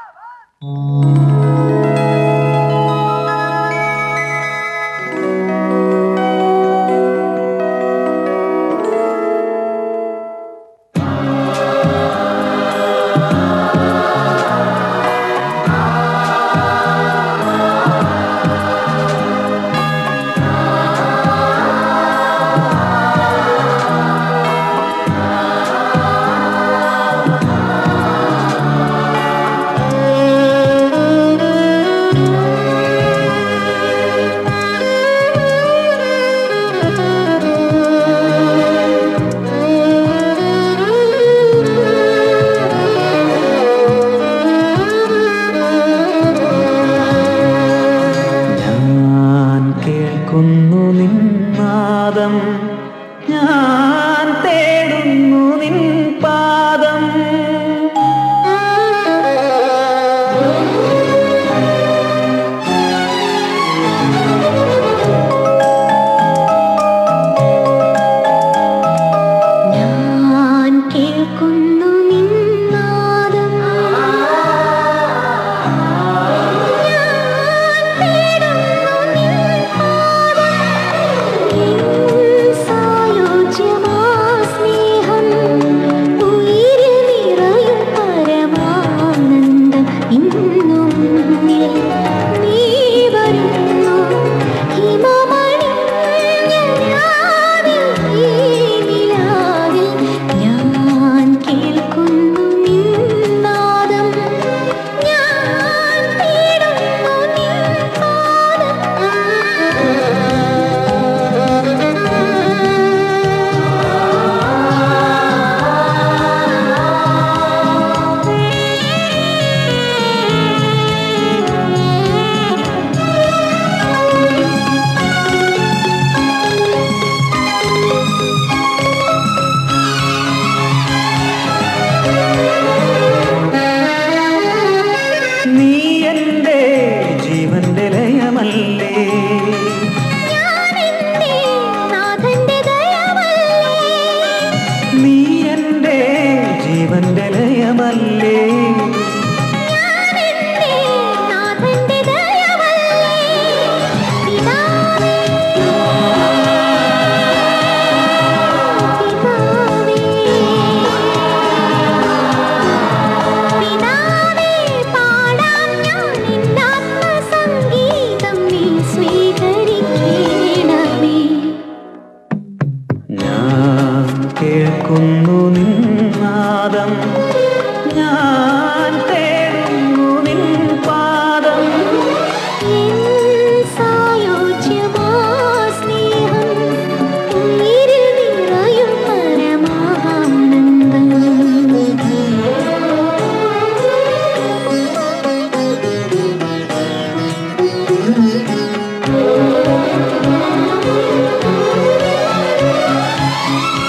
ഞാൻ കേൾക്കുന്നു നിന്നാദം ഞാൻ തേടുന്നു നിൻ പാദം ഞാൻ കേൾക്കുന്നു നിന്നാദം സായോജ്യമാസ്നേഹം ഉയിരിൽ നിറയും പരമാനന്ദം ഇന്നും നീ വരുന്നു ഹിമമണിഞ്ഞ ഞാൻ കേൾക്കുന്നു നിന്നാദം ഞാൻ തേടുന്നു നിൻ നീ എൻ്റെ ജീവന്റെ ലയമല്ലേ നാഥന്റെ ദയമല്ലേ നീ എൻ്റെ ജീവന്റെ ലയമല്ലേ നാഥന്റെ ദയമല്ലേ പിതാവേ പിതാവേ പാടാം ഞാൻ നിന്നാത്മസംഗീതം നീ സ്വീകരിക്കണമേ ഞാൻ കേൾക്കുന്നു നിന്നാദം ഞാൻ തേടുന്നു നിൻ പാദം സായോജ്യമാസ്നേഹം ഉയിരിൽ നിറയും പരമാനന്ദം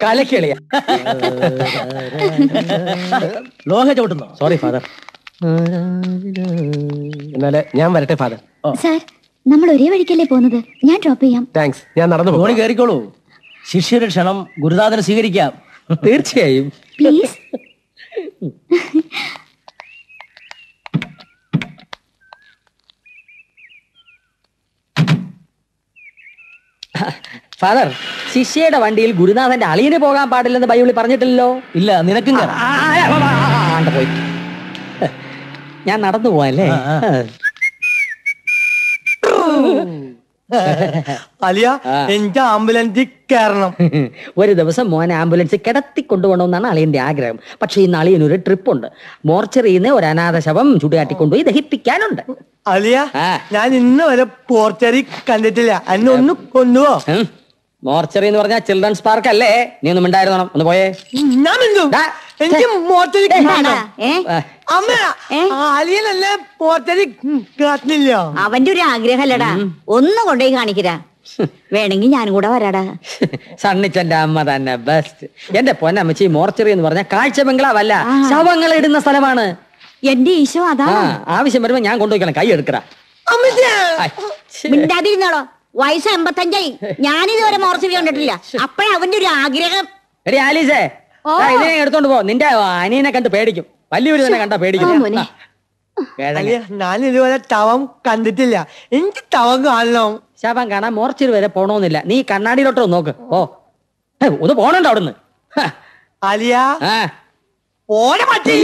കലക്കിളിയ ലോഹ ചവിട്ടുന്നോ സോറി ഫാദർ എന്നാല് ഞാൻ വരട്ടെ ഫാദർ സാർ നമ്മൾ ഒരേ വഴിക്കല്ലേ പോകുന്നത് ഞാൻ ഡ്രോപ്പ് ചെയ്യാം താങ്ക്സ് ഞാൻ നടന്നു ധോണി കയറിക്കോളൂ ശിഷ്യരുടെ ക്ഷണം ഗുരുനാഥനെ സ്വീകരിക്കാം തീർച്ചയായും പ്ലീസ് ഫാദർ ശിഷ്യയുടെ വണ്ടിയിൽ ഗുരുനാഥന്റെ അളിയന് പോകാൻ പാടില്ലെന്ന് ബൈബിളിൽ പറഞ്ഞിട്ടില്ലല്ലോ ഇല്ല നിനക്കും പോയി ഞാൻ നടന്നു പോവാല്ലേ അലിയ എനിക്ക് ആംബുലൻസിൽ കയറണം ഒരു ദിവസം മോൻ ആംബുലൻസ് കിടത്തി കൊണ്ടുപോകണമെന്നാണ് അളിയന്റെ ആഗ്രഹം പക്ഷെ ഇന്ന് അളിയന് ഒരു ട്രിപ്പ് ഉണ്ട് മോർച്ചറിയിൽ നിന്ന് ഒരു അനാഥ ശവം ചുടുകാട്ടി കൊണ്ടുപോയി ദഹിപ്പിക്കാനുണ്ട് അലിയ ഞാൻ ഇന്ന് വരെ പോർച്ചറി കണ്ടിട്ടില്ല എന്നെ ഒന്ന് കൊണ്ടുപോ മോർച്ചറി എന്ന് പറഞ്ഞാൽ ചിൽഡ്രൻസ് പാർക്ക് അല്ലേ നീ ഒന്നും ഉണ്ടായിരുന്നോ ഒന്ന് പോയേ ഞാൻ മിണ്ടും. എനിക്ക് മോർച്ചറി എന്താടാ? ഏ? അമ്മ അലിയനല്ലേ പോർച്ചറി കാട്ടില്ല അവന്റെ ഒരു ആഗ്രഹമല്ലടാ ഒന്ന് കൊണ്ടുപോയി കാണിക്കരാ വേണമെങ്കിൽ ഞാനും കൂടെ വരാടാ സണ്ണിച്ചന്റെ അമ്മ തന്നെ ബെസ്റ്റ് എന്റെ പൊന്നമ്മച്ചി മോർച്ചറി എന്ന് പറഞ്ഞാൽ കാഴ്ച ബംഗ്ലാവല്ല ശവങ്ങൾ ഇടുന്ന സ്ഥലമാണ് എന്റെ ഈശോ അതാ ആ ആവശ്യം വരുമ്പോ ഞാൻ കൊണ്ടുപോയിക്കണം കൈ എടുക്കടാ മിണ്ടാതിരുന്നോളോ വയസ്സ് എൺപത്തഞ്ചായി ഞാനിതുവരെ മോർച്ചറി കണ്ടിട്ടില്ല അപ്പഴ അവന്റെ ഒരു ആഗ്രഹം എടി ആലീസേ ദാ ഇതിനെ എടുത്തോണ്ട് പോ നിന്റെ അനിയനെ കണ്ട് പേടിക്കും വലിയൊരു തന്നെ കണ്ടാ പേടിക്കും ആ. അലിയ ഞാൻ ഇതുവരെ തവം കണ്ടിട്ടില്ല എനിക്ക് തവം കാണണം ശവം കാണാൻ മോർച്ചറി വരെ പോണോന്നില്ല നീ കണ്ണാടിയിലോട്ട് ഒന്ന് നോക്ക് ഓ ഹേ, ഒന്ന് പോണുണ്ടോ അവിടുന്ന് അലിയ ഓനെ പറ്റി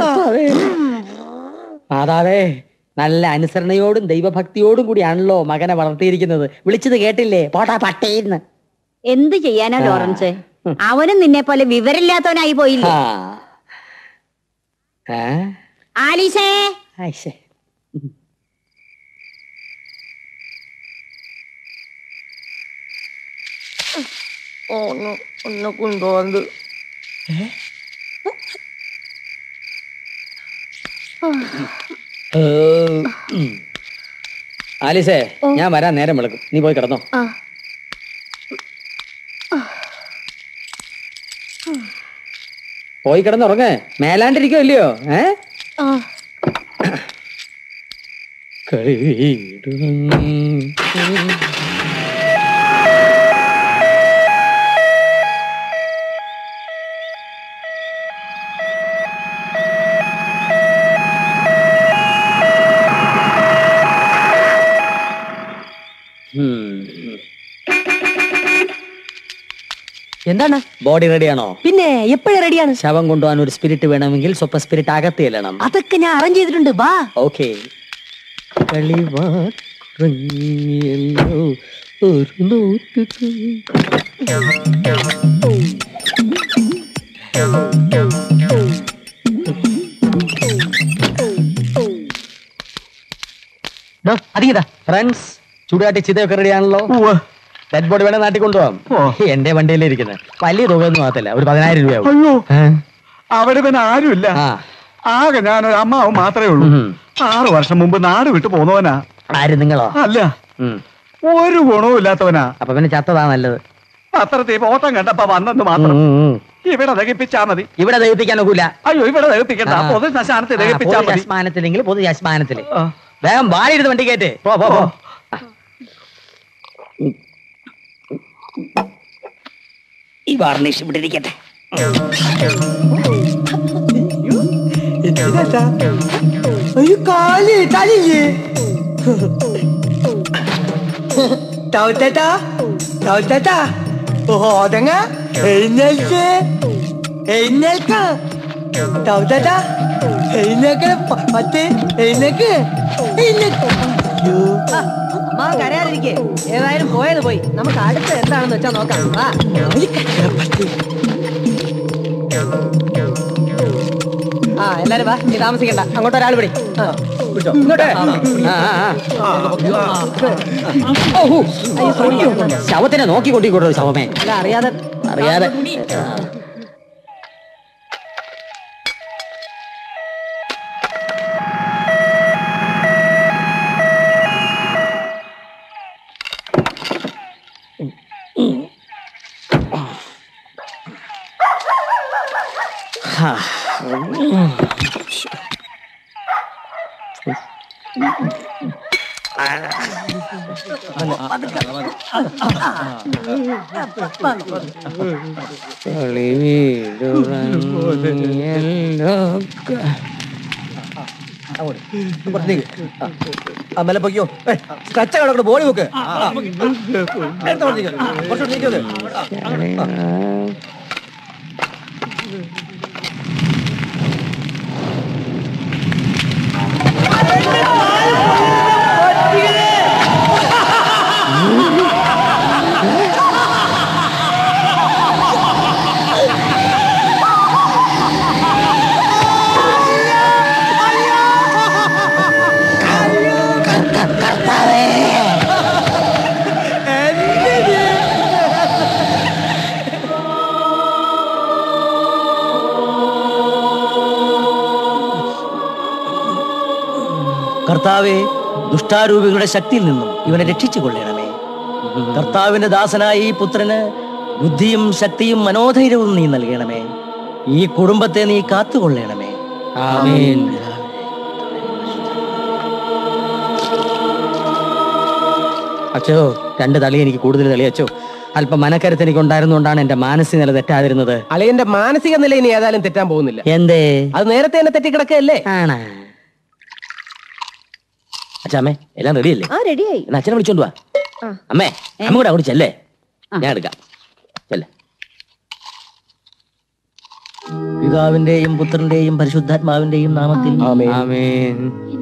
മാതാവേ നല്ല അനുസരണയോടും ദൈവഭക്തിയോടും കൂടിയാണല്ലോ മകനെ വളർത്തിയിരിക്കുന്നത് വിളിച്ചത് കേട്ടില്ലേ പോട്ടാ പട്ടേന്ന് എന്ത് ചെയ്യാനാ ലോറൻസ് അവനും നിന്നെ പോലെ വിവരമില്ലാത്തവനായി പോയില്ലേ ആ ആലീസേ ആയിഷേ ഒന്ന് ഒന്ന് കൊണ്ടുപോകുന്നത് ഏ, ഉം. ആലീസേ ഞാൻ വരാൻ നേരം വിളക്കും നീ പോയി കിടന്നോ പോയി കിടന്നുറങ്ങ് മേലാണ്ടിരിക്കോ ഇല്ലയോ ഏ എന്താണ് ബോഡി റെഡിയാണോ പിന്നെ എപ്പോഴും റെഡിയാണ് ശവം കൊണ്ടുപോകാൻ ഒരു സ്പിരിറ്റ് വേണമെങ്കിൽ സ്വപ്പ സ്പിരിറ്റ് അകത്ത് ചെല്ലണം അതൊക്കെ ഞാൻ അറേഞ്ച് ചെയ്തിട്ടുണ്ട് വാ ഓക്കെ കളിവാറങ്ങിയല്ലോ ഒരു നോക്ക് ഫ്രണ്ട്സ് ചൂടാട്ടി ചിതയൊക്കെ റെഡിയാണല്ലോ ഡെഡ് ബോഡി വേണേ നാട്ടിൽ കൊണ്ടുപോകാം എന്റെ വണ്ടിയിലേ ഇരിക്കുന്നത് വലിയ തുകയൊന്നും ആകത്തില്ല ഒരു പതിനായിരം രൂപയാവും അയ്യോ അവിടെ പിന്നെ ആരുമില്ല ആകെ ഞാനൊരു അമ്മാവും മാത്രമേ ഉള്ളൂ ആറു വർഷം മുമ്പ് നാട് വിട്ടു പോന്നവനാ ആര് നിങ്ങളോ അല്ല ഒരു ഗുണവും ഇല്ലാത്തവനാ അപ്പൊ പിന്നെ ചത്തതാ നല്ലത് പത്രത്തിൽ ഓട്ടം കണ്ടപ്പോ വന്നെന്ന് മാത്രം ഇവിടെ ദഹിപ്പിച്ചാ മതി ഇവിടെ ദഹിപ്പിക്കാൻ ഒക്കില്ല അയ്യോ ഇവിടെ ദഹിപ്പിക്കണ്ട പൊതു ശ്മശാനത്തിൽ ദഹിപ്പിച്ചാ മതി ശ്മശാനത്തിലെങ്കിൽ പൊതു ശ്മശാനത്തില് വേഗം വാരിയിരുന്ന് വണ്ടി കയറ്റേ പോ പോ പോ ഈ വാർണിഷ് ഇവിടെ ഇരിക്കട്ടെ ഒരു കാല് തലില്ലേ തൗത്തട്ടാ തൗത്തട്ടാ ഓതങ്ങ എഴുന്നേൽക്ക് എഴുന്നേൽക്ക തൗത്തട്ടാ എഴുന്നേക്ക് പത്ത് എഴുന്നേക്ക് എഴുന്നേക്ക് അമ്മ കരയാതിരിക്കേ ഏതായാലും പോയത് പോയി നമുക്ക് അടുത്ത് എന്താണെന്ന് വെച്ചാ നോക്കാം വാ ആ എല്ലാരും വാ നീ താമസിക്കണ്ട അങ്ങോട്ട് ഒരാൾ വിടി ആ, പിടിച്ചോ. ഇങ്ങോട്ട് ആ, ആ, ആ. ഓഹോ. ശവത്തിനെ നോക്കി കൊണ്ടിക്കോട്ടോ ശവമേ അല്ല അറിയാതെ അറിയാതെ ആ. അമ്മലെ പൊക്കിയോ സ്ട്രെച്ച കിടക്കണ ബോഡി നോക്ക് കുറച്ചുകൂടി നീക്കി കർത്താവെ ദുഷ്ടാരൂപികളുടെ ശക്തിയിൽ നിന്നും ഇവനെ രക്ഷിച്ചു കൊള്ളണമേ കർത്താവിന്റെ ദാസനായ ഈ പുത്രന് ബുദ്ധിയും ശക്തിയും മനോധൈര്യവും നീ നൽകണമേ ഈ കുടുംബത്തെ നീ കാത്തുകൊള്ളണമേ ആമേൻ അച്ചോ രണ്ട് തളി എനിക്ക് കൂടുതൽ തളി അച്ചോ അല്പം മനക്കരുത്ത് എനിക്ക് ഉണ്ടായിരുന്നുകൊണ്ടാണ് എന്റെ മാനസിക നില തെറ്റാതിരുന്നത് അളിയന്റെ മാനസിക നില ഇനി ഏതായാലും തെറ്റാൻ പോകുന്നില്ല എന്തേ അത് നേരത്തെ തന്നെ തെറ്റിക്കിടക്കല്ലേ ആണ് അച്ഛാമ്മേ എല്ലാം റെഡിയല്ലേ ആ റെഡിയായി എന്നാ അച്ഛനെ വിളിച്ചോണ്ട് വാ ആ. അമ്മേ അമ്മ കൂടെ അങ്ങോട്ട് ചെല്ലേ ഞാൻ എടുക്കാം ചെല്ലേ പിതാവിന്റെയും പുത്രന്റെയും പരിശുദ്ധാത്മാവിന്റെയും നാമത്തിൽ ആമേൻ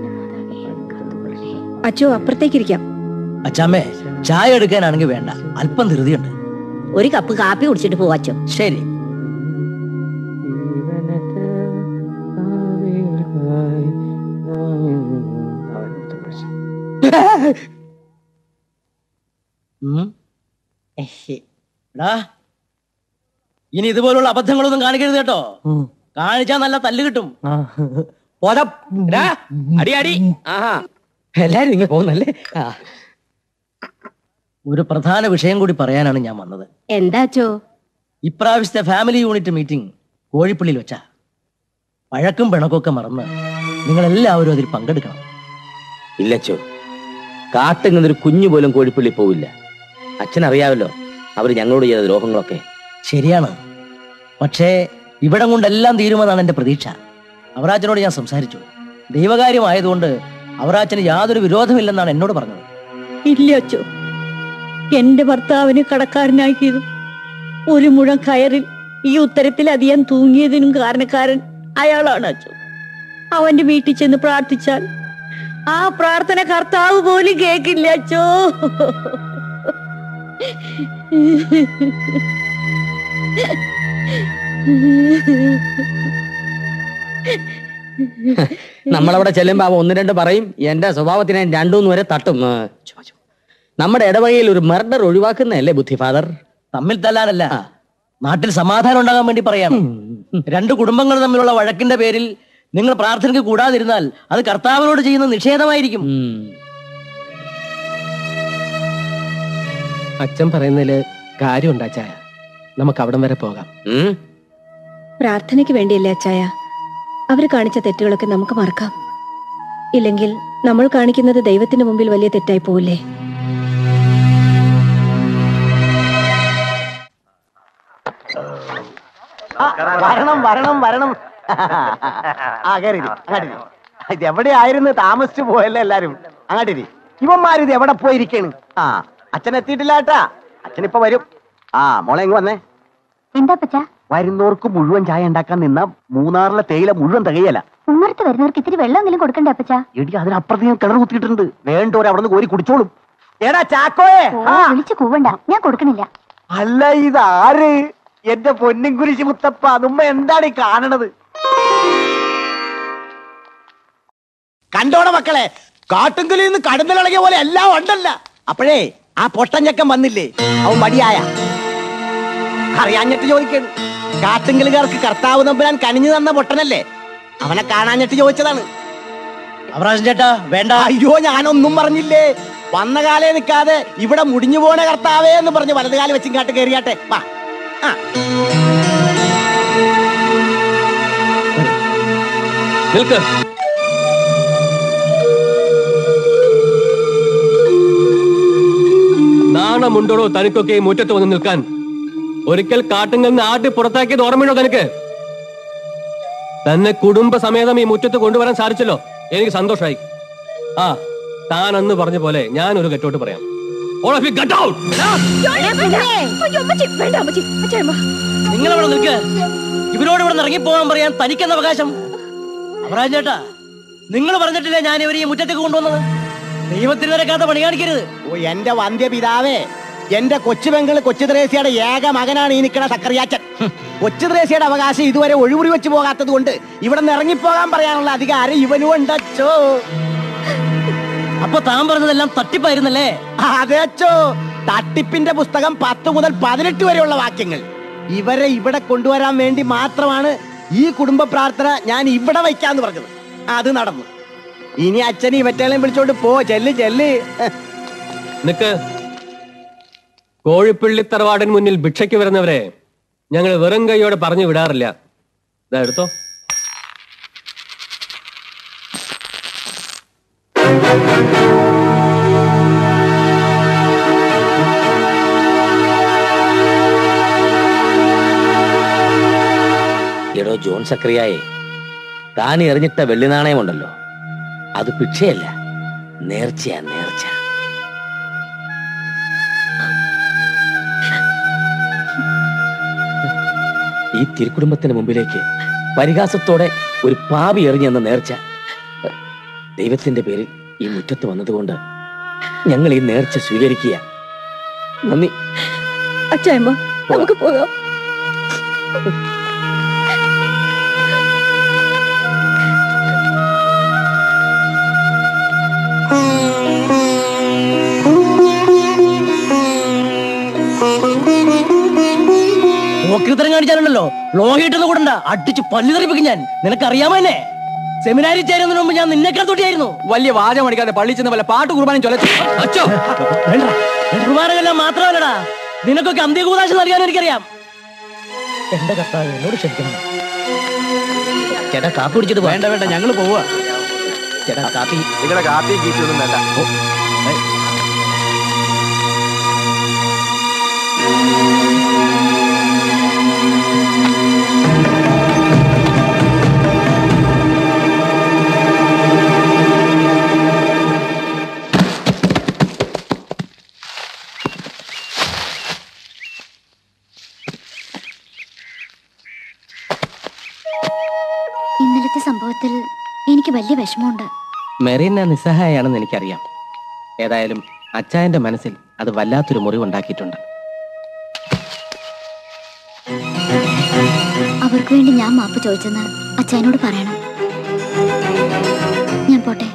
അച്ചോ അപ്പുറത്തേക്കിരിക്കാം അച്ചാമ്മേ ചായ എടുക്കാനാണെങ്കിൽ വേണ്ട അല്പം ധൃതിയുണ്ട് ഒരു കപ്പ് കാപ്പി കുടിച്ചിട്ട് പോവാച്ചോ ശരി ഉം. എടാ, ഇനി ഇതുപോലുള്ള അബദ്ധങ്ങളൊന്നും കാണിക്കരുത് കേട്ടോ കാണിച്ചാ നല്ല തല്ല് കിട്ടും എടാ, അടി അടി ആഹാ എല്ലാരും ഇങ്ങനെ പോകുന്നല്ലേ ആ ഒരു പ്രധാന വിഷയം കൂടി പറയാനാണ് ഞാൻ വന്നത് എന്താ അച്ചോ ഇപ്രാവശ്യത്തെ ഫാമിലി യൂണിറ്റ് മീറ്റിംഗ് കോഴിപ്പള്ളിയിൽ വെച്ചാ വഴക്കും പിണക്കൊക്കെ മറന്ന് നിങ്ങൾ എല്ലാവരും അതിൽ പങ്കെടുക്കണം ഇല്ലച്ചോ കാട്ടിങ്ങനൊരു കുഞ്ഞു പോലും കോഴിപ്പള്ളി പോവില്ല അച്ഛനറിയാവല്ലോ അവർ ഞങ്ങളോട് ചെയ്ത ദ്രോഹങ്ങളൊക്കെ ശരിയാണ് പക്ഷേ ഇവിടം കൊണ്ടെല്ലാം തീരുമെന്നാണ് എന്റെ പ്രതീക്ഷ അവറാച്ചനോട് ഞാൻ സംസാരിച്ചു ദൈവകാര്യമായതുകൊണ്ട് അവറാച്ചന് യാതൊരു വിരോധമില്ലെന്നാണ് എന്നോട് പറഞ്ഞത് ഇല്ല അച്ചോ എന്റെ ഭർത്താവിന് കടക്കാരനാക്കിയതും ഒരു മുഴം കയറിൽ ഈ ഉത്തരത്തിലധികം തൂങ്ങിയതിനും കാരണക്കാരൻ അയാളാണ് അച്ചോ അവന്റെ വീട്ടിൽ ചെന്ന് പ്രാർത്ഥിച്ചാൽ ആ പ്രാർത്ഥന കർത്താവ് പോലും കേക്കില്ല അച്ചോ നമ്മളവിടെ ചെല്ലുമ്പോ അവ ഒന്ന് രണ്ട് പറയും എന്റെ സ്വഭാവത്തിനെ രണ്ടൂന്ന് വരെ തട്ടും ആ, ചുമ്മാ, ചുമ്മാ. നമ്മുടെ ഇടവകയിൽ ഒരു മർഡർ ഒഴിവാക്കുന്നതല്ലേ ബുദ്ധി ഫാദർ തമ്മിൽ തല്ലാനല്ല നാട്ടിൽ സമാധാനം ഉണ്ടാകാൻ വേണ്ടി പറയാം രണ്ട് കുടുംബങ്ങൾ തമ്മിലുള്ള വഴക്കിന്റെ പേരിൽ നിങ്ങൾ പ്രാർത്ഥനയ്ക്ക് കൂടാതിരുന്നാൽ അത് കർത്താവിനോട് ചെയ്യുന്ന നിഷേധമായിരിക്കും അച്ഛൻ പറയുന്നതില് കാര്യമുണ്ട് അച്ചായ നമുക്ക് അവിടം വരെ പോകാം പ്രാർത്ഥനയ്ക്ക് വേണ്ടിയല്ലേ അച്ചായ അവര് കാണിച്ച തെറ്റുകളൊക്കെ നമുക്ക് മറക്കാം ഇല്ലെങ്കിൽ നമ്മൾ കാണിക്കുന്നത് ദൈവത്തിന് മുമ്പിൽ വലിയ തെറ്റായി പോവില്ലേ വരണം വരണം വരണം ആ കയറി അങ്ങാട്ടിരി ഇത് എവിടെയായിരുന്നു താമസിച്ചു പോയല്ലേ എല്ലാരും അങ്ങാട്ടിരി ഇവന്മാരിത് എവിടെ പോയിരിക്കാണ് ആ അച്ഛൻ എത്തിയിട്ടില്ല കേട്ടാ അച്ഛൻ ഇപ്പൊ വരും ആ മോളെ ഇങ്ങ് വന്നേ എന്താ പച്ചാ വരുന്നവർക്ക് മുഴുവൻ ചായ ഉണ്ടാക്കാൻ നിന്ന മൂന്നാറിലെ തേയില മുഴുവൻ തികയല ഉമ്മറത്ത് വരുന്നവർക്ക് ഇത്തിരി വെള്ളമെങ്കിലും കൊടുക്കണ്ടേ അപ്പച്ചാ എടി അതിനപ്പുറത്ത് ഞാൻ കിണർ കുത്തിയിട്ടുണ്ട് വേണ്ടവർ അവിടെ നിന്ന് കോരി കുടിച്ചോളും എടാ ചാക്കോയെ ഓ വിളിച്ചു കൂവണ്ട ഞാൻ കൊടുക്കണില്ല അല്ല ഇതാര് എന്റെ പൊന്നും കുരിശി മുത്തപ്പ അതുമ്മ എന്താണ് ഈ കാണണത് കണ്ടോണ മക്കളെ കാട്ടുങ്കലിൽ നിന്ന് കടന്നിലിളകിയ പോലെ എല്ലാം ഉണ്ടല്ല അപ്പോഴേ ആ പൊട്ടഞ്ഞക്കം വന്നില്ലേ അവൻ മടിയായ അറിയാഞ്ഞിട്ട് ചോദിക്കണ് കാട്ടുങ്കലുകാർക്ക് കർത്താവ് നമ്പുരാൻ കനിഞ്ഞു തന്ന പൊട്ടനല്ലേ അവനെ കാണാഞ്ഞിട്ട് ചോദിച്ചതാണ് അവറാശൻ ചേട്ടാ വേണ്ട അയ്യോ ഞാനൊന്നും പറഞ്ഞില്ലേ വന്ന കാലേ നിൽക്കാതെ ഇവിടെ മുടിഞ്ഞു പോണ കർത്താവേ എന്ന് പറഞ്ഞ് വലതുകാലം വെച്ചിങ്ങാട്ട് കയറിയാട്ടെ വാ ആ നിൽക്ക് നാണമുണ്ടോടോ തനിക്കൊക്കെ ഈ മുറ്റത്ത് വന്ന് നിൽക്കാൻ ഒരിക്കൽ കാട്ടുങ്ങളിൽ നിന്ന് ആട്ടി പുറത്താക്കിയത് ഓർമ്മയുണ്ടോ തനിക്ക് തന്നെ കുടുംബസമേതം ഈ മുറ്റത്ത് കൊണ്ടുവരാൻ സാധിച്ചല്ലോ എനിക്ക് സന്തോഷമായി ആ താൻ അന്ന് പറഞ്ഞ പോലെ ഞാൻ ഒരു ഗെറ്റോട്ട് പറയാം All of you get out! നിങ്ങൾ അവിടെ നിൽക്ക് ഇവരോട് ഇവിടെ ഇറങ്ങി പോകാൻ പറയാൻ തനിക്കെന്ന അവകാശം അവരാജ് ചേട്ടാ നിങ്ങൾ പറഞ്ഞിട്ടില്ലേ ഞാൻ ഇവരെ ഈ മുറ്റത്തേക്ക് കൊണ്ടുവന്നത് ദൈവത്തിന് നിരക്കാത്ത പണി കാണിക്കരുത് ഓ എന്റെ വന്ധ്യ പിതാവേ എന്റെ കൊച്ചു പെങ്ങള് കൊച്ചു ത്രേസ്യയുടെ ഏക മകനാണ് ഈ നിൽക്കണ സക്കറിയാച്ചൻ കൊച്ചു ത്രേസ്യയുടെ അവകാശം ഇതുവരെ ഒഴിമുറി വെച്ച് പോകാത്തത് കൊണ്ട് ഇവിടെ നിന്ന് ഇറങ്ങിപ്പോകാൻ പറയാനുള്ള അധികാരം ഇവനും ഉണ്ടച്ചോ അപ്പൊ താൻ പറഞ്ഞതെല്ലാം തട്ടിപ്പായിരുന്നല്ലേ അതെ അച്ചോ തട്ടിപ്പിന്റെ പുസ്തകം പത്ത് മുതൽ പതിനെട്ട് വരെയുള്ള വാക്യങ്ങൾ ഇവരെ ഇവിടെ കൊണ്ടുവരാൻ വേണ്ടി മാത്രമാണ് ഈ കുടുംബ പ്രാർത്ഥന ഞാൻ ഇവിടെ വയ്ക്കാന്ന് പറഞ്ഞത് അത് നടന്നു ഇനി അച്ഛനെ ഇവറ്റേളെയും വിളിച്ചോണ്ട് പോ ചെല്ല് ചെല്ല് നിക്ക് കോഴിപ്പള്ളി തറവാടിന് മുന്നിൽ ഭിക്ഷയ്ക്ക് വരുന്നവരെ ഞങ്ങൾ വെറും കൈയോടെ പറഞ്ഞു വിടാറില്ല ഇതാ എടുത്തോ എടോ ജോൺ സക്രിയായെ താൻ എറിഞ്ഞിട്ട വെള്ളി നാണയമുണ്ടല്ലോ അത് ഭിക്ഷയല്ല നേർച്ചയാ നേർച്ച ഈ തിരുക്കുടുംബത്തിന് മുമ്പിലേക്ക് പരിഹാസത്തോടെ ഒരു പാവി എറിഞ്ഞെന്ന നേർച്ച ദൈവത്തിന്റെ പേരിൽ ഈ മുറ്റത്ത് വന്നതുകൊണ്ട് ഞങ്ങൾ ഈ നേർച്ച സ്വീകരിക്കുക നന്ദി അച്ചായമ്മ നമുക്ക് പോകാം ഓക്രിത്തരം കാണിച്ചാലുണ്ടല്ലോ ലോഹിട്ടെന്ന് കൂടണ്ട അടിച്ച് പല്ലു തെറിപ്പിക്കും ഞാൻ നിനക്കറിയാമോ എന്നെ സെമിനാരിൽ ചേരുന്നതിന് മുമ്പ് ഞാൻ നിന്നെക്കാൾ തൊട്ടിയായിരുന്നു വലിയ വാചം അടിക്കാതെ പള്ളി ചെന്ന് വല്ല പാട്ട് കുർബാനും ചൊലച്ചു അച്ചോ കുർബാനകളെല്ലാം മാത്രമല്ലടാ നിനക്കൊക്കെ അന്ത്യകൂതാശം നൽകാൻ എനിക്കറിയാം എന്റെ കർത്താവ് എന്നോട് ക്ഷമിക്കണം ചേട്ടാ കാപ്പി കുടിച്ചിട്ട് വേണ്ട വേണ്ട ഞങ്ങൾ പോവാ ചേട്ടാ കാപ്പി നിങ്ങളുടെ കാപ്പി കീറ്റൊന്നും വേണ്ട ഇന്നലത്തെ സംഭവത്തിൽ എനിക്ക് വലിയ വിഷമമുണ്ട് മെറീന നിസ്സഹായാണെന്ന് എനിക്കറിയാം ഏതായാലും അച്ചായന്റെ മനസ്സിൽ അത് വല്ലാത്തൊരു മുറിവുണ്ടാക്കിയിട്ടുണ്ട് അവർക്ക് വേണ്ടി ഞാൻ മാപ്പ് ചോദിച്ചെന്ന് അച്ഛനോട് പറയണം ഞാൻ പോട്ടെ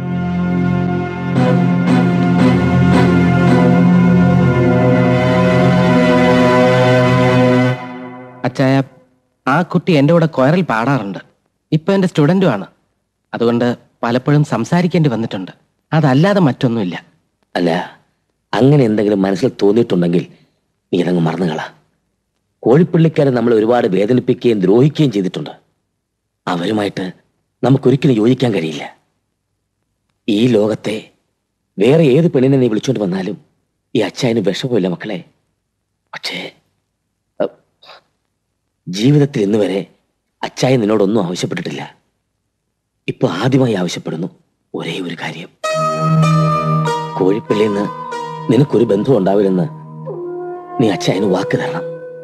അച്ചായ ആ കുട്ടി എൻ്റെ കൂടെ കൊയറിൽ പാടാറുണ്ട് ഇപ്പൊ എൻ്റെ സ്റ്റുഡൻറ്റും ആണ് അതുകൊണ്ട് പലപ്പോഴും സംസാരിക്കേണ്ടി വന്നിട്ടുണ്ട് അതല്ലാതെ മറ്റൊന്നുമില്ല അല്ല അങ്ങനെ എന്തെങ്കിലും മനസ്സിൽ തോന്നിയിട്ടുണ്ടെങ്കിൽ നീ ഇതങ്ങ് മറന്നുകള കോഴിപ്പള്ളിക്കാരെ നമ്മൾ ഒരുപാട് വേദനിപ്പിക്കുകയും ദ്രോഹിക്കുകയും ചെയ്തിട്ടുണ്ട് അവരുമായിട്ട് നമുക്കൊരിക്കലും യോജിക്കാൻ കഴിയില്ല ഈ ലോകത്തെ വേറെ ഏത് പെണ്ണിനെ നീ വിളിച്ചോണ്ട് വന്നാലും ഈ അച്ചായന് വിഷമമില്ല മക്കളെ പക്ഷേ അ, ജീവിതത്തിൽ ഇന്ന് വരെ അച്ചായൻ നിന്നോടൊന്നും ആവശ്യപ്പെട്ടിട്ടില്ല ഇപ്പൊ ആദ്യമായി ആവശ്യപ്പെടുന്നു ഒരേ ഒരു കാര്യം കോഴിപ്പള്ളിയിൽ നിന്ന് നിനക്കൊരു ബന്ധം ഉണ്ടാവില്ലെന്ന് നീ അച്ചായന് വാക്ക് തരണം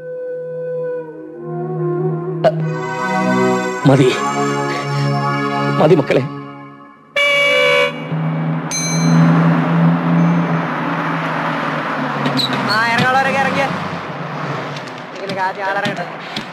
അ, മതി മതി മക്കളെ ആ ഇറങ്ങാളവരൊക്കെ ഇറങ്ങിയ ഇങ്ങനെ ആദ്യം ആളിറങ്ങട്ടെ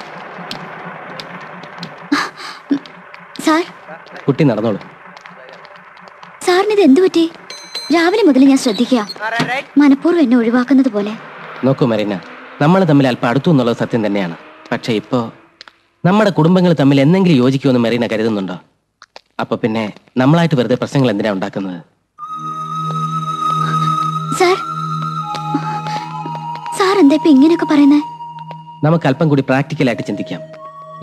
സാർ കുട്ടി നടന്നോളൂ സാറിന് ഇത് എന്തു പറ്റി രാവിലെ മുതൽ ഞാൻ ശ്രദ്ധിക്കുക മനഃപൂർവ്വം എന്നെ ഒഴിവാക്കുന്നത് പോലെ നോക്കൂ മരീന നമ്മൾ തമ്മിൽ അല്പം അടുത്തു എന്നുള്ളത് സത്യം തന്നെയാണ് പക്ഷെ ഇപ്പോ നമ്മുടെ കുടുംബങ്ങൾ തമ്മിൽ എന്തെങ്കിലും യോജിക്കുമെന്ന് മെറീന കരുതുന്നുണ്ടോ അപ്പൊ പിന്നെ നമ്മളായിട്ട് വെറുതെ പ്രശ്നങ്ങൾ എന്തിനാ ഉണ്ടാക്കുന്നത് സാർ സാർ എന്താ ഇപ്പൊ ഇങ്ങനെയൊക്കെ പറയുന്നേ നമുക്ക് അല്പം കൂടി പ്രാക്ടിക്കലായിട്ട് ചിന്തിക്കാം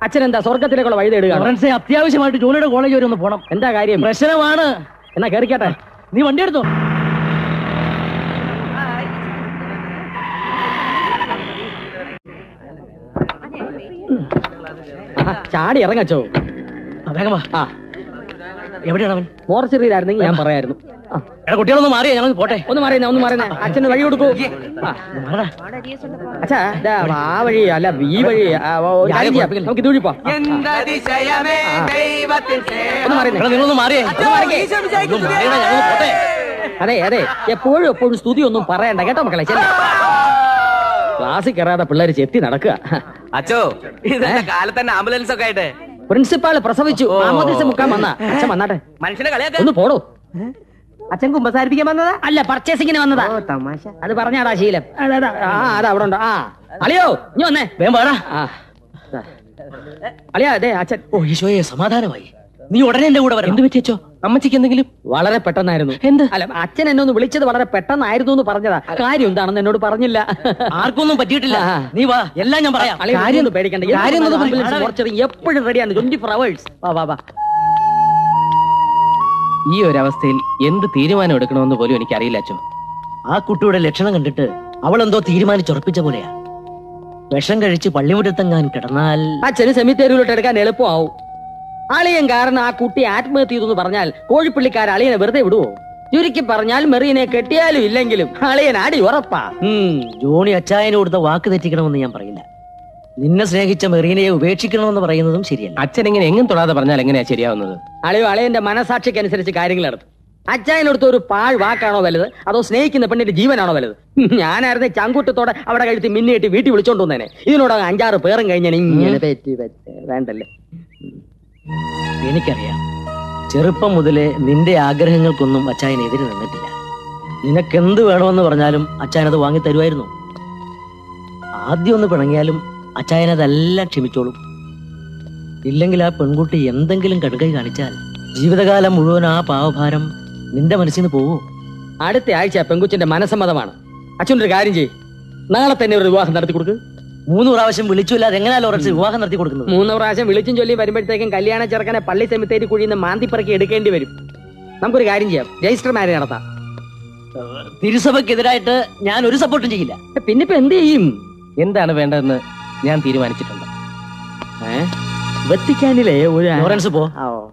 അച്ഛൻ എന്താ സ്വർഗത്തിലേക്കുള്ള വഴി തേടുകയാണ് ലോറൻസെ അത്യാവശ്യമായിട്ട് ജോലിയുടെ കോളേജ് വരെ ഒന്ന് പോണം എന്താ കാര്യം പ്രശ്നമാണ് എന്നാ കേറിക്കട്ടെ നീ വണ്ടി എടുത്തോ ആഹാ, ചാടി ഇറങ്ങച്ചോ വേഗം വാ ആ എവിടെയാണ് അവൻ മോർച്ചറിയിലായിരുന്നെങ്കിൽ ഞാൻ പറയായിരുന്നു ആ, എടാ കുട്ടികളൊന്ന് മാറിയാ ഞങ്ങൾ പോട്ടെ ഒന്ന് മാറിയെന്നാ ഒന്ന് മാറിയെന്നാ അച്ഛന് വഴി കൊടുക്കൂ ആ, അച്ഛാ ദാ, ആ വഴി അല്ല ഈ വഴി ആ, ഓ, ഒരു കാര്യം ചെയ്യാം. നമുക്ക് ഇതുവഴി പോവാം ആ, എന്തതിശയമേ ദൈവത്തിൽ ഒന്ന് മാറിയെന്നേ. എടാ, നിങ്ങളൊന്ന് മാറിയേ ഒന്ന് മാറിക്കേ. ഒന്ന് മാറിയെടാ, ഞങ്ങൾ പോട്ടെ അതെ അതെ എപ്പോഴും എപ്പോഴും സ്തുതി ഒന്നും പറയണ്ട കേട്ടോ മക്കളെ ചെല്ല ക്ലാസ്സിൽ കയറാതെ പിള്ളേര് ചെത്തി നടക്കുക അച്ചോ ഇതെന്താ കാലത്ത് തന്നെ ആംബുലൻസ് ഒക്കെ ആയിട്ട് പ്രിൻസിപ്പാൾ പ്രസവിച്ചു മാമോദിസ മുക്കാൻ വന്ന അച്ഛൻ വന്നാട്ടെ മനുഷ്യനെ കളിയാക്ക ഒന്ന് പോടോ അച്ഛൻ കുമ്പസാരിപ്പിക്കാൻ വന്നതാ അല്ല പർച്ചേസിങ്ങിന് വന്നതാ തമാശ അത് പറഞ്ഞാടാ ശീലം അതാ, അതാ, ആ അതാ അവിടെ ഉണ്ടോ ആ അളിയോ ഇനി വന്നേ വേഗം വാടാ ആ ദാ. അളിയാ അതെ അച്ഛൻ ഓ ഈശോയെ സമാധാനമായി നീ ഉടനെ എന്റെ കൂടെ വരണം എന്ത് പറ്റിയച്ചോ അമ്മച്ചിക്ക് എന്തെങ്കിലും വളരെ പെട്ടെന്നായിരുന്നു എന്ത് അല്ല അച്ഛൻ എന്നെ ഒന്ന് വിളിച്ചത് വളരെ പെട്ടെന്നായിരുന്നു എന്ന് പറഞ്ഞതാ കാര്യം എന്താണെന്ന് എന്നോട് പറഞ്ഞില്ല ആർക്കൊന്നും പറ്റിയിട്ടില്ല ആ. നീ വാ എല്ലാം ഞാൻ പറയാം അളിയ കാര്യം ഒന്നും പേടിക്കണ്ട കാര്യം ഒന്നും ആംബുലൻസ് പറയണ്ട. മോർച്ചറി എപ്പോഴും റെഡിയാണ് ട്വന്റി ഫോർ അവേഴ്സ് വാ വാ വാ ഈ ഒരു അവസ്ഥയിൽ എന്ത് തീരുമാനം എടുക്കണമെന്ന് പോലും എനിക്ക് അറിയില്ല അച്ചോ ആ കുട്ടിയുടെ ലക്ഷണം കണ്ടിട്ട് അവൾ എന്തോ തീരുമാനിച്ചുറപ്പിച്ച പോലെയാ വിഷം കഴിച്ച് പള്ളിമുറ്റത്തെങ്ങാൻ കിടന്നാൽ അച്ഛന് സെമിത്തേരിയിലോട്ട് എടുക്കാൻ എളുപ്പമാവും അളിയൻ കാരണം ആ കുട്ടി ആത്മഹത്യ ചെയ്തു എന്ന് പറഞ്ഞാൽ കോഴിപ്പള്ളിക്കാർ അളിയനെ വെറുതെ വിടുവോ ചുരുക്കി പറഞ്ഞാൽ മെറീനെ കെട്ടിയാലും ഇല്ലെങ്കിലും അളിയൻ അടി ഉറപ്പാ ഉം, ജോണി അച്ചായന് കൊടുത്ത വാക്ക് തെറ്റിക്കണമെന്ന് ഞാൻ പറയില്ല നിന്നെ സ്നേഹിച്ച മെറീനയെ ഉപേക്ഷിക്കണമെന്ന് പറയുന്നതും ശരിയല്ല അച്ഛൻ ഇങ്ങനെ എങ്ങും തൊടാതെ പറഞ്ഞാൽ എങ്ങനെയാ ശരിയാവുന്നത് അളിയോ അളിയന്റെ മനസാക്ഷിക്ക് അനുസരിച്ച് കാര്യങ്ങൾ നടത്തും അച്ചായനടുത്ത് ഒരു പാഴ് വാക്കാണോ വലുത് അതോ സ്നേഹിക്കുന്ന പെണ്ണിന്റെ ജീവനാണോ വലുത് ഞാനായിരുന്നു ചങ്കൂട്ടത്തോടെ അവിടെ കഴുത്തി മിന്നിയിട്ട് വീട്ടിൽ വിളിച്ചോണ്ട് വന്നേനെ ഇതിനോട് അഞ്ചാറ് പേരും കഴിഞ്ഞാൽ ഇങ്ങനെ പറ്റി പറ്റി വേണ്ടല്ലേ എനിക്കറിയാം ചെറുപ്പം മുതലേ നിന്റെ ആഗ്രഹങ്ങൾക്കൊന്നും അച്ചായൻ എതിര് നിന്നിട്ടില്ല നിനക്കെന്ത് വേണമെന്ന് പറഞ്ഞാലും അച്ചായൻ അത് വാങ്ങി തരുമായിരുന്നു ആദ്യം ഒന്ന് പിണങ്ങിയാലും അച്ചായൻ അതെല്ലാം ക്ഷമിച്ചോളും ഇല്ലെങ്കിൽ ആ പെൺകുട്ടി എന്തെങ്കിലും കടുകൈ കാണിച്ചാൽ ജീവിതകാലം മുഴുവൻ ആ പാവഭാരം നിന്റെ മനസ്സിൽ നിന്ന് പോവോ അടുത്ത ആഴ്ച പെങ്കുച്ചിന്റെ മനസ്സമ്മതമാണ് അച്ഛനൊരു കാര്യം ചെയ്യ് നാളെ തന്നെ ഒരു വിവാഹം നടത്തി കൊടുക്ക് മൂന്ന് പ്രാവശ്യം വിളിച്ചില്ലാതെ എങ്ങനെയാ ലോറൻസ് വിവാഹം നടത്തി കൊടുക്കുന്നത് മൂന്ന് പ്രാവശ്യം വിളിച്ചും ചൊല്ലി വരുമ്പോഴത്തേക്കും കല്യാണ ചെറുക്കനെ പള്ളി സെമിത്തേരി കുഴിയിൽ നിന്ന് മാന്തിപ്പറക്കി എടുക്കേണ്ടി വരും നമുക്കൊരു കാര്യം ചെയ്യാം രജിസ്റ്റർ മാരേജ് നടത്താം തിരുസഭയ്ക്കെതിരായിട്ട് ഞാൻ ഒരു സപ്പോർട്ടും ചെയ്യില്ല പിന്നെ ഇപ്പൊ എന്ത് ചെയ്യും എന്താണ് വേണ്ടതെന്ന് ഞാൻ തീരുമാനിച്ചിട്ടുണ്ട് വെത്തിക്കാനിലെ ഒരു ലോറൻസ് പോ ആ, ഓ.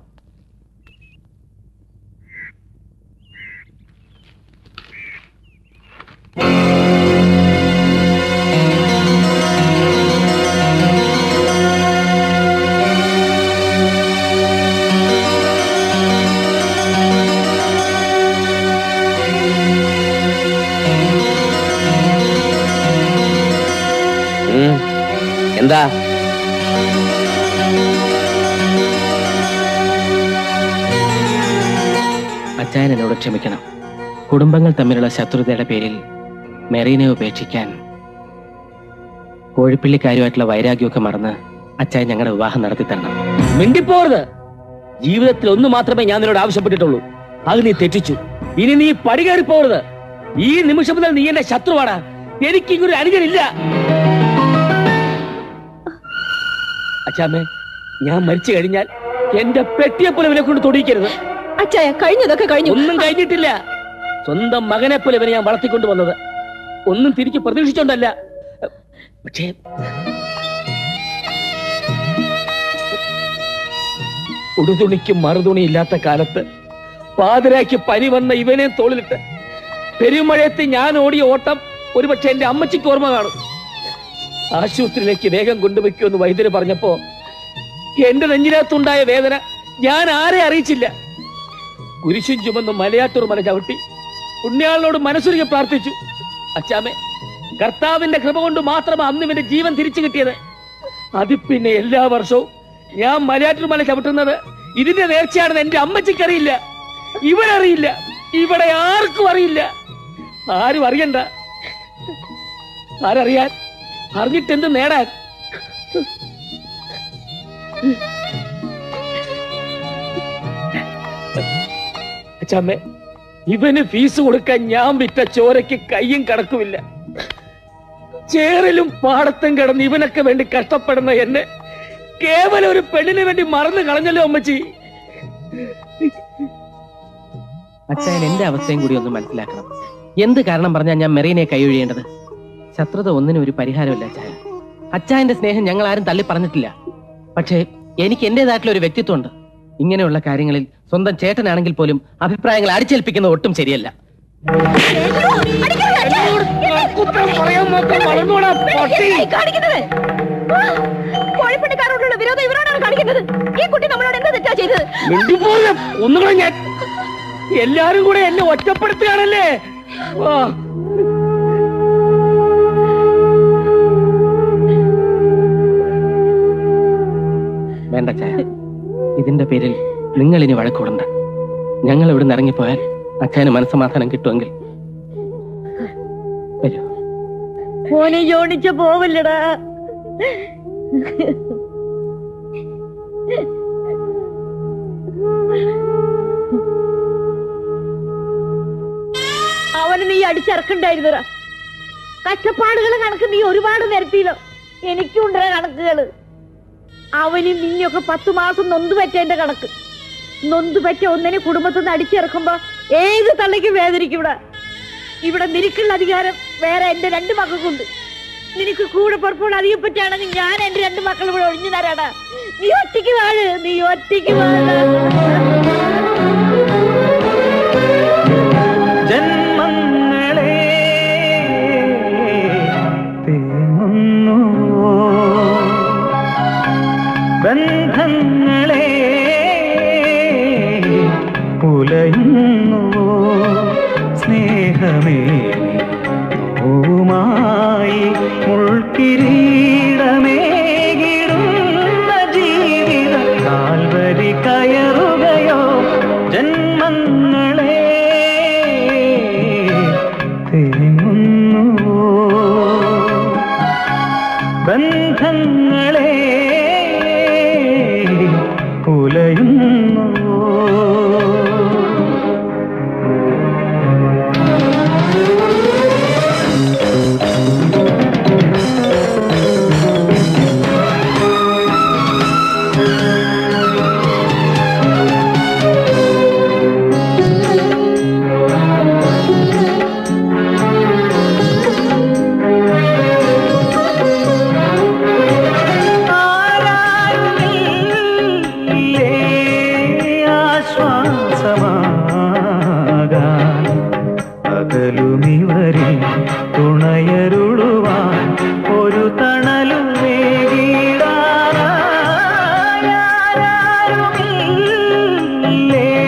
ഉം. എന്താ അച്ചായൻ എന്നോട് ക്ഷമിക്കണം കുടുംബങ്ങൾ തമ്മിലുള്ള ശത്രുതയുടെ പേരിൽ മെറീനെ ഉപേക്ഷിക്കാൻ കോഴിപ്പള്ളിക്കാരുമായിട്ടുള്ള വൈരാഗ്യമൊക്കെ മറന്ന് അച്ചായൻ ഞങ്ങളുടെ വിവാഹം നടത്തി തരണം മിണ്ടിപ്പോരുത് ജീവിതത്തിൽ ഒന്ന് മാത്രമേ ഞാൻ നിന്നോട് ആവശ്യപ്പെട്ടിട്ടുള്ളൂ അത് നീ തെറ്റിച്ചു ഇനി നീ പടികേറി പോരുത് ഈ നിമിഷം മുതൽ നീ എന്റെ ശത്രുവാണ് എനിക്ക് ഇങ്ങൊരു അനുജനില്ല അച്ഛാമ്മേ ഞാൻ മരിച്ചു കഴിഞ്ഞാൽ എന്റെ പെട്ടിയെ പോലെ ഇവനെ കൊണ്ട് തൊടിയിക്കരുത് അച്ചായ കഴിഞ്ഞതൊക്കെ കഴിഞ്ഞു ഒന്നും കഴിഞ്ഞിട്ടില്ല സ്വന്തം മകനെ പോലെ ഇവനെ ഞാൻ വളർത്തിക്കൊണ്ട് വന്നത് ഒന്നും തിരിച്ചു പ്രതീക്ഷിച്ചോണ്ടല്ല പക്ഷേ ഉടുതുണിക്കും മറുതുണി ഇല്ലാത്ത കാലത്ത് പാതിരാക്കി പനി വന്ന ഇവനെ തോളിലിട്ട് പെരുമഴയത്ത് ഞാൻ ഓടിയ ഓട്ടം ഒരുപക്ഷെ എന്റെ അമ്മച്ചിക്ക് ഓർമ്മ കാണും ആശുപത്രിയിലേക്ക് വേഗം കൊണ്ടുവയ്ക്കുമെന്ന് വൈദ്യര് പറഞ്ഞപ്പോ എന്റെ നെഞ്ചിനകത്തുണ്ടായ വേദന ഞാൻ ആരെ അറിയിച്ചില്ല കുരിശും ചുമന്ന് മലയാറ്റൂർ മല ചവിട്ടി പുണ്യാളിനോട് മനസ്സുരുകി പ്രാർത്ഥിച്ചു അച്ചാമേ കർത്താവിന്റെ കൃപ കൊണ്ട് മാത്രം അന്ന് ഇവന്റെ ജീവൻ തിരിച്ചു കിട്ടിയത് അത് പിന്നെ എല്ലാ വർഷവും ഞാൻ മലയാറ്റൂർ മല ചവിട്ടുന്നത് ഇതിന്റെ നേർച്ചയാണെന്ന് എന്റെ അമ്മച്ചിക്കറിയില്ല ഇവരറിയില്ല ഇവിടെ ആർക്കും അറിയില്ല ആരും അറിയണ്ട ആരറിയാൻ അറിഞ്ഞിട്ടെന്ത് നേടാൻ അച്ഛമ്മേ ഇവന് ഫീസ് കൊടുക്കാൻ ഞാൻ വിറ്റ ചോരയ്ക്ക് കയ്യും കടക്കുമില്ല ചേറിലും പാടത്തും കിടന്ന് ഇവനൊക്കെ വേണ്ടി കഷ്ടപ്പെടുന്ന എന്നെ കേവലം ഒരു പെണ്ണിന് വേണ്ടി മറന്നു കളഞ്ഞല്ലോ അമ്മച്ചി അച്ഛൻ എന്റെ അവസ്ഥയും കൂടി ഒന്ന് മനസ്സിലാക്കണം എന്ത് കാരണം പറഞ്ഞാൽ ഞാൻ മെറീനെ കൈയൊഴിയേണ്ടത് ശത്രുത ഒന്നിനും ഒരു പരിഹാരമില്ല അച്ചായ അച്ചായന്റെ സ്നേഹം ഞങ്ങൾ ആരും തള്ളി പറഞ്ഞിട്ടില്ല പക്ഷേ എനിക്ക് എന്റേതായിട്ടുള്ള ഒരു വ്യക്തിത്വമുണ്ട് ഇങ്ങനെയുള്ള കാര്യങ്ങളിൽ സ്വന്തം ചേട്ടനാണെങ്കിൽ പോലും അഭിപ്രായങ്ങൾ അടിച്ചേൽപ്പിക്കുന്നത് ഒട്ടും ശരിയല്ല കോഴിപ്പണിക്കാരോടുള്ള വിരോധം ഇവരോടാണ് കാണിക്കുന്നത് ഈ കുട്ടി നമ്മളോട് എന്താ തെറ്റാ ചെയ്തത് മിണ്ടിപ്പോലും ഒന്നുകൂടെ ഞാൻ എല്ലാരും കൂടെ എന്നെ ഒറ്റപ്പെടുത്തുകയാണല്ലേ ആ. വേണ്ട ചായ ഇതിന്റെ പേരിൽ നിങ്ങൾ ഇനി വഴക്കൂടണ്ട ഞങ്ങൾ ഇവിടുന്ന് ഇറങ്ങിപ്പോയാൽ അച്ഛന് മനസ്സമാധാനം കിട്ടുമെങ്കിൽ വരൂ മോനെ ജോണിച്ച പോവല്ലടാ അവന് നീ അടിച്ചിറക്കണ്ടായിരുന്നടാ കഷ്ടപ്പാടുകൾ കണക്ക് നീ ഒരുപാട് നിരത്തിയില്ലോ എനിക്കുണ്ടോ കണക്കുകള് അവന് നിന്നൊക്കെ പത്തു മാസം നൊന്തു പറ്റേന്റെ കണക്ക് നൊന്തു പറ്റ ഒന്നിനെ കുടുംബത്തിൽ നിന്ന് അടിച്ചിറക്കുമ്പോ ഏത് തള്ളയ്ക്കും വേദനിക്കും ഇവിടെ ഇവിടെ നിനക്കുള്ള അധികാരം വേറെ എന്റെ രണ്ട് മക്കൾക്കുണ്ട് നിനക്ക് കൂടെ പുറപ്പോൾ അധികം പറ്റുകയാണെങ്കിൽ ഞാൻ എന്റെ രണ്ട് മക്കൾ ഇവിടെ ഒഴിഞ്ഞു തരാടാ നീ ഒറ്റയ്ക്ക് വാഴ് നീ ഒറ്റയ്ക്ക് വാഴ ജന്മങ്ങളെ തേങ്ങുന്നു ബന്ധങ്ങളെ ഉലയുന്നു സ്നേഹമേ പൂമായി മുൾക്കിരീടമേകിടുന്ന ജീവിത കാൽവരി കയറുകയോ ജന്മങ്ങളെ തേങ്ങുന്നു ബന്ധങ്ങളെ ഉലയുന്നു ആശ്വാസമാകാൻ പകലുമിവരെ തുണയരുളുവാൻ ഒരു തണലും വേകിടാനാരുമില്ലേ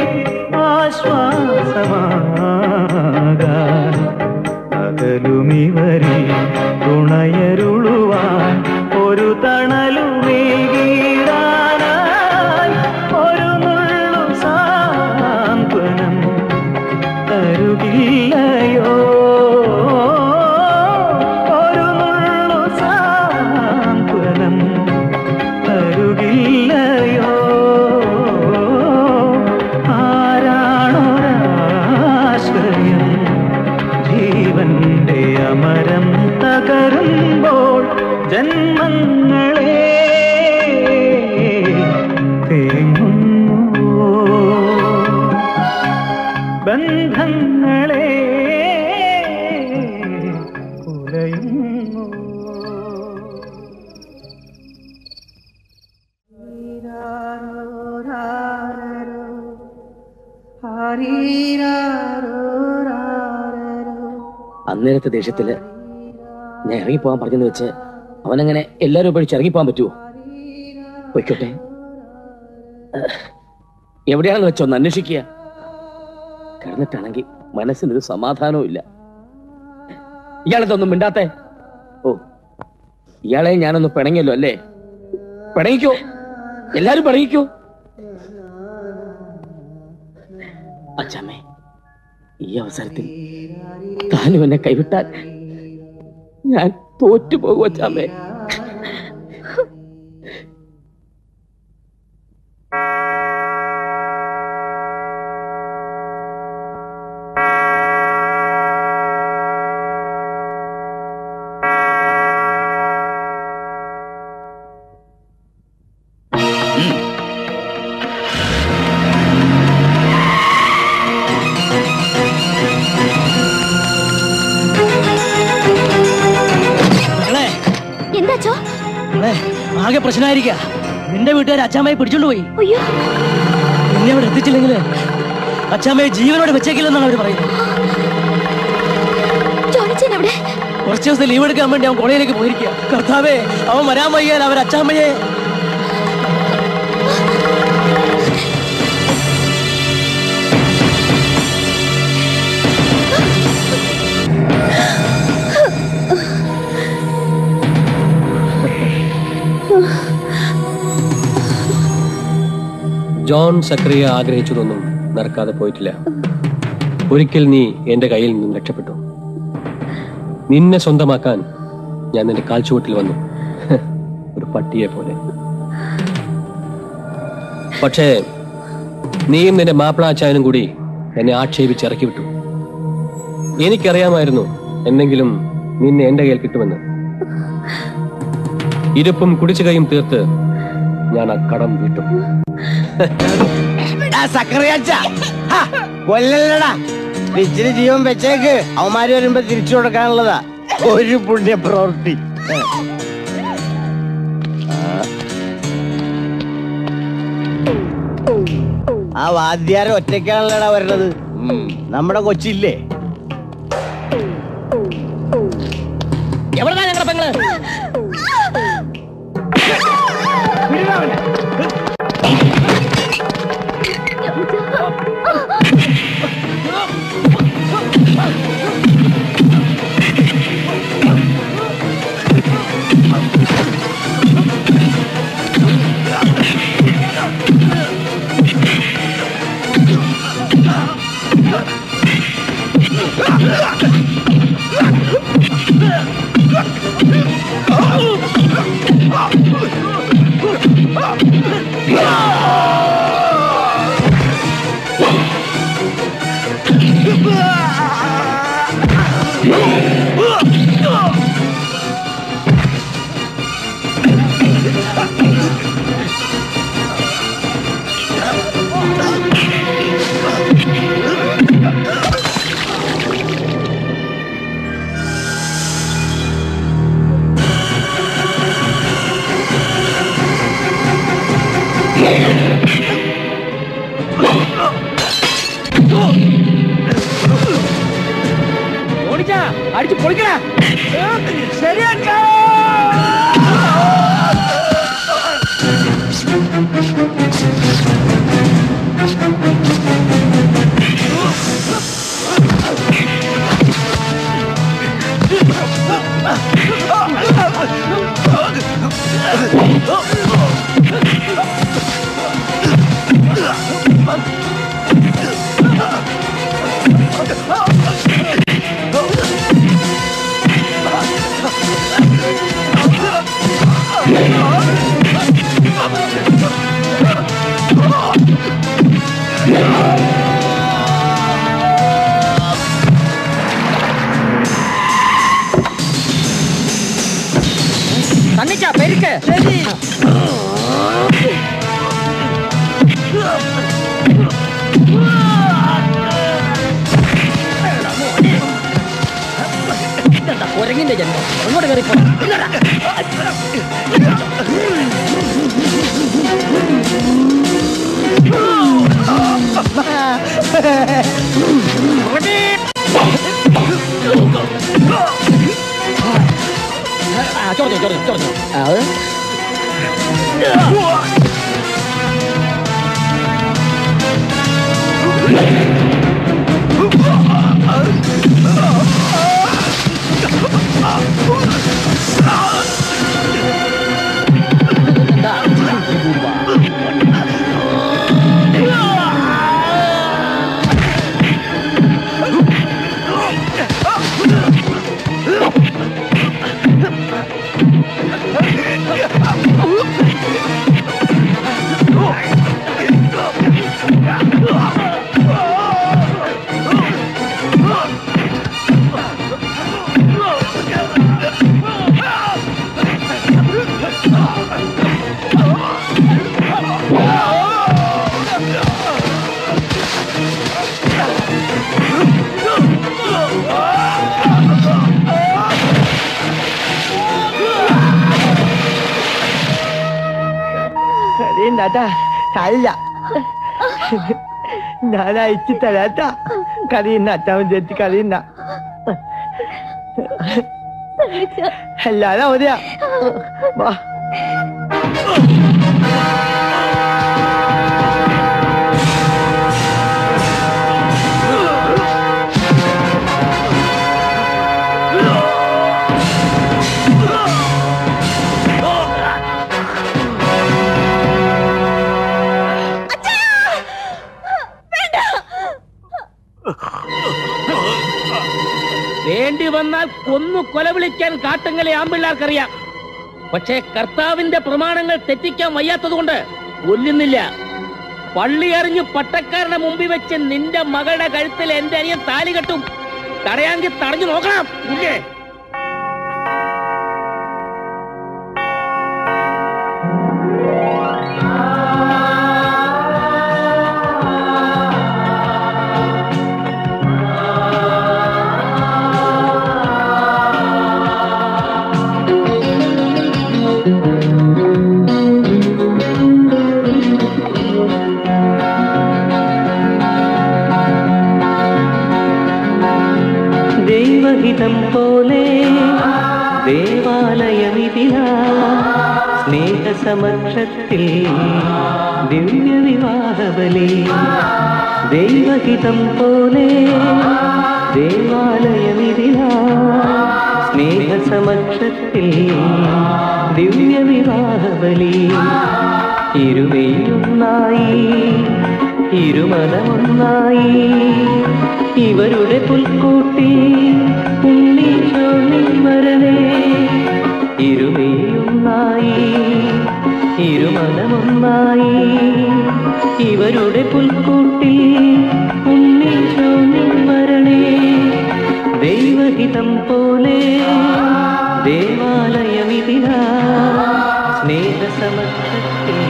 ആശ്വാസമാകാൻ പകലുമിവരെ തുണയരുളുവാൻ ഒരു തണലും വേകിടാനായി ഒരു നുള്ളു സാന്ത്വനം തരുകില്ലയോ ഒരു നുള്ളു സാന്ത്വനം തരുകില്ലയോ ആരാണൊരാശ്രയം ജീവന്റെ അമരം തകരുമ്പോൾ ജന്മങ്ങളെ തേങ്ങുന്നു ബന്ധങ്ങളെ ഉലയുന്നു അന്നേരത്തെ ദേഷ്യത്തില് ഞാൻ ഇറങ്ങിപ്പോവാൻ പറഞ്ഞെന്ന് വെച്ച് അവനങ്ങനെ എല്ലാരും ഉപയോഗിച്ച് ഇറങ്ങിപ്പോവാൻ പറ്റുമോ പൊയ്ക്കോട്ടെ ഏഹ്, എവിടെയാണെന്ന് വെച്ചോ ഒന്ന് അന്വേഷിക്കുക കിടന്നിട്ടാണെങ്കിൽ മനസ്സിനൊരു സമാധാനവും ഇല്ല ഇയാളെന്തൊന്നും മിണ്ടാത്തെ ഓ ഇയാളെ ഞാനൊന്ന് പിണങ്ങിയല്ലോ അല്ലേ പിണങ്ങിക്കോ എല്ലാരും പിണങ്ങിക്കോ അച്ഛമ്മേ ഈ അവസരത്തിൽ താനും എന്നെ കൈവിട്ടാൽ ഞാൻ തോറ്റുപോകും അച്ഛാമ്മേ വലിയ പ്രശ്നമായിരിക്ക നിന്റെ വീട്ടുകാർ അച്ചാമ്മയെ പിടിച്ചോണ്ട് പോയി നിന്നെ അവിടെ എത്തിച്ചില്ലെങ്കിൽ അച്ചാമ്മയെ ജീവനോടെ വെച്ചേക്കില്ലെന്നാണ് അവർ പറയുന്നത് ജോണിച്ചൻ എവിടെ കുറച്ച് ദിവസം ലീവ് എടുക്കാൻ വേണ്ടി അവൻ കോളേജിലേക്ക് പോയിരിക്കുക കർത്താവേ അവൻ വരാൻ വയ്യാൽ അവർ അച്ചാമ്മയെ ജോൺ സക്രിയ ആഗ്രഹിച്ചതൊന്നും നടക്കാതെ പോയിട്ടില്ല ഒരിക്കൽ നീ എന്റെ കയ്യിൽ നിന്നും രക്ഷപ്പെട്ടു നിന്നെ സ്വന്തമാക്കാൻ ഞാൻ നിന്റെ കാൽച്ചുവട്ടിൽ വന്നു ഒരു പട്ടിയെ പോലെ പക്ഷേ നീയും നിന്റെ മാപ്പിളാച്ചായനും കൂടി എന്നെ ആക്ഷേപിച്ച് ഇറക്കി വിട്ടു എനിക്കറിയാമായിരുന്നു എന്തെങ്കിലും നിന്നെ എന്റെ കയ്യിൽ കിട്ടുമെന്ന് ഇരുപ്പും കുടിച്ചുകയും തീർത്ത് ഞാൻ ആ കടം വീട്ടും സക്കറിയാച്ച കൊല്ലല്ലടാ ഇച്ചിരി ജീവൻ വെച്ചേക്ക് അവന്മാര് വരുമ്പോ തിരിച്ചു കൊടുക്കാനുള്ളതാ ഒരു പുണ്യ പ്രവൃത്തി ആ വാദ്യാരം ഒറ്റയ്ക്കാണല്ലടാ വരണത് ഉം, നമ്മുടെ കൊച്ചില്ലേ എവിടെന്നാ ഞങ്ങളുടെ പെങ്ങള് ഓടിച്ചാ അടിച്ചു പൊളിക്കടാ ശരിയാക്കാ തന്നിച്ചാ പെരുക്ക് കുരങ്ങിന്റെ ജന്മം അങ്ങോട്ട് കയറിപ്പോ ചോർന്നു ചോർന്നു ചോർന്നു അത് Oh! കരയുന്നാട്ടാ അല്ല ഞാൻ അയച്ചു തരാട്ടാ കരയുന്ന അച്ഛാവൻ ചേച്ചി കരയുന്ന എല്ലാരും അവരെയാ വാ വേണ്ടി വന്നാൽ കൊന്നു കൊലവിളിക്കാൻ കാട്ടുങ്ങളെ ആമ്പിള്ളാർക്കറിയാം പക്ഷേ കർത്താവിന്റെ പ്രമാണങ്ങൾ തെറ്റിക്കാൻ വയ്യാത്തതുകൊണ്ട് കൊല്ലുന്നില്ല പള്ളി അറിഞ്ഞു പട്ടക്കാരുടെ മുമ്പിൽ വെച്ച് നിന്റെ മകളുടെ കഴുത്തിൽ എന്റെ അനിയൻ താലി കെട്ടും തടയാങ്കിൽ തടഞ്ഞു നോക്കണം ഇല്ലേ ദൈവഹിതം പോലെ ദേവാലയമിതില സ്നേഹസമക്ഷത്തിൽ ദിവ്യവിവാഹബലി ദൈവഹിതം പോലെ ദേവാലയമിതില സ്നേഹസമക്ഷത്തിൽ ദിവ്യവിവാഹബലി ഇരുവയൊന്നായി ഇരുമനമൊന്നായി ഇവരുടെ പുൽക്കൂട്ടി ഉണ്ണീശോനിൽ വരണേ ഇരുമയൊന്നായി ഇരുമനമൊന്നായി ഇവരുടെ പുൽക്കൂട്ടി ഉണ്ണീശോനിൽ വരണേ ദൈവഹിതം പോലെ ദേവാലയമിതിന സ്നേഹസമക്ഷത്തിൽ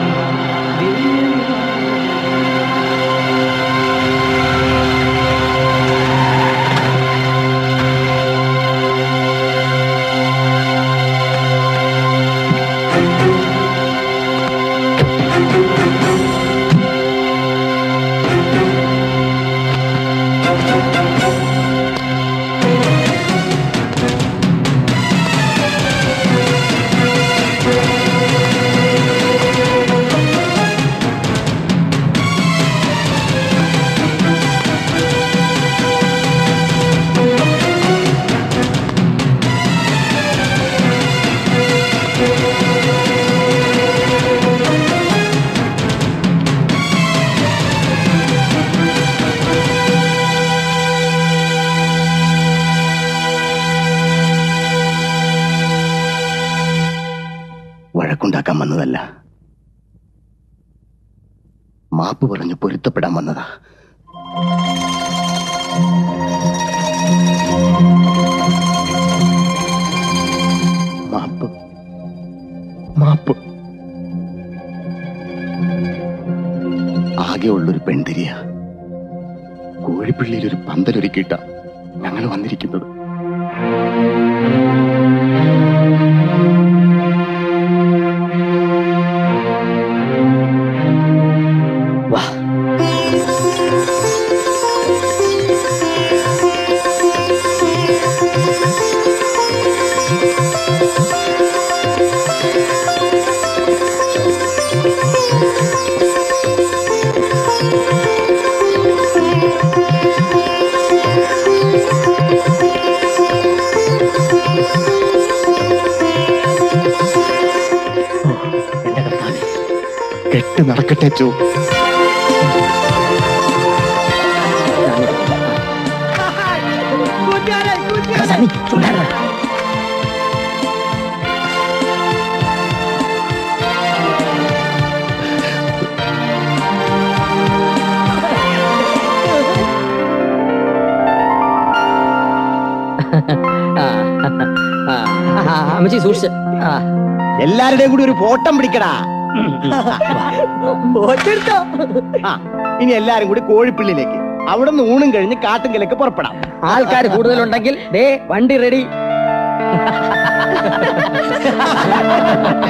വഴക്കുണ്ടാക്കാൻ വന്നതല്ല മാപ്പ് പറഞ്ഞു പൊരുത്തപ്പെടാൻ വന്നതാ മാപ്പ് മാപ്പ് ആകെ ഉള്ളൊരു പെൺതിരിയ കോഴിപ്പള്ളിയിൽ ഒരു പന്തലൊരുക്കിയിട്ട ഞങ്ങൾ വന്നിരിക്കുന്നത് വാ കെട്ട് നടക്കട്ടെ ചോ അമ്മച്ചി സൂക്ഷിച്ച് ആ എല്ലാവരുടെയും കൂടി ഒരു ഫോട്ടം പിടിക്കടാ ഓർത്തെടുത്തോ ആ ഇനി എല്ലാരും കൂടി കോഴിപ്പള്ളിയിലേക്ക് അവിടെ നിന്ന് ഊണും കഴിഞ്ഞ് കാട്ടുങ്കലേക്ക് പുറപ്പെടാം ആൾക്കാർ കൂടുതലുണ്ടെങ്കിൽ ദേ വണ്ടി റെഡി